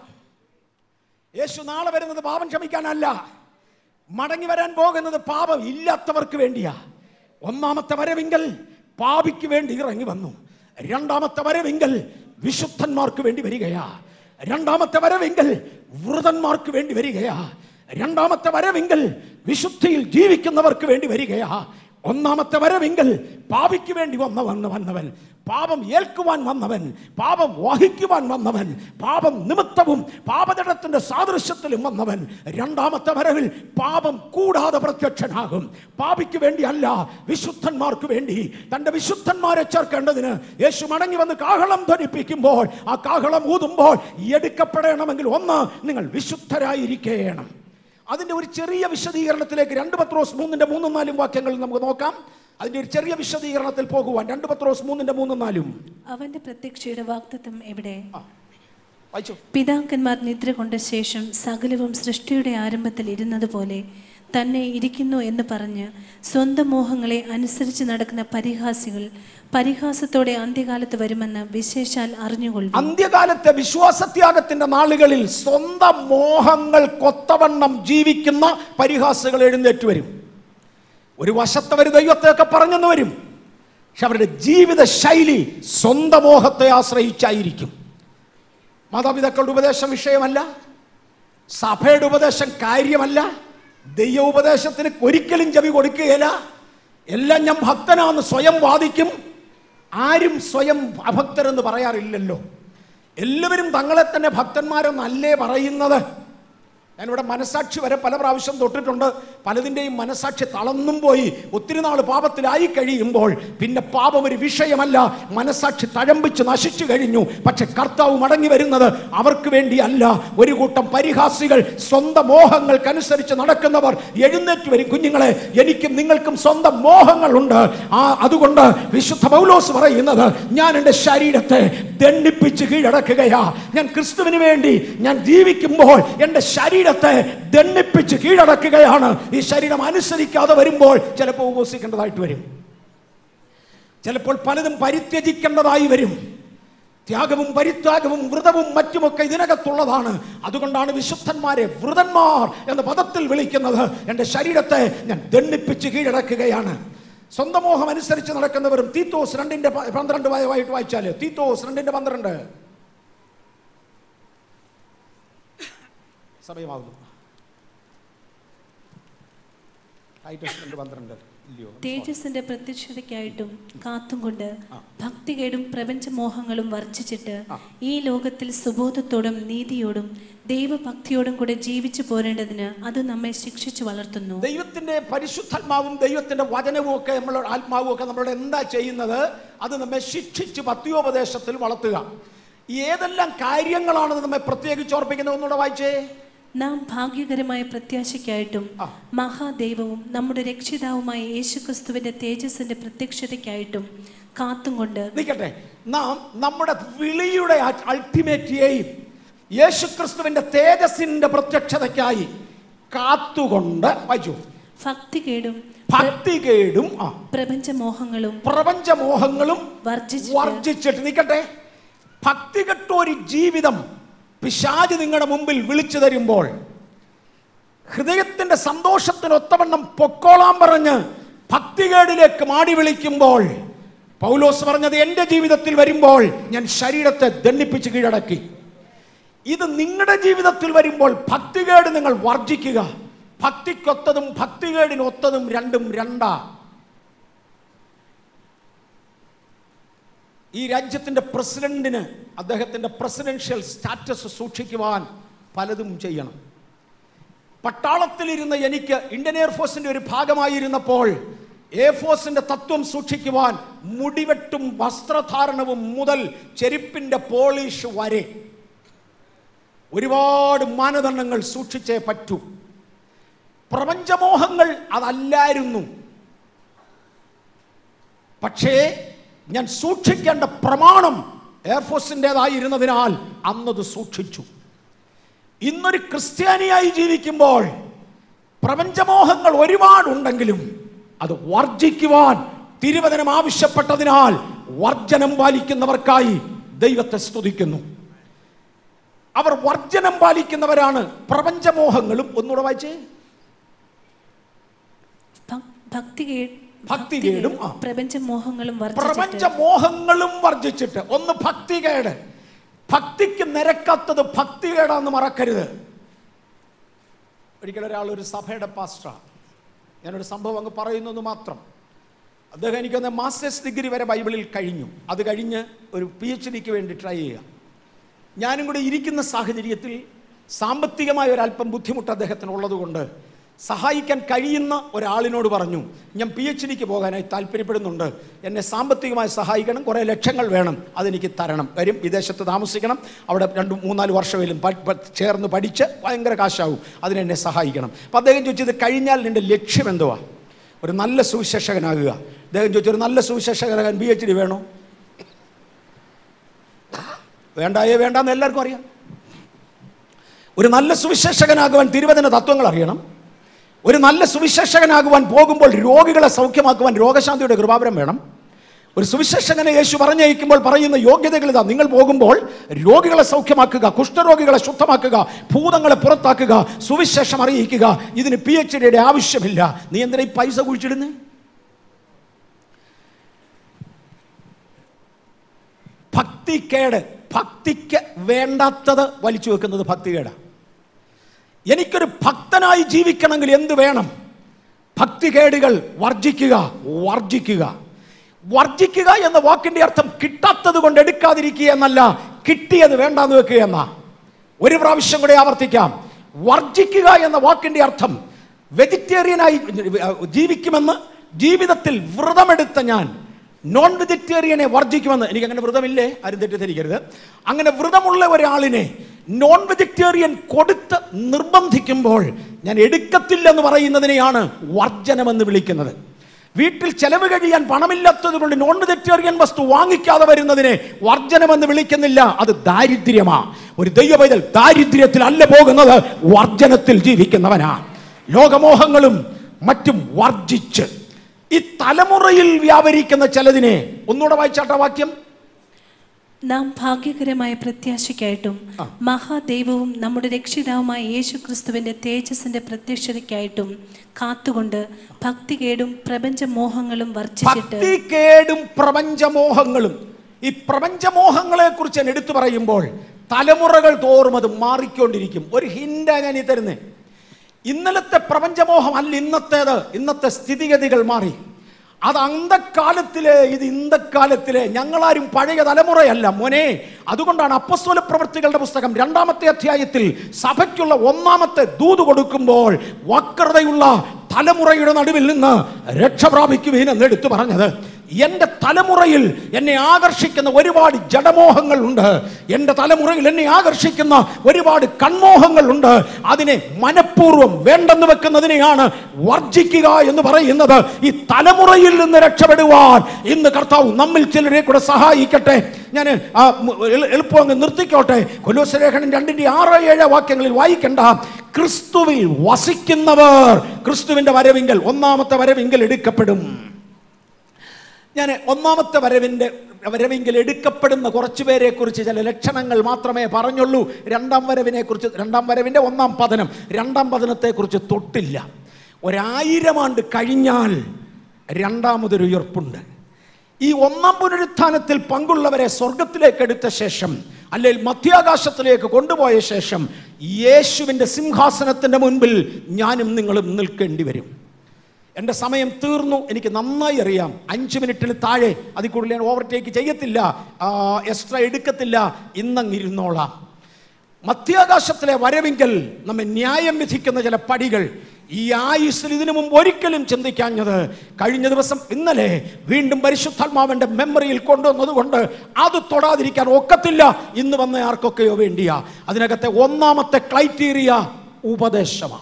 S1: യേശു നാളെ വരുന്നത് പാപം ക്ഷമിക്കാനല്ല മടങ്ങി വരാൻ പോകുന്നത് പാപം ഇല്ലാത്തവർക്ക് വേണ്ടിയാ ഒന്നാമത്തെ വരവിങ്കൽ പാപിക്ക് വേണ്ടി ഇറങ്ങി വന്നു രണ്ടാമത്തെ വരവിങ്കൽ വിശുദ്ധന്മാർക്ക് വേണ്ടി വരികയാ രണ്ടാമത്തെ വരവിങ്കൽ വൃതന്മാർക്ക് വേണ്ടി വരികയാ രണ്ടാമത്തെ വരവിങ്കൽ വിശുദ്ധിയിൽ ജീവിക്കുന്നവർക്ക് വേണ്ടി വരികയാ ഒന്നാമത്തെ വരവിങ്കൽ പാപിക്ക് വേണ്ടി വന്ന വന്ന് വന്നവൻ പാപം ഏൽക്കുവാൻ വന്നവൻ പാപം വഹിക്കുവാൻ വന്നവൻ പാപം നിമിത്തവും പാപജടത്തിന്റെ സാദൃശ്യത്തിലും വന്നവൻ രണ്ടാമത്തെ വരവിൽ പാപം കൂടാതെ പ്രത്യക്ഷനാകും പാപിക്ക് വേണ്ടി അല്ല വിശുദ്ധന്മാർക്ക് വേണ്ടി തന്റെ വിശുദ്ധന്മാരെ ചേർക്കേണ്ടതിന് യേശു മടങ്ങി വന്ന് കാഹളം ധ്വനിപ്പിക്കുമ്പോൾ ആ കാഹളം ഊതുമ്പോൾ എടുക്കപ്പെടണമെങ്കിൽ ഒന്ന് നിങ്ങൾ വിശുദ്ധരായിരിക്കണം അതിന്റെ ഒരു ചെറിയ വിശദീകരണത്തിലേക്ക് രണ്ട് പത്രോസ് മൂന്നിന്റെ മൂന്നും നാലും വാക്യങ്ങൾ നമുക്ക് നോക്കാം അതിന്റെ ഒരു ചെറിയ വിശദീകരണത്തിൽ പോകുവാൻ രണ്ട് പത്രോസ് മൂന്നിന്റെ മൂന്നും നാലും
S2: അവന്റെ പ്രത്യക്ഷയുടെ വാഗ്ദത്തം എവിടെ
S1: വായിച്ചു
S2: പിതാക്കന്മാർ നിദ്ര കൊണ്ട ശേഷം സകലവും സൃഷ്ടിയുടെ ആരംഭത്തിൽ ഇരുന്നതുപോലെ തന്നെ ഇരിക്കുന്നു എന്ന് പറഞ്ഞ് സ്വന്തം മോഹങ്ങളെ അനുസരിച്ച് നടക്കുന്ന പരിഹാസികൾ പരിഹാസത്തോടെ അന്ത്യകാലത്ത് വരുമെന്ന് വിശേഷാൽ അറിഞ്ഞുകൊള്ളു
S1: അന്ത്യകാലത്തെ വിശ്വാസത്യാഗത്തിന്റെ നാളുകളിൽ സ്വന്തം മോഹങ്ങൾ കൊത്തവണ്ണം ജീവിക്കുന്ന പരിഹാസികൾ എഴുന്നേറ്റ് വരും ഒരു വശത്തവർ ദൈവത്തെയൊക്കെ പറഞ്ഞെന്ന് വരും പക്ഷെ അവരുടെ ജീവിത ശൈലി സ്വന്തം മോഹത്തെ ആശ്രയിച്ചായിരിക്കും മാതാപിതാക്കളുടെ ഉപദേശം വിഷയമല്ല സഭയുടെ ഉപദേശം കാര്യമല്ല ദൈവ ഉപദേശത്തിന് ഒരിക്കലും ചെവി കൊടുക്കുകയില്ല എല്ലാം ഞാൻ ഭക്തനാന്ന് സ്വയം വാദിക്കും ആരും സ്വയം അഭക്തരെന്ന് പറയാറില്ലല്ലോ എല്ലാവരും തങ്ങളെ തന്നെ ഭക്തന്മാരെന്നല്ലേ പറയുന്നത് ഞാനിവിടെ മനസാക്ഷി വരെ പല പ്രാവശ്യം തൊട്ടിട്ടുണ്ട് പലതിൻ്റെയും മനസാക്ഷി തളർന്നും പോയി ഒത്തിരി നാൾ പാപത്തിലായി കഴിയുമ്പോൾ പിന്നെ പാപം ഒരു വിഷയമല്ല മനസാക്ഷി തഴമ്പിച്ച് നശിച്ചു കഴിഞ്ഞു പക്ഷെ കർത്താവ് മടങ്ങി വരുന്നത് അവർക്ക് വേണ്ടിയല്ല ഒരു കൂട്ടം പരിഹാസികൾ സ്വന്തം മോഹങ്ങൾക്കനുസരിച്ച് നടക്കുന്നവർ എഴുന്നേറ്റ് വരും കുഞ്ഞുങ്ങളെ എനിക്കും നിങ്ങൾക്കും സ്വന്തം മോഹങ്ങളുണ്ട് ആ അതുകൊണ്ട് വിശുദ്ധ പൗലോസ് പറയുന്നത് ഞാൻ എൻ്റെ ശരീരത്തെ ദണ്ഡിപ്പിച്ച് കീഴടക്കുകയാ ഞാൻ ക്രിസ്തുവിന് വേണ്ടി ഞാൻ ജീവിക്കുമ്പോൾ എൻ്റെ ശരീരത്തെ ദണ്ഡിപ്പിച്ച് കീഴടക്കുകയാണ് ഈ ശരീരം അനുസരിക്കാതെ വരുമ്പോൾ ചിലപ്പോൾ ഉപസിക്കേണ്ടതായിട്ട് വരും ചിലപ്പോൾ പലതും പരിത്യജിക്കേണ്ടതായി വരും ത്യാഗവും പരിത്യാഗവും വ്രതവും മറ്റുമൊക്കെ ഇതിനകത്തുള്ളതാണ് അതുകൊണ്ടാണ് വിശുദ്ധന്മാരെ വ്രതന്മാർ എന്ന പദത്തിൽ വിളിക്കുന്നത് എൻ്റെ ശരീരത്തെ ഞാൻ ദണ്ഡിപ്പിച്ച് കീഴടക്കുകയാണ് സ്വന്തം മോഹം അനുസരിച്ച് നടക്കുന്നവരും തീത്തോസ് രണ്ടിന്റെ പ- പന്ത്രണ്ട് വായിട്ട് വായിച്ചാല് തീത്തോസ് രണ്ടിന്റെ പന്ത്രണ്ട് സമയമാകുന്നു ടൈറ്റസ് രണ്ട് പന്ത്രണ്ട് ഇല്ലയോ
S2: തേജസ്സിന്റെ പ്രത്യക്ഷതയ്ക്കായിട്ടും കാത്തുകൊണ്ട് ഭക്തികേടും പ്രപഞ്ചമോഹങ്ങളും വർജിച്ചിട്ട് ഈ ലോകത്തിൽ സുബോധത്തോടും നീതിയോടും ദൈവഭക്തിയോടും കൂടെ ജീവിച്ചു പോരേണ്ടതിന് അത് നമ്മെ ശിക്ഷിച്ചു വളർത്തുന്നു
S1: ദൈവത്തിന്റെ പരിശുദ്ധാത്മാവും ദൈവത്തിന്റെ വചനവും ഒക്കെ നമ്മളോട് ആത്മാവും ഒക്കെ നമ്മളോട് എന്താ ചെയ്യുന്നത് അത് നമ്മെ ശിക്ഷിച്ച് പത്യോപദേശത്തിൽ വളർത്തുക ഏതെല്ലാം കാര്യങ്ങളാണ് നമ്മെ പ്രത്യേകിച്ച് ഓർപ്പിക്കുന്നത് ഒന്നുകൂടെ വായിച്ചേ
S2: നാം ഭാഗ്യകരമായ പ്രത്യാശയ്ക്കായിട്ടും മഹാദൈവവും നമ്മുടെ രക്ഷിതാവുമായ യേശുക്രിസ്തുവിന്റെ തേജസ്സിന്റെ പ്രത്യക്ഷതയ്ക്കായിട്ടും കാത്തും കൊണ്ട്
S1: നിൽക്കട്ടെ നാം നമ്മുടെ വിളിയുടെ അൾട്ടിമേറ്റ് എയിം യേശുക്രിസ്തുവിന്റെ തേജസ്സിന്റെ പ്രത്യക്ഷതയ്ക്കായി കാത്തുകൊണ്ട് വായിച്ചു
S2: ഭക്തികേടും
S1: ഭക്തികേടും ആ
S2: പ്രപഞ്ചമോഹങ്ങളും
S1: പ്രപഞ്ചമോഹങ്ങളും
S2: വർജിച്ച്
S1: വർജിച്ചിട്ട് നിൽക്കട്ടെ ഭക്തികെട്ട ഒരു ജീവിതം പിശാജ് നിങ്ങളുടെ മുമ്പിൽ വിളിച്ചു തരുമ്പോൾ ഹൃദയത്തിന്റെ സന്തോഷത്തിനൊത്തവണ്ണം പൊക്കോളാൻ പറഞ്ഞ് ഭക്തികേടിലേക്ക് മാടി വിളിക്കുമ്പോൾ പൗലോസ് പറഞ്ഞത് എൻ്റെ ജീവിതത്തിൽ വരുമ്പോൾ ഞാൻ ശരീരത്തെ ദണ്ണിപ്പിച്ച് കീഴടക്കി ഇത് നിങ്ങളുടെ ജീവിതത്തിൽ വരുമ്പോൾ ഭക്തികേട് നിങ്ങൾ വർജിക്കുക ഭക്തിക്കൊത്തതും ഭക്തികേടിനൊത്തതും രണ്ടും രണ്ടാ ഈ രാജ്യത്തിൻ്റെ പ്രസിഡന്റിന് അദ്ദേഹത്തിൻ്റെ പ്രസിഡൻഷ്യൽ സ്റ്റാറ്റസ് സൂക്ഷിക്കുവാൻ പലതും ചെയ്യണം പട്ടാളത്തിലിരുന്ന എനിക്ക് ഇന്ത്യൻ എയർഫോഴ്സിന്റെ ഒരു ഭാഗമായിരുന്നപ്പോൾ എയർഫോഴ്സിന്റെ തത്വം സൂക്ഷിക്കുവാൻ മുടിവെട്ടും വസ്ത്രധാരണവും മുതൽ ചെരുപ്പിന്റെ പോളിഷ് വരെ ഒരുപാട് മാനദണ്ഡങ്ങൾ സൂക്ഷിച്ചേ പറ്റൂ പ്രപഞ്ചമോഹങ്ങൾ അതല്ലായിരുന്നു പക്ഷേ ഞാൻ സൂക്ഷിക്കേണ്ട പ്രമാണം എയർഫോഴ്സിൻ്റെതായിരുന്നതിനാൽ അന്നത് സൂക്ഷിച്ചു ഇന്നൊരു ക്രിസ്ത്യാനിയായി ജീവിക്കുമ്പോൾ പ്രപഞ്ചമോഹങ്ങൾ ഒരുപാടുണ്ടെങ്കിലും അത് വർജിക്കുവാൻ തിരുവചനം ആവശ്യപ്പെട്ടതിനാൽ വർജനം പാലിക്കുന്നവർക്കായി ദൈവത്തെ സ്തുതിക്കുന്നു അവർ വർജനം പാലിക്കുന്നവരാണ് പ്രപഞ്ചമോഹങ്ങളും ഒന്നുകൂടെ വായിച്ചേ
S2: ഭ- ഭക്തികേ-
S1: ഭക്തികേടും, ആ.
S2: പ്രപഞ്ചമോഹങ്ങളും വർജിച്ചിട്ട്
S1: പ്രപഞ്ചമോഹങ്ങളും വർജിച്ചിട്ട് ഒന്ന് ഭക്തികേട് ഭക്തിക്ക് നിരക്കാത്തത് ഭക്തികേടാന്ന് മറക്കരുത് ഒരിക്കലും ഒരാൾ ഒരു സഭയുടെ പാസ്റ്റർ ഞാനൊരു സംഭവം അങ്ങ് പറയുന്നത് മാത്രം അദ്ദേഹം എനിക്കൊന്ന് മാസ്റ്റേഴ്സ് ഡിഗ്രി വരെ ബൈബിളിൽ കഴിഞ്ഞു അത് കഴിഞ്ഞ് ഒരു പി എച്ച് ഡിക്ക് വേണ്ടി ട്രൈ ചെയ്യുക ഞാനും കൂടി ഇരിക്കുന്ന സാഹചര്യത്തിൽ സാമ്പത്തികമായ ഒരല്പം ബുദ്ധിമുട്ട് അദ്ദേഹത്തിന് ഉള്ളതുകൊണ്ട് സഹായിക്കാൻ കഴിയുന്ന ഒരാളിനോട് പറഞ്ഞു ഞാൻ പി എച്ച് ഡിക്ക് പോകാനായി താല്പര്യപ്പെടുന്നുണ്ട് എന്നെ സാമ്പത്തികമായി സഹായിക്കണം കുറേ ലക്ഷങ്ങൾ വേണം അതെനിക്ക് തരണം കാര്യം വിദേശത്ത് താമസിക്കണം അവിടെ രണ്ട് മൂന്നാല് വർഷമെങ്കിലും പ- പ- ചേർന്ന് പഠിച്ച് ഭയങ്കര കാശാവും അതിനെന്നെ സഹായിക്കണം അപ്പം അദ്ദേഹം ചോദിച്ചത് കഴിഞ്ഞാൽ നിൻ്റെ ലക്ഷ്യം എന്തുവാ ഒരു നല്ല സുവിശേഷകനാകുക അദ്ദേഹം ചോദിച്ചു ഒരു നല്ല സുവിശേഷകനാകാൻ പി എച്ച് ഡി വേണോ വേണ്ടായേ വേണ്ടെന്ന് എല്ലാവർക്കും അറിയാം ഒരു നല്ല സുവിശേഷകനാകുവാൻ തിരുവചന തത്വങ്ങൾ അറിയണം ഒരു നല്ല സുവിശേഷകനാകുവാൻ പോകുമ്പോൾ രോഗികളെ സൗഖ്യമാക്കുവാൻ രോഗശാന്തിയുടെ കൃപാപരം വേണം ഒരു സുവിശേഷകനെ യേശു പറഞ്ഞയക്കുമ്പോൾ പറയുന്ന യോഗ്യതകൾ ഇതാ നിങ്ങൾ പോകുമ്പോൾ രോഗികളെ സൗഖ്യമാക്കുക കുഷ്ഠരോഗികളെ ശുദ്ധമാക്കുക ഭൂതങ്ങളെ പുറത്താക്കുക സുവിശേഷം അറിയിക്കുക ഇതിന് പി എച്ച് ഡിയുടെ ആവശ്യമില്ല നീ എന്തിനാ ഈ പൈസ കുഴിച്ചിടുന്നേ ഭക്തിക്കേട് ഭക്തിക്ക് വേണ്ടാത്തത് വലിച്ചു വെക്കുന്നത് ഭക്തികേടാണ് എനിക്കൊരു ഭക്തനായി ജീവിക്കണമെങ്കിൽ എന്ത് വേണം ഭക്തികേടുകൾ വർജിക്കുക വർജിക്കുക വർജിക്കുക എന്ന വാക്കിന്റെ അർത്ഥം കിട്ടാത്തത് കൊണ്ട് എടുക്കാതിരിക്കുക എന്നല്ല കിട്ടിയത് വേണ്ടാന്ന് വെക്കുക എന്നാ ഒരു പ്രാവശ്യം കൂടെ ആവർത്തിക്കാം വർജിക്കുക എന്ന വാക്കിന്റെ അർത്ഥം വെജിറ്റേറിയനായി ജീവിക്കുമെന്ന് ജീവിതത്തിൽ വ്രതമെടുത്ത ഞാൻ നോൺ വെജിറ്റേറിയനെ വർജിക്കുമെന്ന് എനിക്ക് അങ്ങനെ വ്രതമില്ലേ ആരും തെറ്റിദ്ധരിക്കരുത് അങ്ങനെ വ്രതമുള്ള ഒരാളിനെ നോൺ വെജിറ്റേറിയൻ കൊടുത്ത് നിർബന്ധിക്കുമ്പോൾ ഞാൻ എടുക്കത്തില്ലെന്ന് പറയുന്നതിനെയാണ് വർജനമെന്ന് വിളിക്കുന്നത് വീട്ടിൽ ചെലവ് കഴിയാൻ പണമില്ലാത്തത് കൊണ്ട് നോൺ വെജിറ്റേറിയൻ വസ്തു വാങ്ങിക്കാതെ വരുന്നതിനെ വർജനമെന്ന് വിളിക്കുന്നില്ല അത് ദാരിദ്ര്യമാ ഒരു ദൈവപൈതൽ ദാരിദ്ര്യത്തിൽ അല്ല പോകുന്നത് വർജനത്തിൽ ജീവിക്കുന്നവനാ ലോകമോഹങ്ങളും മറ്റും വർജിച്ച് ഈ തലമുറയിൽ വ്യാപരിക്കുന്ന ചിലതിനെ ഒന്നുകൂടെ വായിച്ചാട്ട വാക്യം
S2: നാം ഭാഗ്യകരമായ പ്രത്യാശയ്ക്കായിട്ടും മഹാദൈവവും നമ്മുടെ രക്ഷിതാവുമായ യേശു ക്രിസ്തുവിന്റെ തേജസ്സിന്റെ പ്രത്യക്ഷതയ്ക്കായിട്ടും കാത്തുകൊണ്ട് ഭക്തികേടും പ്രപഞ്ചമോഹങ്ങളും വർജിച്ചിട്ട്
S1: ഭക്തികേടും പ്രപഞ്ചമോഹങ്ങളും ഈ പ്രപഞ്ചമോഹങ്ങളെ കുറിച്ച് ഞാൻ എടുത്തു പറയുമ്പോൾ തലമുറകൾ തോറും അത് മാറിക്കൊണ്ടിരിക്കും ഒരു ഹിന്റാ ഞാൻ ഈ തരുന്നേ ഇന്നലത്തെ പ്രപഞ്ചമോഹം അല്ല ഇന്നത്തേത് ഇന്നത്തെ സ്ഥിതിഗതികൾ മാറി അത് അന്തക്കാലത്തിലെ ഇത് ഇന്തക്കാലത്തിലെ ഞങ്ങളാരും പഴയ തലമുറയല്ല മോനെ അതുകൊണ്ടാണ് അപ്പസ്വല പ്രവൃത്തികളുടെ പുസ്തകം രണ്ടാമത്തെ അധ്യായത്തിൽ സഭയ്ക്കുള്ള ഒന്നാമത്തെ ദൂത് കൊടുക്കുമ്പോൾ വക്രതയുള്ള തലമുറയുടെ നടുവിൽ നിന്ന് രക്ഷ പ്രാപിക്കുവീൻ എന്ന് എടുത്തു പറഞ്ഞത് എൻ്റെ തലമുറയിൽ എന്നെ ആകർഷിക്കുന്ന ഒരുപാട് ജഡമോഹങ്ങൾ ഉണ്ട് എൻ്റെ തലമുറയിൽ എന്നെ ആകർഷിക്കുന്ന ഒരുപാട് കൺമോഹങ്ങളുണ്ട് അതിനെ മനഃപൂർവ്വം വേണ്ടെന്ന് വെക്കുന്നതിനെയാണ് വർജിക്കുക എന്ന് പറയുന്നത് ഈ തലമുറയിൽ നിന്ന് രക്ഷപ്പെടുവാൻ ഇന്ന് കർത്താവ് നമ്മിൽ ചിലരെ കൂടെ സഹായിക്കട്ടെ ഞാൻ എളുപ്പം അങ്ങ് നിർത്തിക്കോട്ടെ കൊലോസലേഖനം രണ്ടിന്റെ ആറ് ഏഴ് വാക്യങ്ങളിൽ വായിക്കണ്ട ക്രിസ്തുവിൽ വസിക്കുന്നവർ ക്രിസ്തുവിന്റെ വരവിങ്കൽ ഒന്നാമത്തെ വരവിങ്കൽ എടുക്കപ്പെടും ഞാൻ ഒന്നാമത്തെ വരവിൻ്റെ വരവിങ്കിൽ എടുക്കപ്പെടുന്ന കുറച്ച് പേരെ കുറിച്ച് ചില ലക്ഷണങ്ങൾ മാത്രമേ പറഞ്ഞുള്ളൂ രണ്ടാം വരവിനെ കുറിച്ച് രണ്ടാം വരവിൻ്റെ ഒന്നാം പതനം രണ്ടാം പതനത്തെക്കുറിച്ച് തൊട്ടില്ല ഒരായിരം ആണ്ട് കഴിഞ്ഞാൽ രണ്ടാമതൊരു ഉയർപ്പുണ്ട് ഈ ഒന്നാം പുനരുത്ഥാനത്തിൽ പങ്കുള്ളവരെ സ്വർഗത്തിലേക്ക് എടുത്ത ശേഷം അല്ലെങ്കിൽ മധ്യാകാശത്തിലേക്ക് കൊണ്ടുപോയ ശേഷം യേശുവിൻ്റെ സിംഹാസനത്തിൻ്റെ മുൻപിൽ ഞാനും നിങ്ങളും നിൽക്കേണ്ടി വരും എൻ്റെ സമയം തീർന്നു എനിക്ക് നന്നായി അറിയാം അഞ്ച് മിനിറ്റിന് താഴെ അതിൽ കൂടുതൽ ഞാൻ ഓവർടേക്ക് ചെയ്യത്തില്ല എക്സ്ട്രാ എടുക്കത്തില്ല ഇന്നങ്ങിരുന്നോളാം മധ്യാകാശത്തിലെ വരവിങ്കൽ നമ്മെ ന്യായം വിധിക്കുന്ന ചില പടികൾ ഈ ആയുസ്സിൽ ഇതിനു മുമ്പ് ഒരിക്കലും ചിന്തിക്കാഞ്ഞത് കഴിഞ്ഞ ദിവസം ഇന്നലെ വീണ്ടും പരിശുദ്ധാത്മാവിന്റെ മെമ്മറിയിൽ കൊണ്ടുവന്നതുകൊണ്ട് അത് തൊടാതിരിക്കാൻ ഒക്കത്തില്ല ഇന്ന് വന്ന ആർക്കൊക്കെയോ വേണ്ടിയാ അതിനകത്തെ ഒന്നാമത്തെ ക്രൈറ്റീരിയ ഉപദേശമാണ്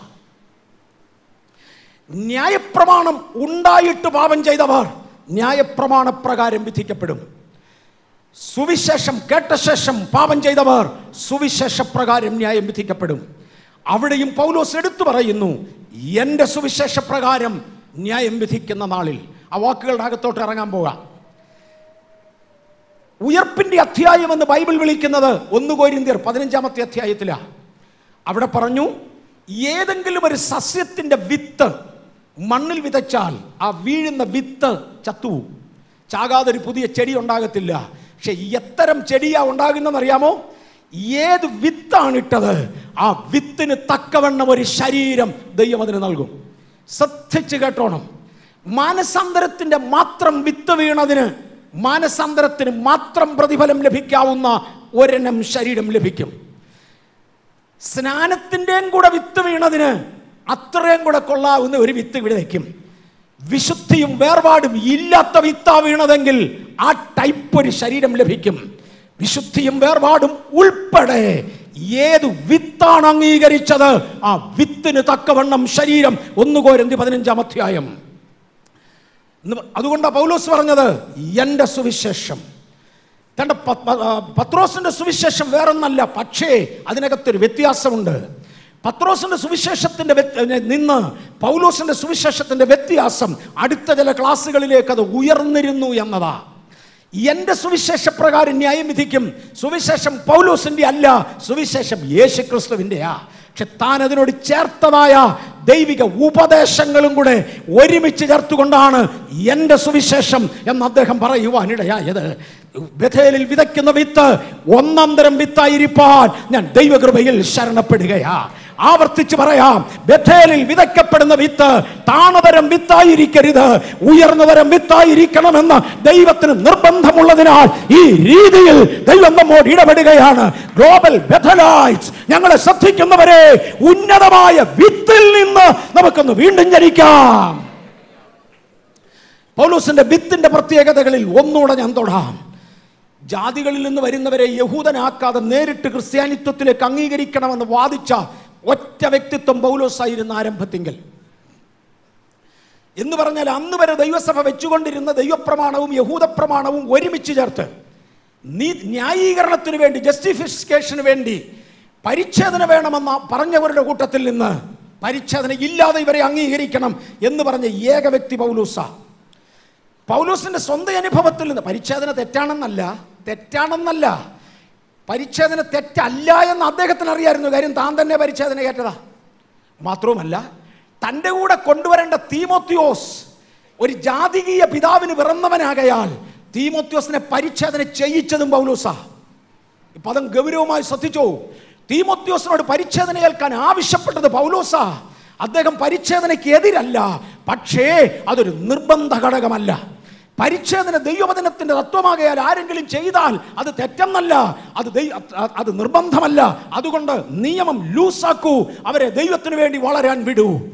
S1: ന്യായപ്രമാണം ഉണ്ടായിട്ട് പാപം ചെയ്തവർ ന്യായപ്രമാണ പ്രകാരം വിധിക്കപ്പെടും സുവിശേഷം കേട്ട ശേഷം പാപം ചെയ്തവർ സുവിശേഷ പ്രകാരം ന്യായം വിധിക്കപ്പെടും അവിടെയും പൗലോസ് എടുത്തു പറയുന്നു എൻ്റെ സുവിശേഷ പ്രകാരം ന്യായം വിധിക്കുന്ന നാളിൽ ആ വാക്കുകളുടെ അകത്തോട്ട് ഇറങ്ങാൻ പോകാം ഉയർപ്പിന്റെ അധ്യായം എന്ന് ബൈബിൾ വിളിക്കുന്നത് ഒന്ന് കോരിന്തിയർ പതിനഞ്ചാമത്തെ അധ്യായത്തിലാണ് അവിടെ പറഞ്ഞു ഏതെങ്കിലും ഒരു സസ്യത്തിന്റെ വിത്ത് മണ്ണിൽ വിതച്ചാൽ ആ വീഴുന്ന വിത്ത് ചത്തുപോകും ചാകാതെ ഒരു പുതിയ ചെടി ഉണ്ടാകത്തില്ല പക്ഷെ എത്തരം ചെടിയാ ഉണ്ടാകുന്നതെന്നറിയാമോ ഏത് വിത്താണ് ഇട്ടത് ആ വിത്തിന് തക്കവണ്ണം ഒരു ശരീരം ദൈവം അതിന് നൽകും ശ്രദ്ധിച്ച് കേട്ടോണം മാനസാന്തരത്തിന്റെ മാത്രം വിത്ത് വീണതിന് മാനസാന്തരത്തിന് മാത്രം പ്രതിഫലം ലഭിക്കാവുന്ന ഒരെണ്ണം ശരീരം ലഭിക്കും സ്നാനത്തിൻ്റെയും കൂടെ വിത്ത് വീണതിന് അത്രയും കൂടെ കൊള്ളാവുന്ന ഒരു വിത്ത് ഇവിടെ വയ്ക്കും വിശുദ്ധിയും വേർപാടും ഇല്ലാത്ത വിത്താ വീണതെങ്കിൽ ആ ടൈപ്പ് ഒരു ശരീരം ലഭിക്കും വിശുദ്ധിയും വേർപാടും ഉൾപ്പെടെ ഏത് വിത്താണ് അംഗീകരിച്ചത് ആ വിത്തിന് തക്കവണ്ണം ശരീരം ഒന്ന് കോരന്തി പതിനഞ്ചാം അധ്യായം എന്ന് അതുകൊണ്ടാണ് പൗലോസ് പറഞ്ഞത് എൻ്റെ സുവിശേഷം തൻ്റെ പ- പ- ആ, പത്രോസിന്റെ സുവിശേഷം വേറൊന്നല്ല പക്ഷേ അതിനകത്തൊരു വ്യത്യാസമുണ്ട് പത്രോസിന്റെ സുവിശേഷത്തിന്റെ വ്യത്യ- നിന്ന് പൗലോസിന്റെ സുവിശേഷത്തിന്റെ വ്യത്യാസം അടുത്ത ചില ക്ലാസ്സുകളിലേക്ക് അത് ഉയർന്നിരുന്നു എന്നതാ എന്റെ സുവിശേഷ പ്രകാരം ന്യായം വിധിക്കും സുവിശേഷം പൗലോസിന്റെ അല്ല സുവിശേഷം യേശു ക്രിസ്തുവിൻ്റെയാ പക്ഷെ താൻ അതിനോട് ചേർത്തതായ ദൈവിക ഉപദേശങ്ങളും കൂടെ ഒരുമിച്ച് ചേർത്തുകൊണ്ടാണ് എൻ്റെ സുവിശേഷം എന്ന് അദ്ദേഹം പറയുവാനിടയായത് ബഥേലിൽ വിതയ്ക്കുന്ന വിത്ത് ഒന്നാം തരം വിത്തായിരിക്കാൻ ഞാൻ ദൈവകൃപയിൽ ശരണപ്പെടുകയാ ആവർത്തിച്ച് പറയാം ബഥേലിൽ വിതയ്ക്കപ്പെടുന്ന വിത്ത് താണതരം വിത്തായിരിക്കരുത് ഉയർന്നതരം വിത്തായിരിക്കണമെന്ന് ദൈവത്തിന് നിർബന്ധമുള്ളതിനാൽ ഈ രീതിയിൽ ദൈവം നമ്മോട് ഇടപെടുകയാണ് ഗ്ലോബൽ ബഥലൈറ്റ്സ് ഞങ്ങളെ ശ്രദ്ധിക്കുന്നവരെ ഉന്നതമായ വിത്തിൽ നിന്ന് നമുക്കൊന്ന് വീണ്ടും ജനിക്കാം പൗലൂസിന്റെ വിത്തിന്റെ പ്രത്യേകതകളിൽ ഒന്നുകൂടെ ഞാൻ തൊടാം ജാതികളിൽ നിന്ന് വരുന്നവരെ യഹൂദനാക്കാതെ നേരിട്ട് ക്രിസ്ത്യാനിത്വത്തിലേക്ക് അംഗീകരിക്കണമെന്ന് വാദിച്ച ഒറ്റ വ്യക്തിത്വം പൗലോസായിരുന്നു ആരംഭത്തിങ്കൽ എന്ന് പറഞ്ഞാൽ അന്ന് വരെ ദൈവസഭ വെച്ചുകൊണ്ടിരുന്ന ദൈവപ്രമാണവും യഹൂദപ്രമാണവും ഒരുമിച്ച് ചേർത്ത് നീ ന്യായീകരണത്തിന് വേണ്ടി ജസ്റ്റിഫിക്കേഷന് വേണ്ടി പരിച്ഛേദന വേണമെന്ന പറഞ്ഞവരുടെ കൂട്ടത്തിൽ നിന്ന് പരിച്ഛേദന ഇല്ലാതെ ഇവരെ അംഗീകരിക്കണം എന്ന് പറഞ്ഞ ഏക വ്യക്തി പൗലൂസ പൗലൂസിന്റെ സ്വന്തം അനുഭവത്തിൽ നിന്ന് പരിച്ഛേദന തെറ്റാണെന്നല്ല തെറ്റാണെന്നല്ല പരിച്ഛേദന തെറ്റല്ല എന്ന് അദ്ദേഹത്തിന് അറിയായിരുന്നു കാര്യം താൻ തന്നെ പരിച്ഛേദന കേട്ടതാ മാത്രവുമല്ല തൻ്റെ കൂടെ കൊണ്ടുവരേണ്ട തീമോത്യോസ് ഒരു ജാതികീയ പിതാവിന് പിറന്നവനാകയാൽ തീമോത്യോസിനെ പരിച്ഛേദന ചെയ്യിച്ചതും പൗലൂസ ഈ പദം ഗൗരവമായി ശ്രദ്ധിച്ചു തീമോത്യോസിനോട് പരിച്ഛേദന ഏൽക്കാൻ ആവശ്യപ്പെട്ടത് പൗലോസ അദ്ദേഹം പരിച്ഛേദനയ്ക്ക് എതിരല്ല പക്ഷേ അതൊരു നിർബന്ധ ഘടകമല്ല പരിച്ഛേദന ദൈവവചനത്തിന്റെ തത്വമാകയാൽ ആരെങ്കിലും ചെയ്താൽ അത് തെറ്റെന്നല്ല അത് ദൈ- അത് അത് നിർബന്ധമല്ല അതുകൊണ്ട് നിയമം ലൂസാക്കൂ അവരെ ദൈവത്തിന് വേണ്ടി വളരാൻ വിടൂ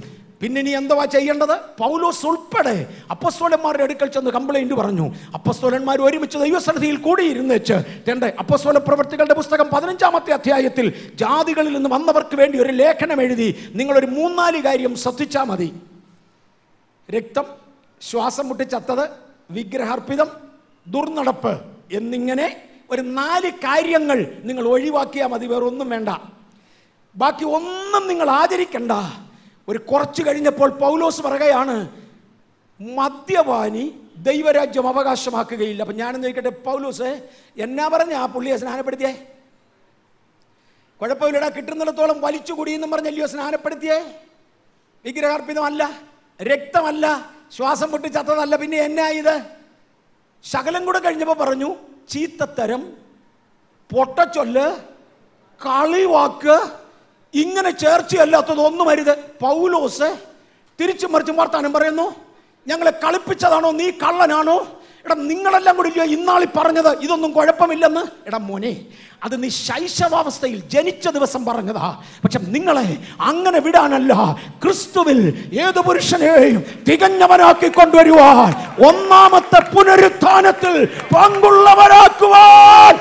S1: പിന്നെ ഇനി എന്തുവാ ചെയ്യേണ്ടത് പൗലോസ് ഉൾപ്പെടെ അപ്പസ്തോലന്മാരുടെ അടുക്കൽ ചെന്ന് കംപ്ലൈന്റ് പറഞ്ഞു അപ്പസ്തോലന്മാർ ഒരുമിച്ച് ദൈവസന്നിധിയിൽ കൂടിയിരുന്ന് വെച്ച് രണ്ട് അപ്പസ്തോല പ്രവർത്തികളുടെ പുസ്തകം പതിനഞ്ചാമത്തെ അധ്യായത്തിൽ ജാതികളിൽ നിന്ന് വന്നവർക്ക് വേണ്ടി ഒരു ലേഖനം എഴുതി നിങ്ങളൊരു മൂന്നാല് കാര്യം ശ്രദ്ധിച്ചാൽ മതി രക്തം ശ്വാസം മുട്ടിച്ചത്തത് വിഗ്രഹാർപ്പിതം ദുർനടപ്പ് എന്നിങ്ങനെ ഒരു നാല് കാര്യങ്ങൾ നിങ്ങൾ ഒഴിവാക്കിയാൽ മതി വേറെ ഒന്നും വേണ്ട ബാക്കി ഒന്നും നിങ്ങൾ ആചരിക്കണ്ട ഒരു കുറച്ച് കഴിഞ്ഞപ്പോൾ പൗലോസ് പറയുകയാണ് മദ്യപാനി ദൈവരാജ്യം അവകാശമാക്കുകയില്ല അപ്പം ഞാനെന്ന് ചോദിക്കട്ടെ പൗലോസ് എന്നാ പറഞ്ഞ ആ പുള്ളിയെ സ്നാനപ്പെടുത്തിയേ കുഴപ്പമില്ലടാ കിട്ടുന്നിടത്തോളം വലിച്ചു കുടിയെന്നും പറഞ്ഞല്ലയോ സ്നാനപ്പെടുത്തിയേ വിഗ്രഹാർപ്പിതമല്ല രക്തമല്ല ശ്വാസം മുട്ടി ചത്തതല്ല പിന്നെ എന്നാ ഇത് ശകലം കൂടെ കഴിഞ്ഞപ്പോൾ പറഞ്ഞു ചീത്തത്തരം പൊട്ടച്ചൊല്ല് കളിവാക്ക് ഇങ്ങനെ ചേർച്ചയല്ലാത്തതൊന്നും അരുത് പൗലോസ് തിരിച്ചു മറിച്ചും വർത്താനം പറയുന്നു ഞങ്ങളെ കളിപ്പിച്ചതാണോ നീ കള്ളനാണോ എടാ നിങ്ങളെല്ലാം കൂടി ഇല്ലയോ ഇന്നാളി പറഞ്ഞത് ഇതൊന്നും കുഴപ്പമില്ലെന്ന് എടാ മോനെ അത് നീ ശൈശവാവസ്ഥയിൽ ജനിച്ച ദിവസം പറഞ്ഞതാ പക്ഷെ നിങ്ങളെ അങ്ങനെ വിടാനല്ല ക്രിസ്തുവിൽ ഏത് പുരുഷനെയും തികഞ്ഞവനാക്കി കൊണ്ടുവരുവാൻ ഒന്നാമത്തെ പുനരുത്ഥാനത്തിൽ പങ്കുള്ളവരാക്കുവാൻ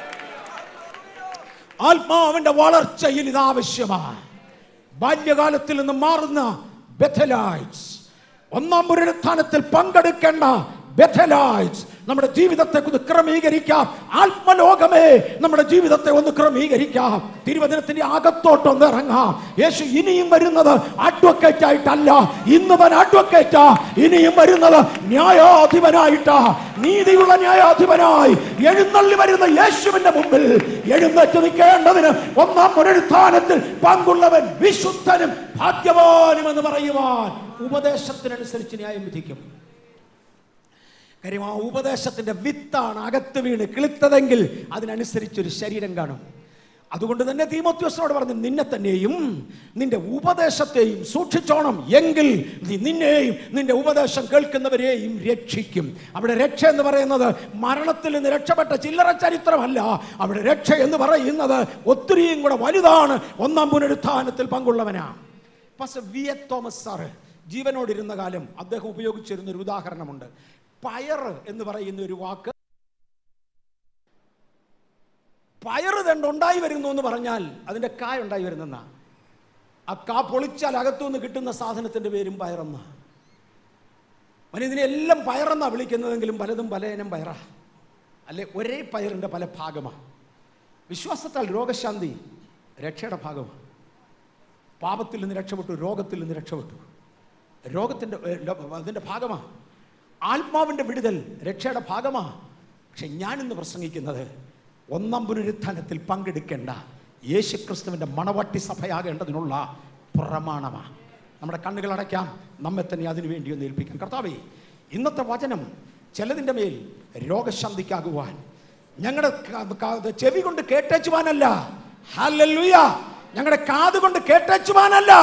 S1: ആത്മാവിന്റെ വളർച്ചയിൽ ഇത് ആവശ്യമാണ് ബാല്യകാലത്തിൽ നിന്ന് മാറുന്ന ബെഥലൈറ്റ്സ് ഒന്നാം പുനരുത്ഥാനത്തിൽ പങ്കെടുക്കേണ്ട ബെഥലൈറ്റ്സ് നമ്മുടെ ജീവിതത്തെ ഒന്ന് ക്രമീകരിക്കാം ആത്മലോകമേ നമ്മുടെ ജീവിതത്തെ ഒന്ന് ക്രമീകരിക്കാം തിരുവചനത്തിന്റെ അകത്തോട്ടൊന്ന് ഇറങ്ങാം യേശു ഇനിയും വരുന്നത് അഡ്വക്കേറ്റ് ആയിട്ടല്ല ഇന്ന് താൻ അഡ്വക്കേറ്റാ ഇനിയും വരുന്നത് ന്യായാധിപനായിട്ടാ നീതിയുള്ള ന്യായാധിപനായി എഴുന്നള്ളി വരുന്ന യേശുവിന്റെ മുമ്പിൽ എഴുന്നേറ്റ് നിൽക്കേണ്ടതിന് ഒന്നാം പുനരുത്ഥാനത്തിൽ പങ്കുള്ളവൻ വിശുദ്ധനും ഭാഗ്യവാനും എന്ന് പറയുവാൻ ഉപദേശത്തിനനുസരിച്ച് ന്യായം വിധിക്കും കാര്യം ആ ഉപദേശത്തിന്റെ വിത്താണ് അകത്ത് വീണ് കിളുത്തതെങ്കിൽ അതിനനുസരിച്ചൊരു ശരീരം കാണും അതുകൊണ്ട് തന്നെ തീമോത്യോസിനോട് പറഞ്ഞു നിന്നെ തന്നെയും നിന്റെ ഉപദേശത്തെയും സൂക്ഷിച്ചോണം എങ്കിൽ നീ നിന്നെയും നിന്റെ ഉപദേശം കേൾക്കുന്നവരെയും രക്ഷിക്കും അവിടെ രക്ഷ എന്ന് പറയുന്നത് മരണത്തിൽ നിന്ന് രക്ഷപ്പെട്ട ചില്ലറ ചരിത്രമല്ല അവിടെ രക്ഷ എന്ന് പറയുന്നത് ഒത്തിരിയും കൂടെ വലുതാണ് ഒന്നാം പുനരുത്ഥാനത്തിൽ പങ്കുള്ളവനാ പക്ഷെ വി എ തോമസ് സാറ് ജീവനോടിരുന്ന കാലം അദ്ദേഹം ഉപയോഗിച്ചിരുന്ന ഒരു ഉദാഹരണമുണ്ട് പയർ എന്ന് പറയുന്ന ഒരു വാക്ക് പയറ് തണ്ട് ഉണ്ടായി വരുന്നു എന്ന് പറഞ്ഞാൽ അതിന്റെ കായ ഉണ്ടായി വരുന്നെന്നാ ആ കാ പൊളിച്ചാൽ അകത്തുനിന്ന് കിട്ടുന്ന സാധനത്തിന്റെ പേരും പയറെന്ന അവൻ ഇതിനെല്ലാം പയറെന്നാ വിളിക്കുന്നതെങ്കിലും പലതും പലയിനം പയറാ അല്ലെ ഒരേ പയറിന്റെ പല ഭാഗമാണ് വിശ്വാസത്താൽ രോഗശാന്തി രക്ഷയുടെ ഭാഗമാണ് പാപത്തിൽ നിന്ന് രക്ഷപ്പെട്ടു രോഗത്തിൽ നിന്ന് രക്ഷപ്പെട്ടു രോഗത്തിൻ്റെ അതിൻ്റെ ഭാഗമാണ് ആത്മാവിൻ്റെ വിടുതൽ രക്ഷയുടെ ഭാഗമാണ് പക്ഷെ ഞാനിന്ന് പ്രസംഗിക്കുന്നത് ഒന്നാം പുനരുത്ഥാനത്തിൽ പങ്കെടുക്കേണ്ട യേശുക്രിസ്തുവിൻ്റെ മണവാട്ടി സഭയാകേണ്ടതിനുള്ള പ്രമാണമാണ് നമ്മുടെ കണ്ണുകൾ അടയ്ക്കാം നമ്മെ തന്നെ അതിനു വേണ്ടി ഒന്ന് ഏൽപ്പിക്കാം കർത്താവേ ഇന്നത്തെ വചനം ചിലതിൻ്റെ മേൽ രോഗശാന്തിക്കാകുവാൻ ഞങ്ങളുടെ ക- ക- ചെവി കൊണ്ട് കേട്ടേച്ചുവാനല്ല ഹല്ലേലൂയ ഞങ്ങളുടെ കാത് കൊണ്ട് കേട്ടേച്ചുവാനല്ല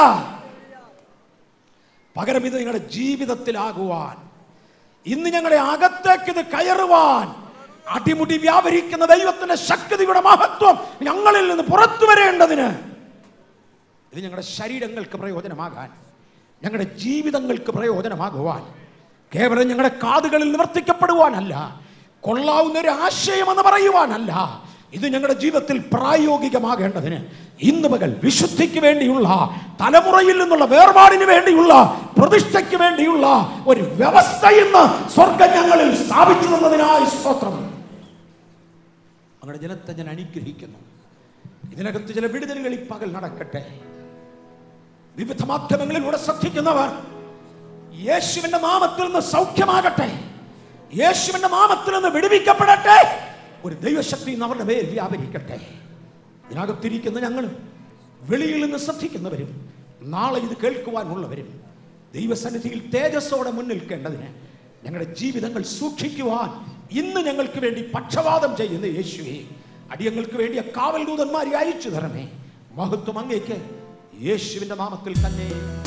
S1: പകരം ഇത് നിങ്ങളുടെ ജീവിതത്തിലാകുവാൻ ഇന്ന് ഞങ്ങളുടെ അകത്തേക്ക് ഇത് കയറുവാൻ അടിമുടി വ്യാപരിക്കുന്ന ദൈവത്തിന്റെ ശക്തിയുടെ മഹത്വം ഞങ്ങളിൽ നിന്ന് പുറത്തു വരേണ്ടതിന് ഇത് ഞങ്ങളുടെ ശരീരങ്ങൾക്ക് പ്രയോജനമാകാൻ ഞങ്ങളുടെ ജീവിതങ്ങൾക്ക് പ്രയോജനമാകുവാൻ കേവലം ഞങ്ങളുടെ കാതുകളിൽ നിവർത്തിക്കപ്പെടുവാനല്ല കൊള്ളാവുന്ന ഒരു ആശയമെന്ന് പറയുവാനല്ല ഇത് ഞങ്ങളുടെ ജീവിതത്തിൽ പ്രായോഗികമാകേണ്ടതിന് ഇന്ന് പകൽ വിശുദ്ധിക്ക് വേണ്ടിയുള്ള തലമുറയിൽ നിന്നുള്ള വേർപാടിന് വേണ്ടിയുള്ള പ്രതിഷ്ഠയ്ക്ക് വേണ്ടിയുള്ള ഒരു വ്യവസ്ഥ ഇന്ന് സ്വർഗം ഞങ്ങളിൽ സ്ഥാപിച്ചു തന്നതിനായി സ്തോത്രം അങ്ങനെ ജനത്തെ ഞാൻ അനുഗ്രഹിക്കുന്നു ഇതിനകത്ത് ചില വിടുതലുകൾ ഈ പകൽ നടക്കട്ടെ വിവിധ മാധ്യമങ്ങളിലൂടെ ശ്രദ്ധിക്കുന്നവർ യേശുവിന്റെ നാമത്തിൽ നിന്ന് സൗഖ്യമാകട്ടെ യേശുവിന്റെ നാമത്തിൽ നിന്ന് വിടുവിക്കപ്പെടട്ടെ ഒരു ദൈവശക്തി ഇന്ന് അവരുടെ മേൽ വ്യാപരിക്കട്ടെ ഇതിനകത്തിരിക്കുന്ന ഞങ്ങൾ വെളിയിൽ നിന്ന് ശ്രദ്ധിക്കുന്നവരും നാളെ ഇത് കേൾക്കുവാനുള്ളവരും ദൈവസന്നിധിയിൽ തേജസ്സോടെ മുൻനിൽക്കേണ്ടതിന് ഞങ്ങളുടെ ജീവിതങ്ങൾ സൂക്ഷിക്കുവാൻ ഇന്ന് ഞങ്ങൾക്ക് വേണ്ടി പക്ഷപാതം ചെയ്യുന്ന യേശുവെ അടിയങ്ങൾക്ക് വേണ്ടിയ കാവൽ ദൂതന്മാരെ അയച്ചു തരണേ മഹത്വം അങ്ങേക്ക് യേശുവിന്റെ നാമത്തിൽ തന്നെ